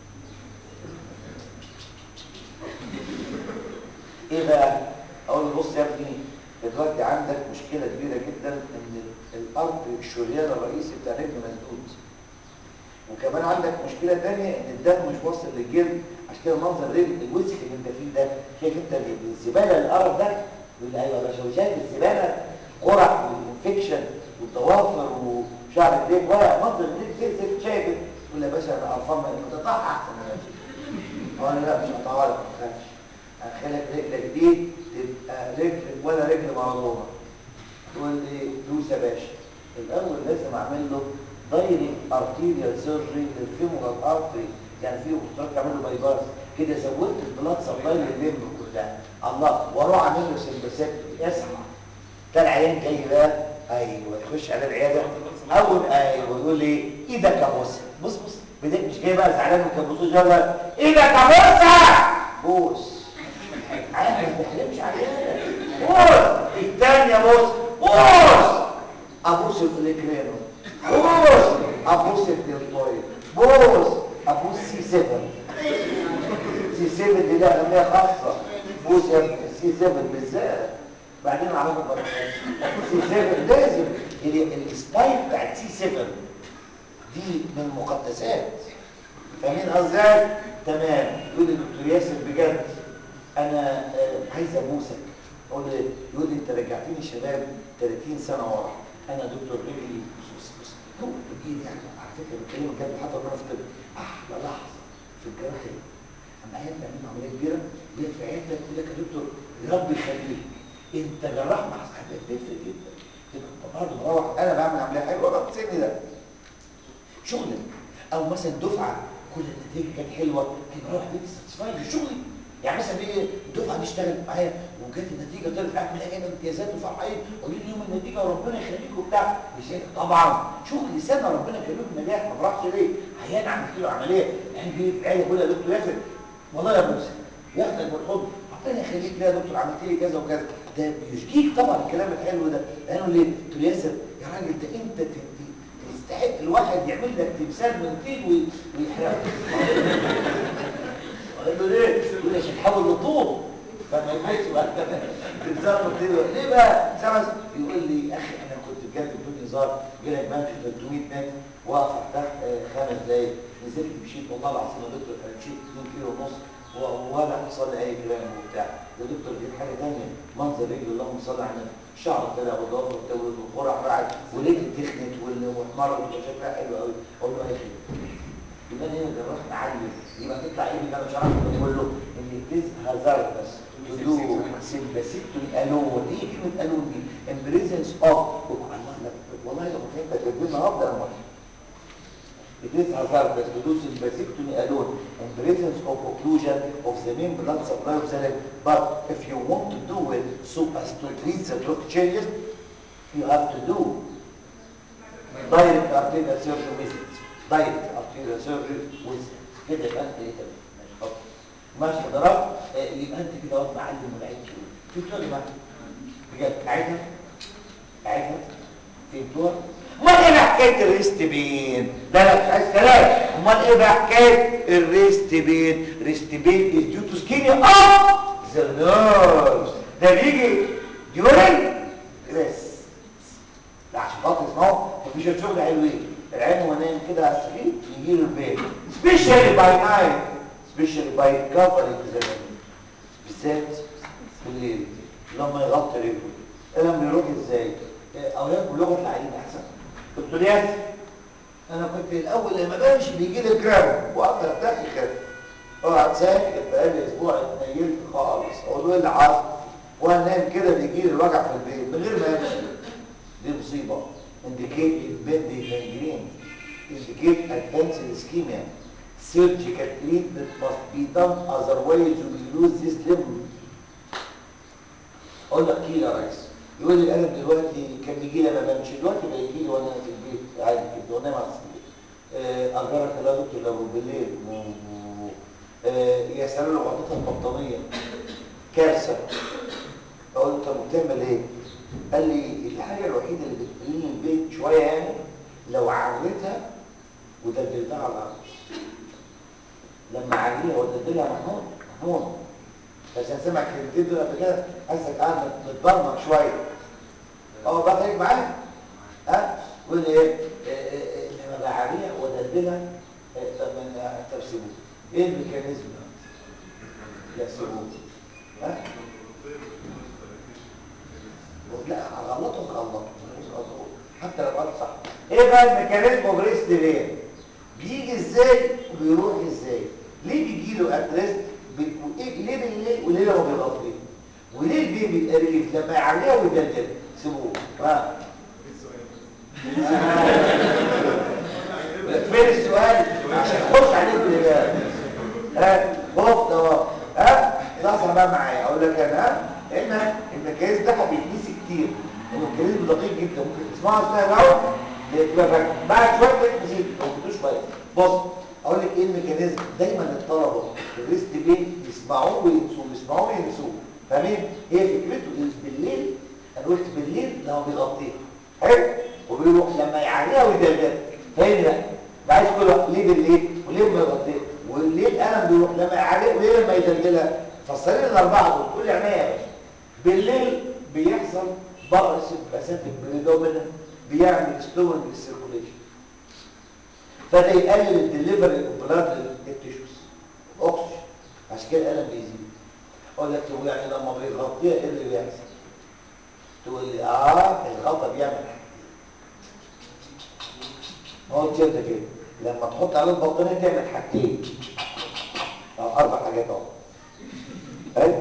ايه بقى اقول له بص يا ابني دلوقتي عندك مشكله كبيره جدا ان الارض الشريان الرئيسي بتاع الرجل مسدود وكمان عندك مشكله ثانيه ان الدم مش واصل للجلد عشان كده منظر الرجل الوسخ اللي انت فيه ده شايف انت الزباله الارض ده يقول ايوه يا باشا شايف الزباله قرح والانفكشن والضوافر وشعر الرجل ولا منظر الرجل زي زي شايف يقول يا باشا انا قرفان من تقطعها احسن يا باشا انا لا مش هقطعها لك ما تخافش هخليك رجلك دي تبقى رجل ولا رجل مارادونا تقول لي دوس يا باشا الاول لازم اعمل له دايركت ارتيريال سيرجري للفيمورال ارتري يعني فيه مختار اعمل له باي باس كده زودت البلاد سبلاي للليمب كلها الله واروح اعمل له سمباسكتومي اصحى كان عيان جاي بقى ايوه تخش على العياده اول ايوه يقول لي ايدك يا بص بص بص بدأت مش جاي بقى زعلان من كابوسو جابر ايدك يا بص بوس عارف ما تحلمش عليها بوس الثانيه بوس بوس ابوس الكرينو بوس ابوس الدلتويد بوس ابوس سي 7 سي 7 دي لها اهميه خاصه بوس يا ابني سي 7 بالذات بعدين اعرفك بقى سي 7 لازم السبايك بتاعت سي 7 دي من المقدسات فاهمين قصدي تمام يقول لي دكتور ياسر بجد انا آه عايز ابوسك اقول له يقول لي انت رجعتني شباب 30 سنه ورا انا دكتور رجلي بص بص هو بايدي يعني على فكره بتكلمك جد حتى وانا في طب احلى لحظه في الجراحه اما عيال بيعملوا عمليه كبيره جت في عيادتك يقول لك يا دكتور يا رب يخليك انت جراح مع صاحبك بتفرق جدا تبقى برضه بروح انا بعمل عمليه حلوه بقى بتسيبني ده شغلك او مثلا دفعه كل النتيجه كانت حلوه تروح بيت ساتسفايد بشغلي يعني مثلا ايه الدفعه دي اشتغلت معايا وجت النتيجه طلعت معاك ملاقي جايبه امتيازات وفرحانين قولوا لي يوم النتيجه وربنا يخليك وبتاع مش طبعا شغل سنه ربنا يخليك نجاح ما بروحش ليه عيان عملت له عمليه يعني جه في عيله بقول يا دكتور ياسر والله يا بوسي ياخدك بالحضن ربنا يخليك ليه يا دكتور عملت لي كذا وكذا ده بيشجيك طبعا الكلام الحلو ده قالوا ليه قلت له ياسر يا راجل ده انت تحب الواحد يعمل لك تمثال من طين وي- ويحرقه قال له ليه؟ يقول لي عشان تحول لطوب فما يبقاش بقى تمثال من طين ليه بقى؟ سمس يقول لي اخي انا كنت بجد بدون هزار جالك بنك 300 متر واقف تحت آه، خمس دقايق نزلت مشيت والله العظيم يا دكتور انا مشيت 2 كيلو ونص و- ولا حصل لي اي كلام وبتاع يا دكتور دي حاجه ثانيه منظر رجل اللهم صل على النبي شعر طلع وضافر وتولد وقرع رعد ورجل تخنت وال- واحمرت وكان شكلها حلو قوي اقول له ايه كده يبقى انا هنا جراح معلم يبقى تطلع ايه اللي انا شرحت ده كله ان التز هازارد بس تدو سيمباسيكتومي الون ايه كلمه الون دي امبريزنس اوف والله لو فهمت تدينا هفضل انا It is hazardous to do sympathectomy alone in presence of occlusion of the main blood supply of the leg. But if you want to do it so as to treat the trochanterius, you have to do direct arterial surgery with it. Direct arterial surgery with it. كده يبقى انت ايه تمام ماشي خلاص ماشي حضرتك آه، يبقى انت كده واقف معلم ولعيب كبير شفتوا يا جماعه بجد عايزها عايزها فهمتوها امال ايه بقى حكايه الريست بين لا لا مش عايز كلام امال ايه بقى حكايه الريست بين ريست بين از ديو تو سكينيا اوف ذا نيرفز ده بيجي ديورنج ريست لا عشان خاطر اسمعوا مفيش شغل حلوين العين وهو نايم كده على السرير يجي له البين سبيشالي باي نايت سبيشالي باي كفرنج ذا بالذات بالليل لما يغطي رجله الم بيروح ازاي اولاد بلغه العين احسن دكتور ياسر انا كنت الاول لما بمشي بيجي لي جرام واقدر ارتاح كده اقعد ساكت بقالي اسبوع اتنيلت خالص اقول له ايه اللي حصل وانا نايم كده بيجي لي الوجع في البيت من غير ما امشي دي مصيبه indicate impending gangrene indicate advanced ischemia surgical treatment must be done otherwise you will lose this limb اقول لك كيلو يا ريس يقول لي انا دلوقتي كان بيجي لي لما بمشي دلوقتي بيجي لي وانا في البيت عادي كده وانا مع السرير آه، اجرك الله يا دكتور لو بالليل و- و- آه، يا سلام لو غطيتها البطانيه كارثه اقول له طب بتعمل ايه؟ قال لي الحاجه الوحيده اللي بتقلل البيت شويه يعني لو عريتها ودلدلتها على الارض لما عريها ودلدلها محمود محمود بس انا سامع كلمتين دول قبل كده حاسك قاعد متبرمج شويه اه بقى خليك معايا ها يقول لي ايه إيه، إيه، إيه، لما بعريها ودلدلها إيه، طب ما طب سيبوه ايه الميكانيزم ده؟ لا سيبوه ها لا غلطهم غلطهم حتى لو قال صح ايه بقى الميكانيزم بريست ليه بيجي ازاي وبيروح ازاي ليه بيجي له اتريست بي- وإيه- ليه بالليل وليه لما بيغطيه وليه البيبي بيبقى ريليف لما يعليها ويدلدل سيبوه ها فين السؤال عشان اخش عليك بالله ها بص اهو ها لحظه بقى معايا اقول لك انا ها هنا الميكانيزم ده بيتنسي كتير الميكانيزم دقيق جدا ممكن تسمعه اثناء الاول تبقى فاكر بعد شويه تلاقيك نسيت او بدوش شويه بص اقول لك ايه الميكانيزم دايما الطلبه في الريست بين يسمعوه وينسوه يسمعوه وينسوه فاهمين هي فكرته إيه؟ بالليل انا قلت بالليل لو بيغطيها حلو وبيروح لما يعليها ويدلدل فاهم بقى ده عايز كل واحد ليه بالليل وليه ما يغطيها وليه القلم بيروح لما يعليها وليه لما يدلدلها فالصليل الاربعه دول كل عينيا يا باشا بالليل بيحصل بقرس الباساتيك بريدوميننت بيعمل سلوين للسيركوليشن فده يقلل الدليفري اوف بلاد للتيشوز الاكسجين عشان كده الالم بيزيد اقول لك طب يعني لما بيغطيها ايه اللي بيحصل تقول لي اه الغطا بيعمل حاجه هو كده كده لما تحط عليه البطانيه تعمل حاجتين او اربع حاجات اهو حلو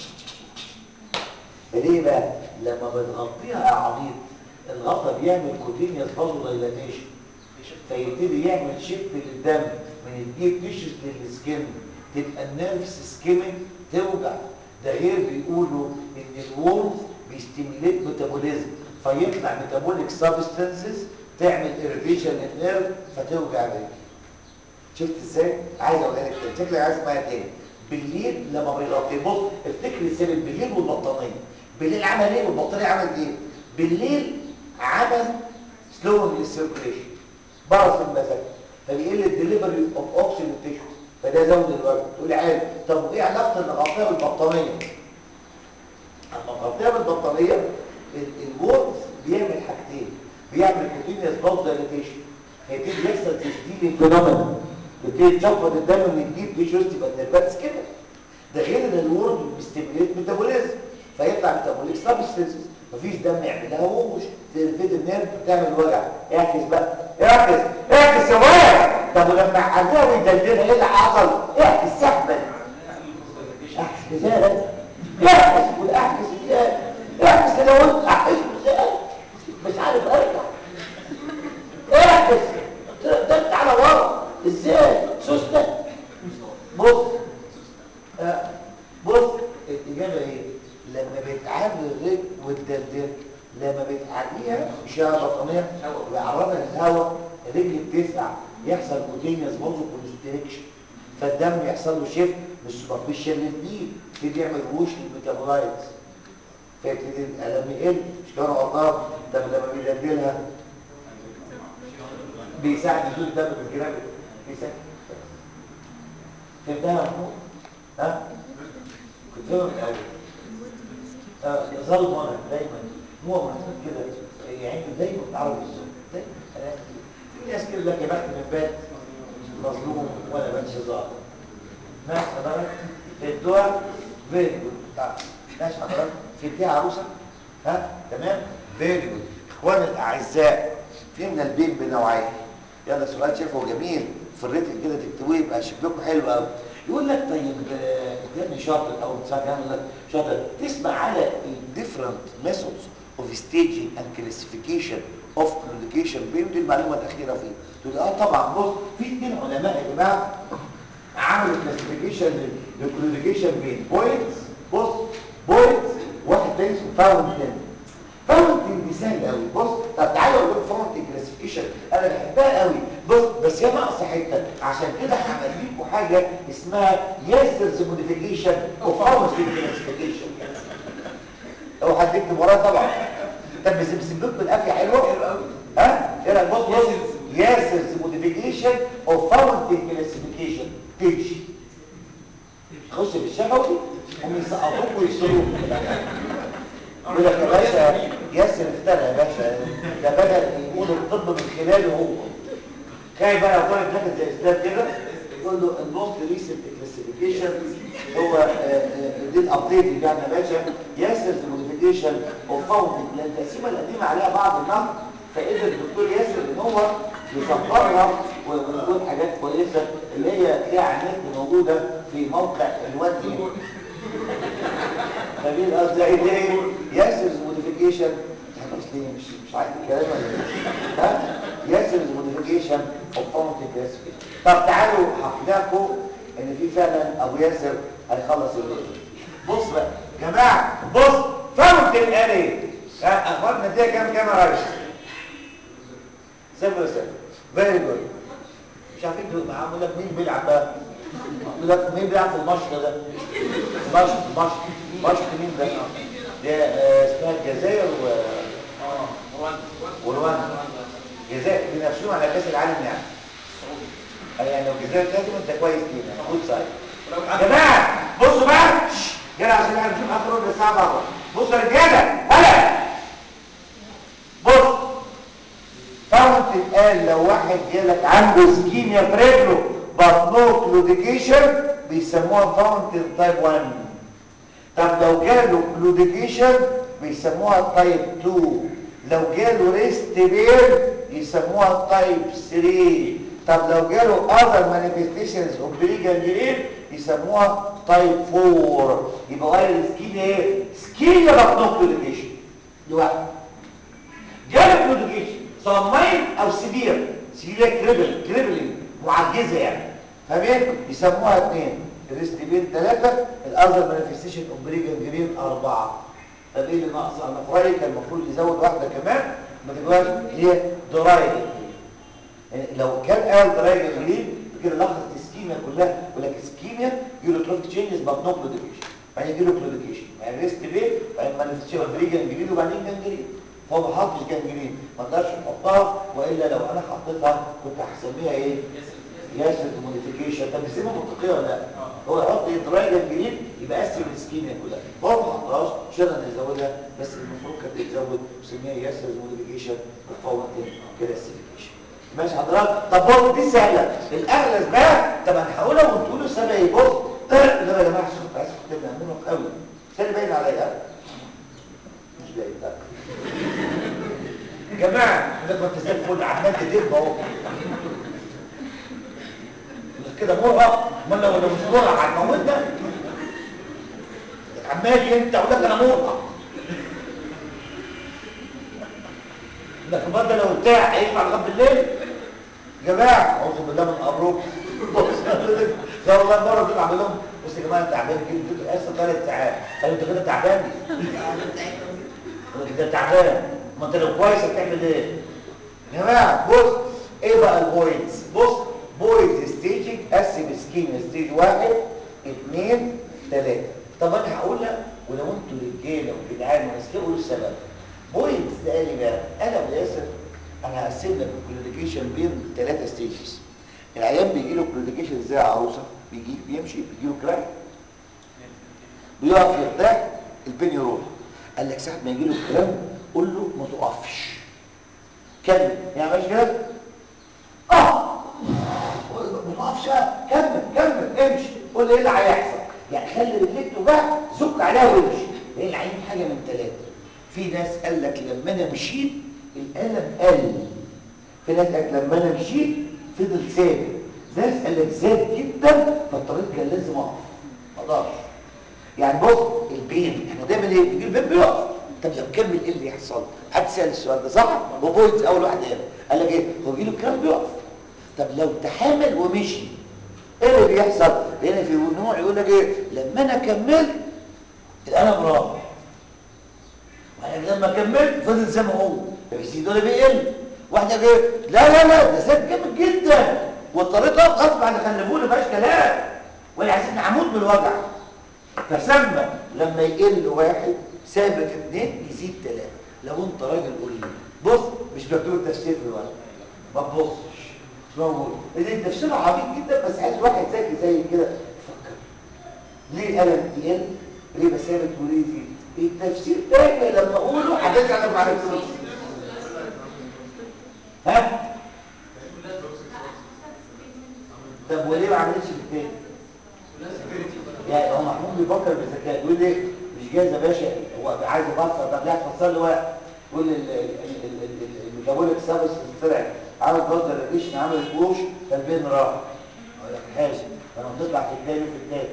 ليه بقى لما بتغطيها يا عبيط الغطا بيعمل كوتينيوس فازو دايلاتيشن فيبتدي يعمل شيفت للدم من الديب تيشوز للسكين تبقى النيرفس سكيمنج توجع ده غير بيقولوا ان الورم بيستيميليت ميتابوليزم فيطلع ميتابوليك سبستانسز تعمل اريتيشن للنيرف فتوجع الرجل شفت ازاي عايز اقولها لك تاني شكلك عايز اسمعها تاني بالليل لما بيغطي بص افتكر السبب بالليل والبطانيه بالليل عمل ايه والبطانيه عملت ايه بالليل عمل سلو للسيركوليشن برص المسك فبيقل الدليفري اوف اوكسجين للتشو فده زود الوجع تقول لي عادي طب وايه علاقه ان اغطيها بالبطانيه اما اغطيها بالبطانيه الورمز بيعمل حاجتين بيعمل كوتينيوس بلاد دايليتيشن هيبتدي يحصل تشديد فينومينا يبتدي تشفط الدم من الديب تيشوز تبقى النرفات كده ده غير ان الورم بيستيميليت ميتابوليزم فيطلع ميتابوليك سبستنسز مفيش دم يعمل لها ومش تلفت النيرف بتعمل وجع اعكس بقى اعكس اعكس يا ولد طب ولما عدها ويدلدلها ايه اللي حصل اعكس سحبا اعكس ازاي اعكس والاعكس ازاي اعكس لو قلت اعكس ازاي مش عارف ارجع اعكس ده تعالى ورا ازاي سوسته بص آه. بص الاجابه ايه لما بيتعب الرجل والدلدل لما بيتعديها اشعه بطنيه ويعرضها للهواء الرجل بتسقع يحصل كوتينيوس برضه كونستريكشن فالدم يحصل له شيفت مش سوبرفيشال للبيل يبتدي يعمل ووش للميتابولايتس فيبتدي الالم يقل مش كانوا غلطان طب لما بيدلدلها بيساعد يزول الدم بالجرام بيساعد فهمتها يا محمود ها كنت فاهم من الاول آه ظل وانا دايما هو محمود كده يعني دايما تعرف الظلم دايما أنا في ناس كده لك يا بخت من بات مظلوم وانا بنش ظالم ناس حضرتك في الدول فيري جود ناس حضرتك في دي عروسه ها تمام فيري جود اخواني الاعزاء فهمنا البين بنوعين يلا سؤال شايفه جميل في الريتم كده تكتبوه يبقى شكلكم حلو قوي يقول لك طيب ابني شاطر او بتساعد لك شاطر تسمع على الديفرنت ميثودز اوف ستيجنج اند كلاسيفيكيشن اوف كلوديكيشن بين دي المعلومه الاخيره فيه تقول اه طبعا بص في اثنين علماء يا جماعه عملوا كلاسيفيكيشن للكلوديكيشن بين بوينتس بص بوينتس واحد تاني اسمه فاونتين فاونتين دي سهل قوي بص طب تعالوا اقول لكم فاونتين كلاسيفيكيشن انا بحبها قوي بص بس هي ناقصه حته عشان كده هعمل لكم حاجه اسمها ياسرز موديفيكيشن او فاونتين كلاسيفيكيشن لو حد يكتب ورايا طبعا طب بسيبكم بالقافيه حلوه ها ايه رايك بص بص ياسرز موديفيكيشن او فاونتين كلاسيفيكيشن تمشي تخش في الشفوي هم يسقطوك ويكسروك يقول لك يا باشا ياسر افترى يا باشا ده بدأ يقول الطب من خلاله هو خايف بقى لو طلعت حاجه زي اسلام كده يقول له الموست ريسنت كلاسيفيكيشن هو آه، آه، دي الابديت بتاعنا يا باشا ياسر موديفيكيشن اوف فاوندنج لان التقسيمه القديمه عليها بعض النقد فقدر الدكتور ياسر ان هو يصبرها ويقول حاجات كويسه اللي هي تلاقيها على النت موجوده في موقع الوادي فاهمين قصدي ايه ياسر موديفيكيشن اصلي مش مش عارف الكلام ولا ايه ها ياسر موديفيكيشن اوف فاونتين كلاسيفيكيشن طب تعالوا حكيناكم ان في فعلا ابو ياسر هيخلص الليل بص بقى يا جماعه بص فاونتين قال ايه ها اخبارنا دي كام كام يا ريس صفر صفر فيري جود مش عارفين دول معاه يقول لك مين بيلعب بقى يقول لك مين بيلعب في المشط ده مشط مشط مشط مين ده ده آه، اسمها الجزائر و ورواندا الجزائر بينافسون على كاس العالم يعني أي يعني لو الجزائر كسبت انت كويس كده خد سايد يا جماعه بصوا بقى شش، يلا عشان احنا نشوف اخر ربع ساعه بره بصوا يا رجاله هلا بص فاونت قال لو واحد جالك عنده سكيميا في رجله بطنه كلوديكيشن بيسموها فاونتين تايب 1 طب لو جاله كلوديكيشن بيسموها تايب 2 لو جاله ريست بير يسموها تايب 3 طب لو جاله other manifestations of بريجانجرين يسموها تايب 4 يبقى قال السكيميا ايه؟ سكيميا بطنه كلوديكيشن دي واحده جاله كلوديكيشن سواء ماين او سيفير سيفير كريبل كريبلينج معجزه يعني فاهمين يسموها اثنين الريستبين ثلاثه الاذر مانيفستيشن اوف بريجانجرين اربعه طب ايه اللي ناقص انا في رايي كان المفروض يزود واحده كمان ما تبقاش هي درايج يعني لو كان قال درايج جرين كده لحظه السكيميا كلها ولكن السكيميا يوروتروفيك تشينجز بات نو كلوديكيشن بعدين يجي له كلوديكيشن يعني ريست بين بعدين مانيفستيشن اوف بريجانجرين وبعدين جانجرين فهو ما حطش جنجرين ما اقدرش احطها والا لو انا حطيتها كنت هسميها ايه ياسر موديفيكيشن طب السمه منطقيه ولا لا هو يحط دراي جنجرين يبقى قسم السكيميا كلها هو ما حطهاش عشان انا ازودها بس المفروض كانت تتزود وسميها ياسر موديفيكيشن بفوت كلاسيفيكيشن ماشي حضرتك طب برضه دي سهله الاغلى بقى طب انا هقولها وتقولوا سبب ايه بص لا يا جماعه عشان كنت عايز كنت منهم قوي ثاني باين عليا مش باين لا يا جماعه انا كنت زي الفل عمال تدب اهو مش كده مرهق امال لو لو مش مرهق هتموتنا عمال انت اقول لك انا مرهق لكن برضه لو بتاع هيسمع لغايه بالليل يا جماعه اعوذ بالله من امركم لا والله مره كنت اعمل لهم بص يا جماعه انت تعبان كده كنت قاعد ثلاث ساعات قالوا انت كده تعبان انت كده تعبان ما انت لو كويس هتعمل ايه يا جماعه بص ايه بقى البوينتس بص بوينت ستيجنج قسم سكيم ستيج واحد اثنين ثلاثه طب انا هقول لك ولو انتوا رجاله وجدعان وناس قولوا السبب بوينتس ده قال لي بقى انا ابو ياسر انا هقسم لك الكلوديكيشن بين ثلاثه ستيجز العيان بيجي له كلوديكيشن زي عروسه بيجي بيمشي بيجي له كراك بيقف يرتاح البين يروح قال لك ساعه ما يجي له الكلام قول له ما تقفش كمل يعني ماشي كده اه ما تقفش بقى كمل كمل امشي قول ايه اللي هيحصل يعني خلي رجليك توجع زك عليها وامشي لان العين حاجه من ثلاثه في ناس قال لك لما انا مشيت الالم قل في ناس قال لك لما انا مشيت فضل ثابت ناس قال لك زاد جدا فاضطريت كان لازم اقف ما اقدرش يعني بص البين احنا دايما ايه بيجي البين بيقف طب لو كمل ايه اللي يحصل حد سال السؤال ده صح هو بوينتس اول واحد قال قال لك ايه هو يجي له الكلام بيقف طب لو تحامل ومشي ايه اللي بيحصل لان في نوع يقول لك ايه لما انا كملت الالم راح وانا لما كملت فضل زي ما هو ده بيزيد ولا بيقل واحد يقول ايه لا لا لا ده زاد جامد جدا واضطريت اقف غصب عن اللي خلفوني مفيهاش كلام وانا عايزين عمود من الوجع فسمى لما يقل واحد ثابت اثنين يزيد ثلاثه لو انت راجل قول لي بص مش مكتوب التفسير في الورق ما تبصش مش موجود لان التفسير عبيط جدا بس عايز واحد ذكي زي كده يفكر ليه الم يقل ليه بثابت وليه يزيد التفسير تاني لما اقوله هتزعل ما عرفتوش ها طب وليه ما عملتش في التاني يعني هو محمود بيفكر بذكاء يقول لي مش جايز يا باشا هو عايز يفسر طب لا تفسر لي واحد يقول الميتابوليك سابس طلع عمل جزء ريديشن عمل سبوش فالبين راح اقول لك حاجه لما تطلع في التاني وفي التاني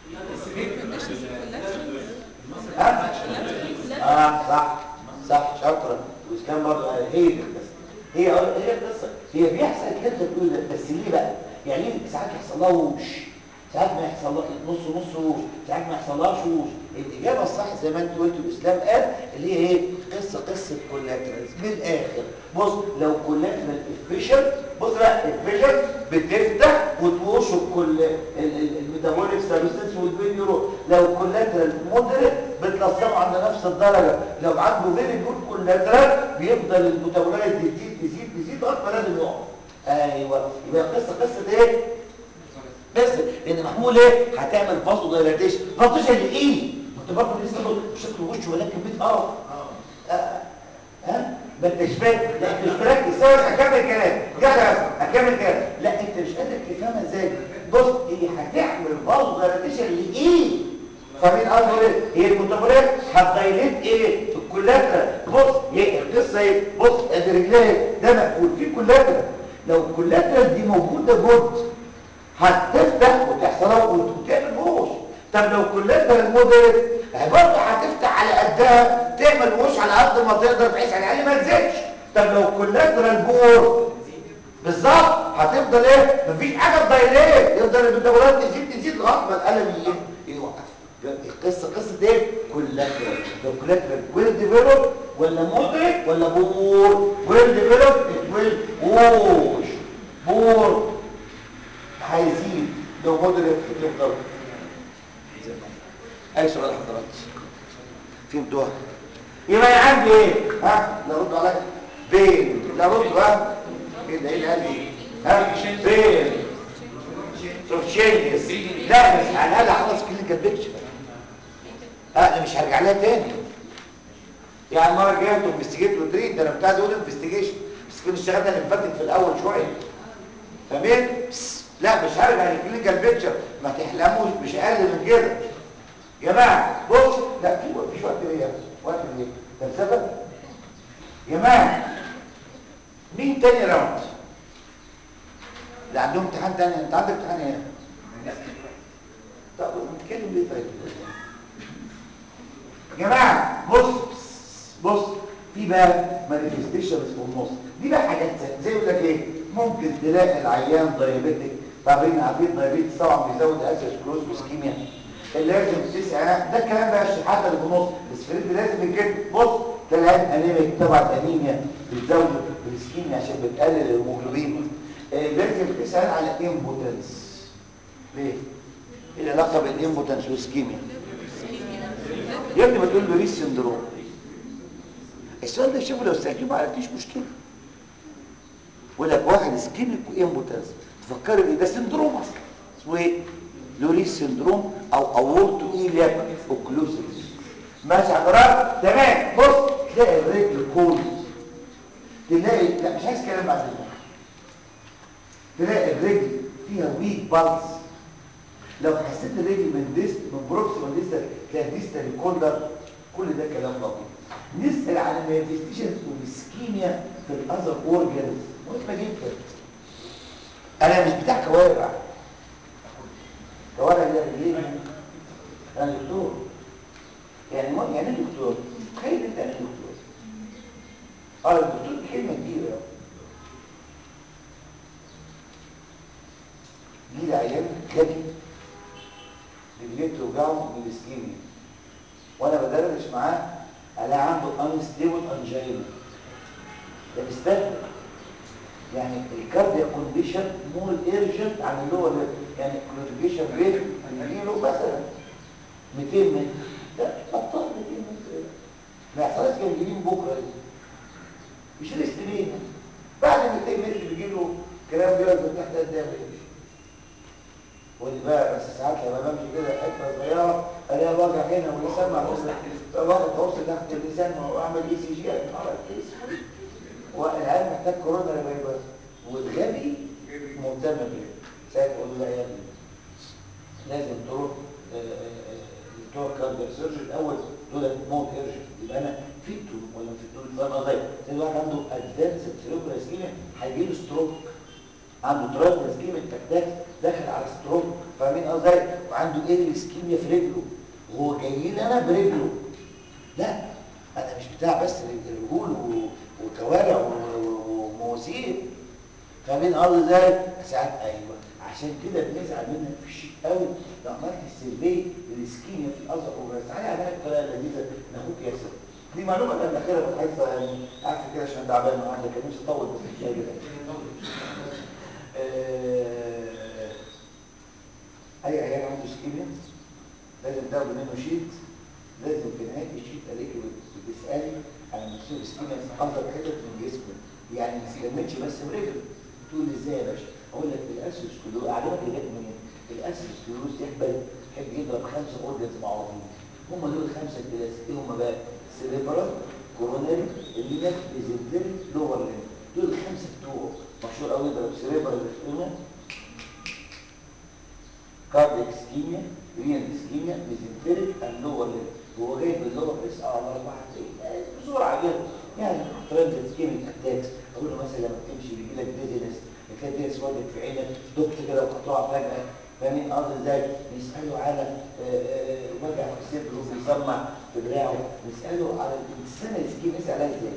ها؟ اه صح صح شاطره واسلام برضه هي دي بس هي هي القصه هي بيحصل اللي انت بتقول ده بس ليه بقى؟ يعني ليه ساعات يحصل لها وش ساعات ما يحصل لها نص نص وش ساعات ما يحصلهاش وش الاجابه الصح زي ما انت قلت الاسلام قال اللي هي ايه قصه قصه كولاترالز من الاخر بص لو كولاترال افيشن بص بقى افيشن بتفتح وتوش كل الميتابوليك سبستنس والبين يروح لو كولاترال مودريت بتلصقه عند نفس الدرجه لو عنده فيري جود كولاترال بيفضل الميتابولايت يزيد يزيد يزيد لغايه ما لازم يقف ايوه يبقى قصه قصه ايه بس لان محمول ايه هتعمل فازو دايلاتيشن فازوشن لايه ما انت برضه لسه بشكل وش ولكن كميه قرف ها ما انتش فاهم لا انت مش مركز ثواني هكمل كلام يلا بس هكمل كلام لا انت مش قادر تفهمها ازاي بص هي هتعمل فازو دايلاتيشن لايه فاهمين قصدي ايه هي المتابولات هتدايليت ايه الكولاترا بص هي القصه ايه بص ادي رجليها ده مقفول في كولاترا لو الكولاترا دي موجوده جود هتفتح وتحصلها وتعمل ووش طب لو كلتها المودريت برضه هتفتح على قدها تعمل ووش على قد ما تقدر بحيث على الاقل ما تزيدش طب لو كلتها البور بالظبط هتفضل ايه مفيش حاجه تضايليه يفضل الميتابولات تزيد تزيد لغايه ما الالم يوقف القصه قصه ايه كولاترال لو كولاترال ويل ديفلوب ولا مودريت ولا بور ويل ديفلوب ويل ووش بور هيزيد لو مودريت يفضل اي سؤال حضرتك فهمتوها يبقى انا عندي ايه ها لا رد عليا بين لا رد بقى ايه ده ايه اللي قال لي ها بين تشينجز لا بس على الاقل خلاص كلينيكال بيكتشر اه انا مش هرجع لها تاني يعني المره الجايه انتوا انفستيجيت وتريد ده انا كنت عايز اقول انفستيجيشن بس كنا اشتغلنا اللي فاتت في الاول شويه تمام بس. لا مش هرجع للكلينيكال بيكتشر ما تحلموش مش اقل من كده يا جماعه بص لا في مفيش وقت ليا وقت ليه ده السبب يا جماعه مين تاني راوند اللي عندهم امتحان تاني انت عندك امتحان ايه طب نتكلم ليه طيب يا جماعه بص بص في بقى مانيفستيشنز في النص دي بقى حاجات زي- زي يقول لك ايه ممكن تلاقي العيان دايابيتك طبعا عارفين دايابيتس طبعا بيزود اسيسكلوز وسكيميا اللي لازم تسعى ده الكلام بقى الشحاته اللي في النص بس فريد لازم كده بص ده العيان انيميك طبعا انيميا بتزود السكيميا عشان بتقلل الهيموجلوبين آه، لازم تسال على امبوتنس ليه؟ ايه العلاقه بين الامبوتنس والسكيميا يا ابني ما تقول له ريس سندروم السؤال ده شوفه لو سالتيه ما عرفتيش مشكله يقول لك واحد سكيميك وامبوتنس تفكري ايه ده سندروم اصلا اسمه ايه لوريس سندروم او اورتو ايليا اوكلوسيس ماشي حضرتك تمام بص تلاقي الرجل كول تلاقي لا مش عايز كلام بعد كده تلاقي الرجل فيها ويك بالز لو حسيت الرجل من ديست من بروكسيمال ديستال تلاقي ديستال كولر كل ده كلام لطيف نسال على مانيفستيشنز والسكيميا في الاذر اورجانز مهمه جدا انا مش بتاع كوارع كوارع دي رجلين انا دكتور يعني ما يعني إيه دكتور تخيل انت يعني إيه دكتور اه الدكتور دي كلمه كبيره جيل عيان غبي رجليه توجعه من السكيميا وانا بدردش معاه الاقي عنده انستيبل انجينا ده مستهبل يعني الكارديا كونديشن مور ايرجنت عن اللي هو يعني كلوديكيشن ريت له مثلا 200 متر ده بطل 200 متر ما يحصلش جنجلين بكره دي مش ريست ليه بعد 200 متر بيجي له كلام بيرد تحت قدام ودي بقى بس ساعات لما بمشي كده حته صغيره الاقي وجع هنا واللسان معمول واخد قرص تحت اللسان واعمل اي سي جي على الكيس والعيال محتاج كورونا لما يبقى والغبي مهتم بيه ساعات اقول له لا يا ابني لازم تروح آه، آه، آه، دكتور كاردياك سيرجن الاول دول موت ايرجن يبقى انا فيتو ولا فيتو فاهم قصدي؟ زي الواحد عنده ادفانسد سيريبرال اسكيميا هيجي له ستروك عنده ترايبل اسكيميا اتاك داخل على ستروك فاهمين قصدي؟ وعنده ايه اسكيميا في رجله وهو جاي لي انا برجله لا انا مش بتاع بس رجول و- وكوارع و- و- ومواسير فاهمين قصدي ازاي؟ ساعات ايوه عشان كده بنزعل منك في الشيء قوي لو عملت السيرفي الاسكيميا في الازهر وبس تعالى اعملها بطريقه لذيذه ان اخوك يحصل دي معلومه كان الاخيره في الحصه يعني قاعد كده عشان تعبان النهارده كان نفسي اطول بس مش قادر آه، اي عيان عنده اسكيميا لازم تاخد منه شيت لازم في نهايه الشيت عليك بتسالي على مستوى اسكيميا في افضل حتت من جسمه يعني ما تكملش بس برجله تقول لي ازاي يا باشا اقول لك الاسوسكلوز اعلمك اللي جت منين الاسوسكلوز يحبل يحب يضرب خمسه اورجنز معروفين هم دول الخمسه الكلاس ايه هم بقى سيريبرال كوروناري اللينك ميزنتري لور لين دول الخمسه بتوعه مشهور قوي يضرب سيريبرال اسكيميا كارديك اسكيميا رينال اسكيميا ميزنتريك اند لور لين هو جاي باللور اس ار 4 بسرعه جدا يعني ترانزيت اسكيميك اتاكس اقول له مثلا لما بتمشي بيجي لك ديزنس بتلاقي دي اسودت في عينك دكت كده وقطوع فجاه فاهمين قصدي ازاي نساله على آه، آه، وجع في صدره بيسمع في دراعه نساله على السنه الاسكيميا نسال عليها ازاي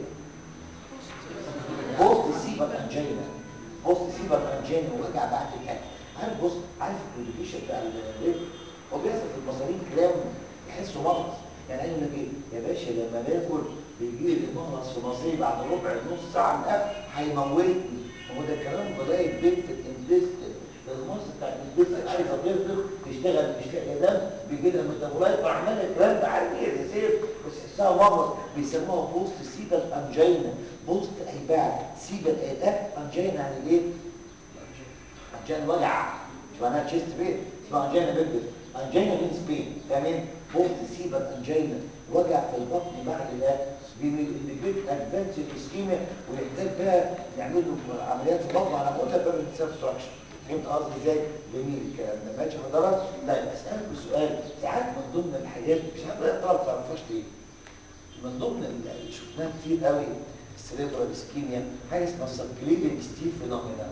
بوست سيبر انجينا بوست سيبر انجينا ووجع بعد الاكل عارف بص عارف الكوديكيشن بتاع الريب هو بيحصل في المصارين كلام يحسوا مرض يعني قال لك ايه يا باشا لما باكل بيجي لي مغص في مصري بعد ربع نص ساعه من الاكل هيموتني هو ده كلام بلاقي بيت في الانتستين المغص بتاع الانتستين لسه عايزه تنفخ تشتغل مش لاقيه دم بيجي لها ميتابولايت وعمال الكلام ده عارف ايه يا سيف بس تحسها مغص بيسموها بوست سيبل انجينا بوست اي بعد سيبل اي ده انجينا يعني ايه؟ انجينا وجع مش معناها تشيست بين اسمها انجينا بيبل انجينا مينز بين فاهمين؟ بوست سيبل انجينا وجع في البطن بعد الاكل بيجيب ادفانس اسكيميا ويحتاج بقى يعمل له عمليات في البطن على مقولها بقى سبستراكشن فهمت قصدي ازاي؟ جميل الكلام ده ماشي حضرتك؟ لا اسالك سؤال ساعات من ضمن الحاجات مش عارف يا ترى ما تعرفهاش ليه؟ من ضمن اللي شفناها كتير قوي السريبرال اسكيميا حاجه اسمها سبكليدنج ستيل فينومينا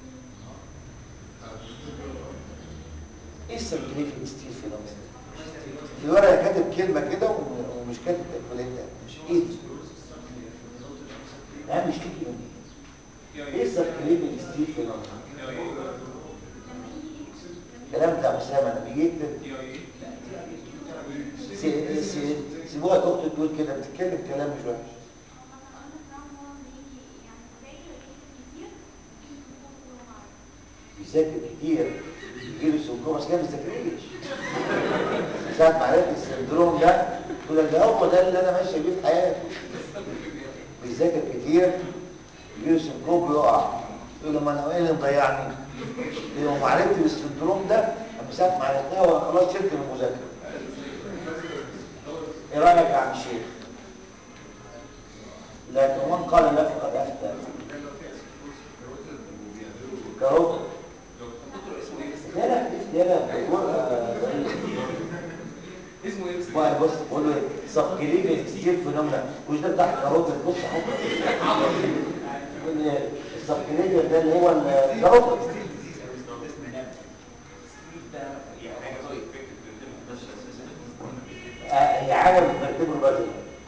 ايه السبكليدنج ستيل فينومينا؟ في الورقه كاتب كلمه كده ومش كاتب تكملتها ايه دي؟ لا مش كده ايه السبكليدنج ستيل فينومينا؟ الكلام ده اسامه انا بيجي يكتب سي- سي- سيبوها تخت تقول كده بتتكلم كلام مش وحش بيذاكر كتير يجي له سندروم بس كده ما بيذاكرش ساعة ما عرفت السندروم ده تقول لك ده هو ده اللي انا ماشي بيه في حياتي بيذاكر كتير يجي له سندروم بيقع يقول له ما انا ايه اللي مضيعني؟ يوم ما عرفت بالسندروم ده اما ساعة ما عرفتها وانا خلاص شلت من المذاكرة ايه رايك يا عم الشيخ؟ لكن من قال لا فقد افتى كروت لا لا لا لا اسمه ايه؟ بقى بص بقول له سبكليفي ستيل فينومينا مش ده بتاع الكاروت بص حضرتك السبكليفي ده اللي هو الكاروت هي عالم ترتيبه البدني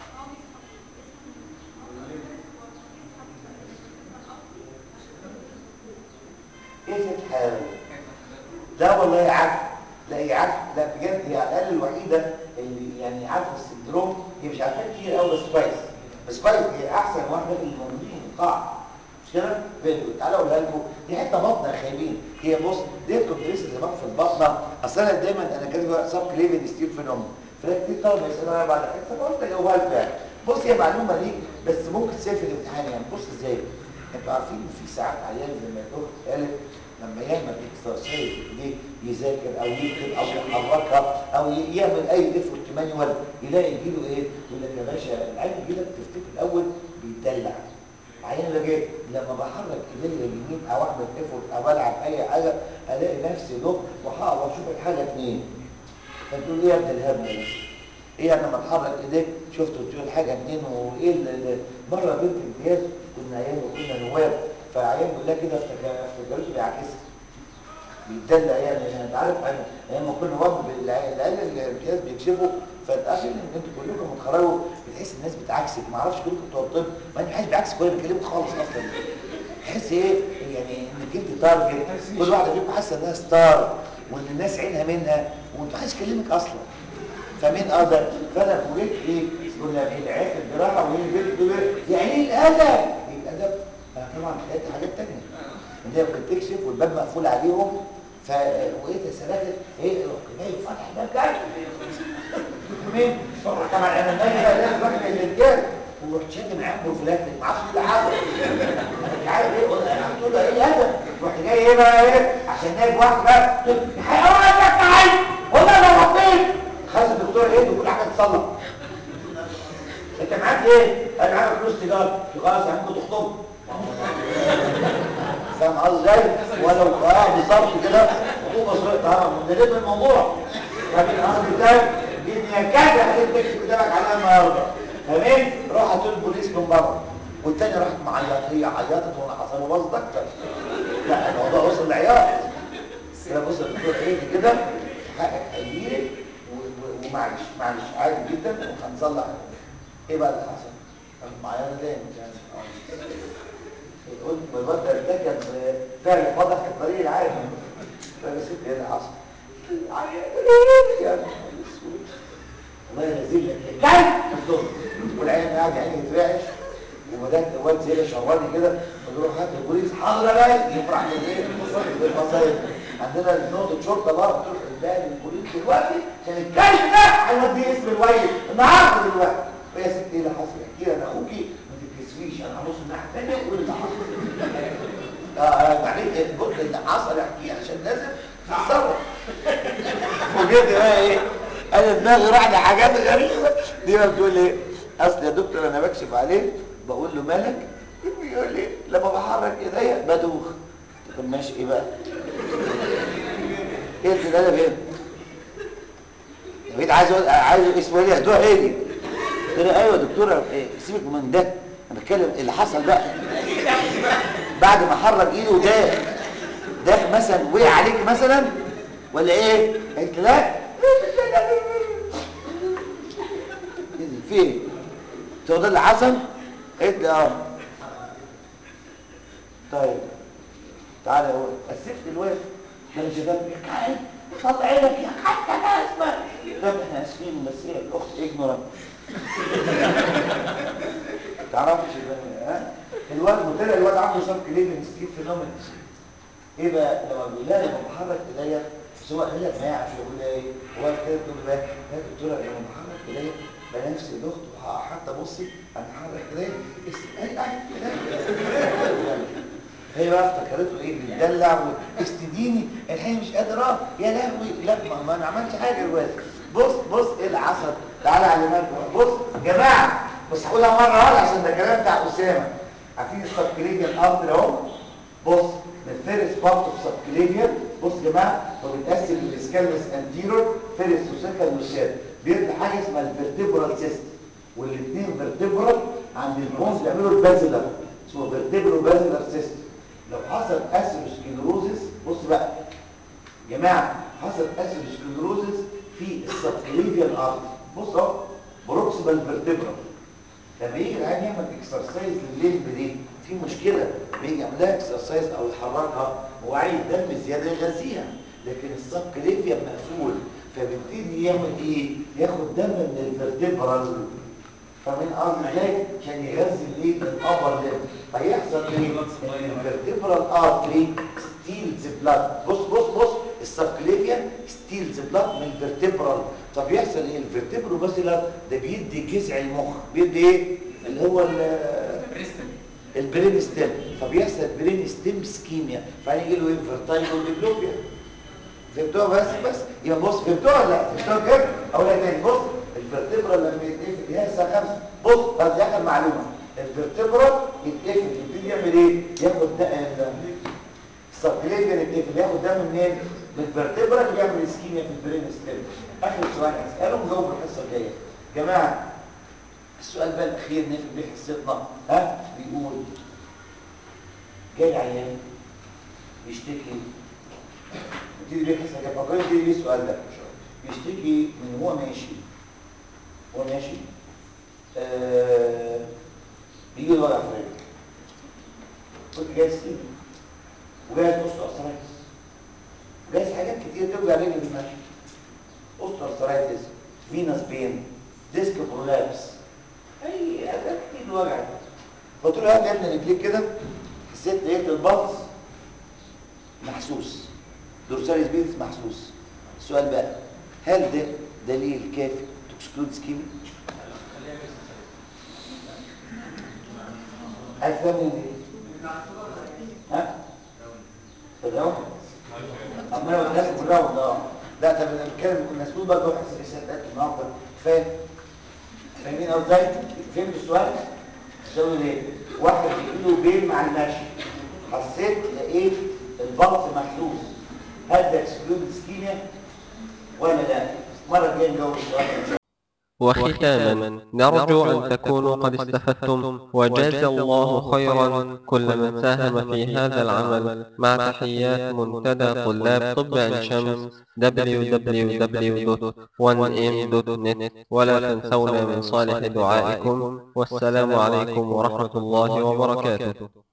ايه الحال لا والله عارف لا هي عارف لا بجد هي على الاقل الوحيده اللي يعني عارفه السندروم هي مش عارفاه كتير قوي بس كويس بس كويس هي احسن واحده في الموجودين في القاعه مش كده؟ فيديو تعالوا اقولها لكم دي حته بطنه يا خايبين هي بص دي كومبريس اللي بقى في البطنه اصل انا دايما انا كاتب سب كليفن ستيل فينومين فلا كتير طلبه يسالوا بعد كده فقلت اجاوبها لكم يعني بص هي معلومه ليك بس ممكن تسيب في الامتحان يعني بص ازاي انتوا عارفين ان في ساعات عيان زي ما الدكتور قالت لما يعمل اكسرسايز بايديه يذاكر او يكتب او يحركها او ي- يعمل اي ديفورت مانيوال يلاقي يجيله ايه يقول لك يا باشا العين يجي لك تفتكر الاول بيتدلع عيان اللي جاي لما بحرك ايديا اليمين او اعمل ايفورت او العب اي حاجه الاقي نفسي له وهقف اشوف الحاجه اتنين فتقول ايه يا ابن الهبل ده ايه يعني لما تحرك ايديك شفت تقول حاجه اتنين وايه اللي- اللي مره بنت امتياز كنا ايام وكنا نواب فعيان بيقول لها كده افتكر- افتكرته بيعكسها بيتدلع يعني انت عارف انا ايام ما كنا نواب العيال الامتياز بيكشفوا فتقابل ان انتوا كلكم متخرجوا بتحس الناس بتعكسك ما اعرفش كلكم بتوع الطب ما انت حاسس بعكسك ولا بيكلمك خالص اصلا تحس ايه يعني انك انت تارجت كل واحده فيكم حاسه انها ستار وان الناس عينها منها وانت عايز يكلمك اصلا فمين قدر فانا فوجئت ايه كنا في العيادة الجراحه وهي البنت تقول لي يعني ايه الادب ايه الادب آه طبعا حاجات حاجات ثانيه ان هي كنت تكشف والباب مقفول عليهم ف وقيت سرقت ايه رحت جاي فتح الباب جاي مين طبعا انا النبي بقى لازم اروح للرجال ورحت شادد معاه بروفلاكتيك ما اعرفش ايه اللي حصل انا مش عارف ايه قلت انا قلت له ايه الادب رحت جاي ايه بقى ايه عشان نايم واحد بقى حيوان يا تعال والله لو حطيت خلاص الدكتور ايه وكل حاجه تصلح انت معاك ايه؟ انا معاك فلوس تجاره خلاص يعني ممكن تخطب فاهم قصدي ازاي؟ ولو اه بالظبط كده خطوبه صغيره اه مندلب الموضوع فاهم قصدي ازاي؟ دي هي كذا حاجات تكتب قدامك عليها النهارده تمام؟ راحت البوليس من بره والتاني راحت معيط هي عيطت وانا حصل باظت اكتر لا الموضوع وصل لعياط كده بص يا دكتور ايه كده حقك هيجيلك و- و- ومعلش معلش عادي جدا وهنصلح ايه بقى اللي حصل؟ كان معايا انا دايما يعني قلت ما الواد ده ارتكب فعل واضح في الطريق العادي فانا ست ايه اللي حصل؟ يا نهار اسود. الله ينزل لك كيف الدور والعيال قاعد يعني يترعش وبدات الواد زي شراني كده بقول له هات البوليس حاضر يا باشا يفرح بالايه؟ بالمصايب عندنا نقطه شرطه بقى بتروح الباب البوليس دلوقتي عشان الكلب ده هيوديه اسم الويل النهارده دلوقتي ويا ستي ايه اللي حصل احكي لي انا اخوكي ما تتكسفيش انا هبص الناحيه الثانيه واقول اللي حصل اه اه بعدين الجزء اللي حصل احكيه عشان لازم تتصرف وجيت بقى ايه انا دماغي راح لحاجات غريبه دي بقى بتقول ايه اصل يا دكتور انا بكشف عليه بقول له مالك بيقول لي لما بحرك ايديا بدوخ طب ماشي ايه بقى ايه اللي انا فين بقيت عايز أقول- عايز اسمه ايه هدوء هادي قلت له ايوه يا دكتوره إيه سيبك من ده انا بتكلم اللي حصل بقى بعد ما حرك ايده ده ده مثلا وقع عليك مثلا ولا ايه قلت لا نزل في ايه قلت له ده اللي حصل قلت لي اه طيب تعالى هو اسفت الواد ده مش ده كعب طلع عينك يا حاجه انا اسمع طب احنا اسفين بس هي الاخت اجنورا تعرفش ده ها الواد طلع الواد عنده سب كليفن ستيف فينومين ايه بقى لما بيقول لها لما بحرك ايديا سواء هي ما يعرفش يقول لها ايه هو كده تقول بقى يا دكتوره لما بحرك ايديا بنفس الاخت حتى بصي انا بحرك ايديا اي اي هي بقى افتكرته ايه بتدلع واستديني الحين مش قادره يا لهوي لا ما, ما انا عملتش حاجه دلوقتي بص بص ايه اللي حصل تعالى علمك بص يا جماعه بس هقولها مره واحده عشان ده كلام بتاع اسامه عارفين السبكليفيان ارتر اهو بص الفيرست بارت اوف سبكليفيان بص يا جماعه هو بيتقسم للسكالس انتيرور فيرست وسكند والشاد بيبقى حاجه اسمها الفيرتيبرال سيستم والاثنين فيرتيبرال عند البونز بيعملوا البازلر اسمه فيرتيبرو بازلر سيستم لو حصل اثيروسكليروزس بص بقى يا جماعه حصل اثيروسكليروزس في السبكليفيان ارتر بص اهو بروكسيمال فيرتيبرال لما يجي العيان يعمل اكسرسايز للليمب دي في مشكله بيجي يعمل لها اكسرسايز او يحركها هو عايز دم زياده يغذيها لكن السبكليفيان مقفول فبيبتدي يعمل ايه ياخد دم من الفيرتيبرال فمن قصد ازاي عشان يغذي الايه الابر ليم فيحصل ايه الفيرتيبرال ارتري ستيلز بلاد بص بص بص السبكليفيان ستيلز بلاد من الفيرتيبرال طب يحصل ايه الفيرتيبرو باسيلر ده بيدي جذع المخ بيدي ايه اللي هو البرين ستيم فبيحصل برين ستيم سكيميا فهيجي له ايه فيرتايجو ديبلوبيا فهمتوها بس بس يبقى بص فهمتوها ولا لا فهمتوها كده اقولها تاني بص الفرتبرال لما يتقفل هي الساعه 5 بص بس دي اخر معلومه الفرتبرال يتقفل يبتدي يعمل ايه ياخد ده السبكليفيان يتقفل ياخد دم منين من الفرتبرال يعمل اسكيميا في البرين ستيم اخر سؤال هساله وجاوب الحصه الجايه جماعه السؤال بقى الاخير نقفل بيه حصتنا ها بيقول جاي عيان بيشتكي نبتدي بيه حصه الجايه فكرني نبتدي بيه السؤال ده بيشتكي من هو ماشي هو ماشي آه بيجي له وجع في رجله كنت جايز كده وجايز اوستو ارثرايتس وجايز حاجات كتير توجع رجل في المشي اوستو ارثرايتس فينس بين ديسك برولابس اي حاجات كتير وجع قلت له هات يا ابني رجليك كده حسيت لقيت البلس محسوس دورساليس بيلز محسوس السؤال بقى هل ده دليل كافي تكسكلود سكيمي أفهم ايه ها الراوند أما لو الناس الراوند اه لا طب انا بتكلم كنا مسؤول بقى جوه حساب السيادات النهارده فاهم فاهمين ازاي فهمت السؤال سوي ليه واحد بيجيله بين مع المشي حسيت لقيت البلط محسوس هل ده اكسكلود سكيميا ولا لا مرة الجاية نجاوب السؤال ده وختاما نرجو أن تكونوا قد استفدتم وجاز الله خيرا كل من ساهم في هذا العمل مع تحيات منتدى طلاب طب عين شمس www.1m.net ولا تنسونا من صالح دعائكم والسلام عليكم ورحمة الله وبركاته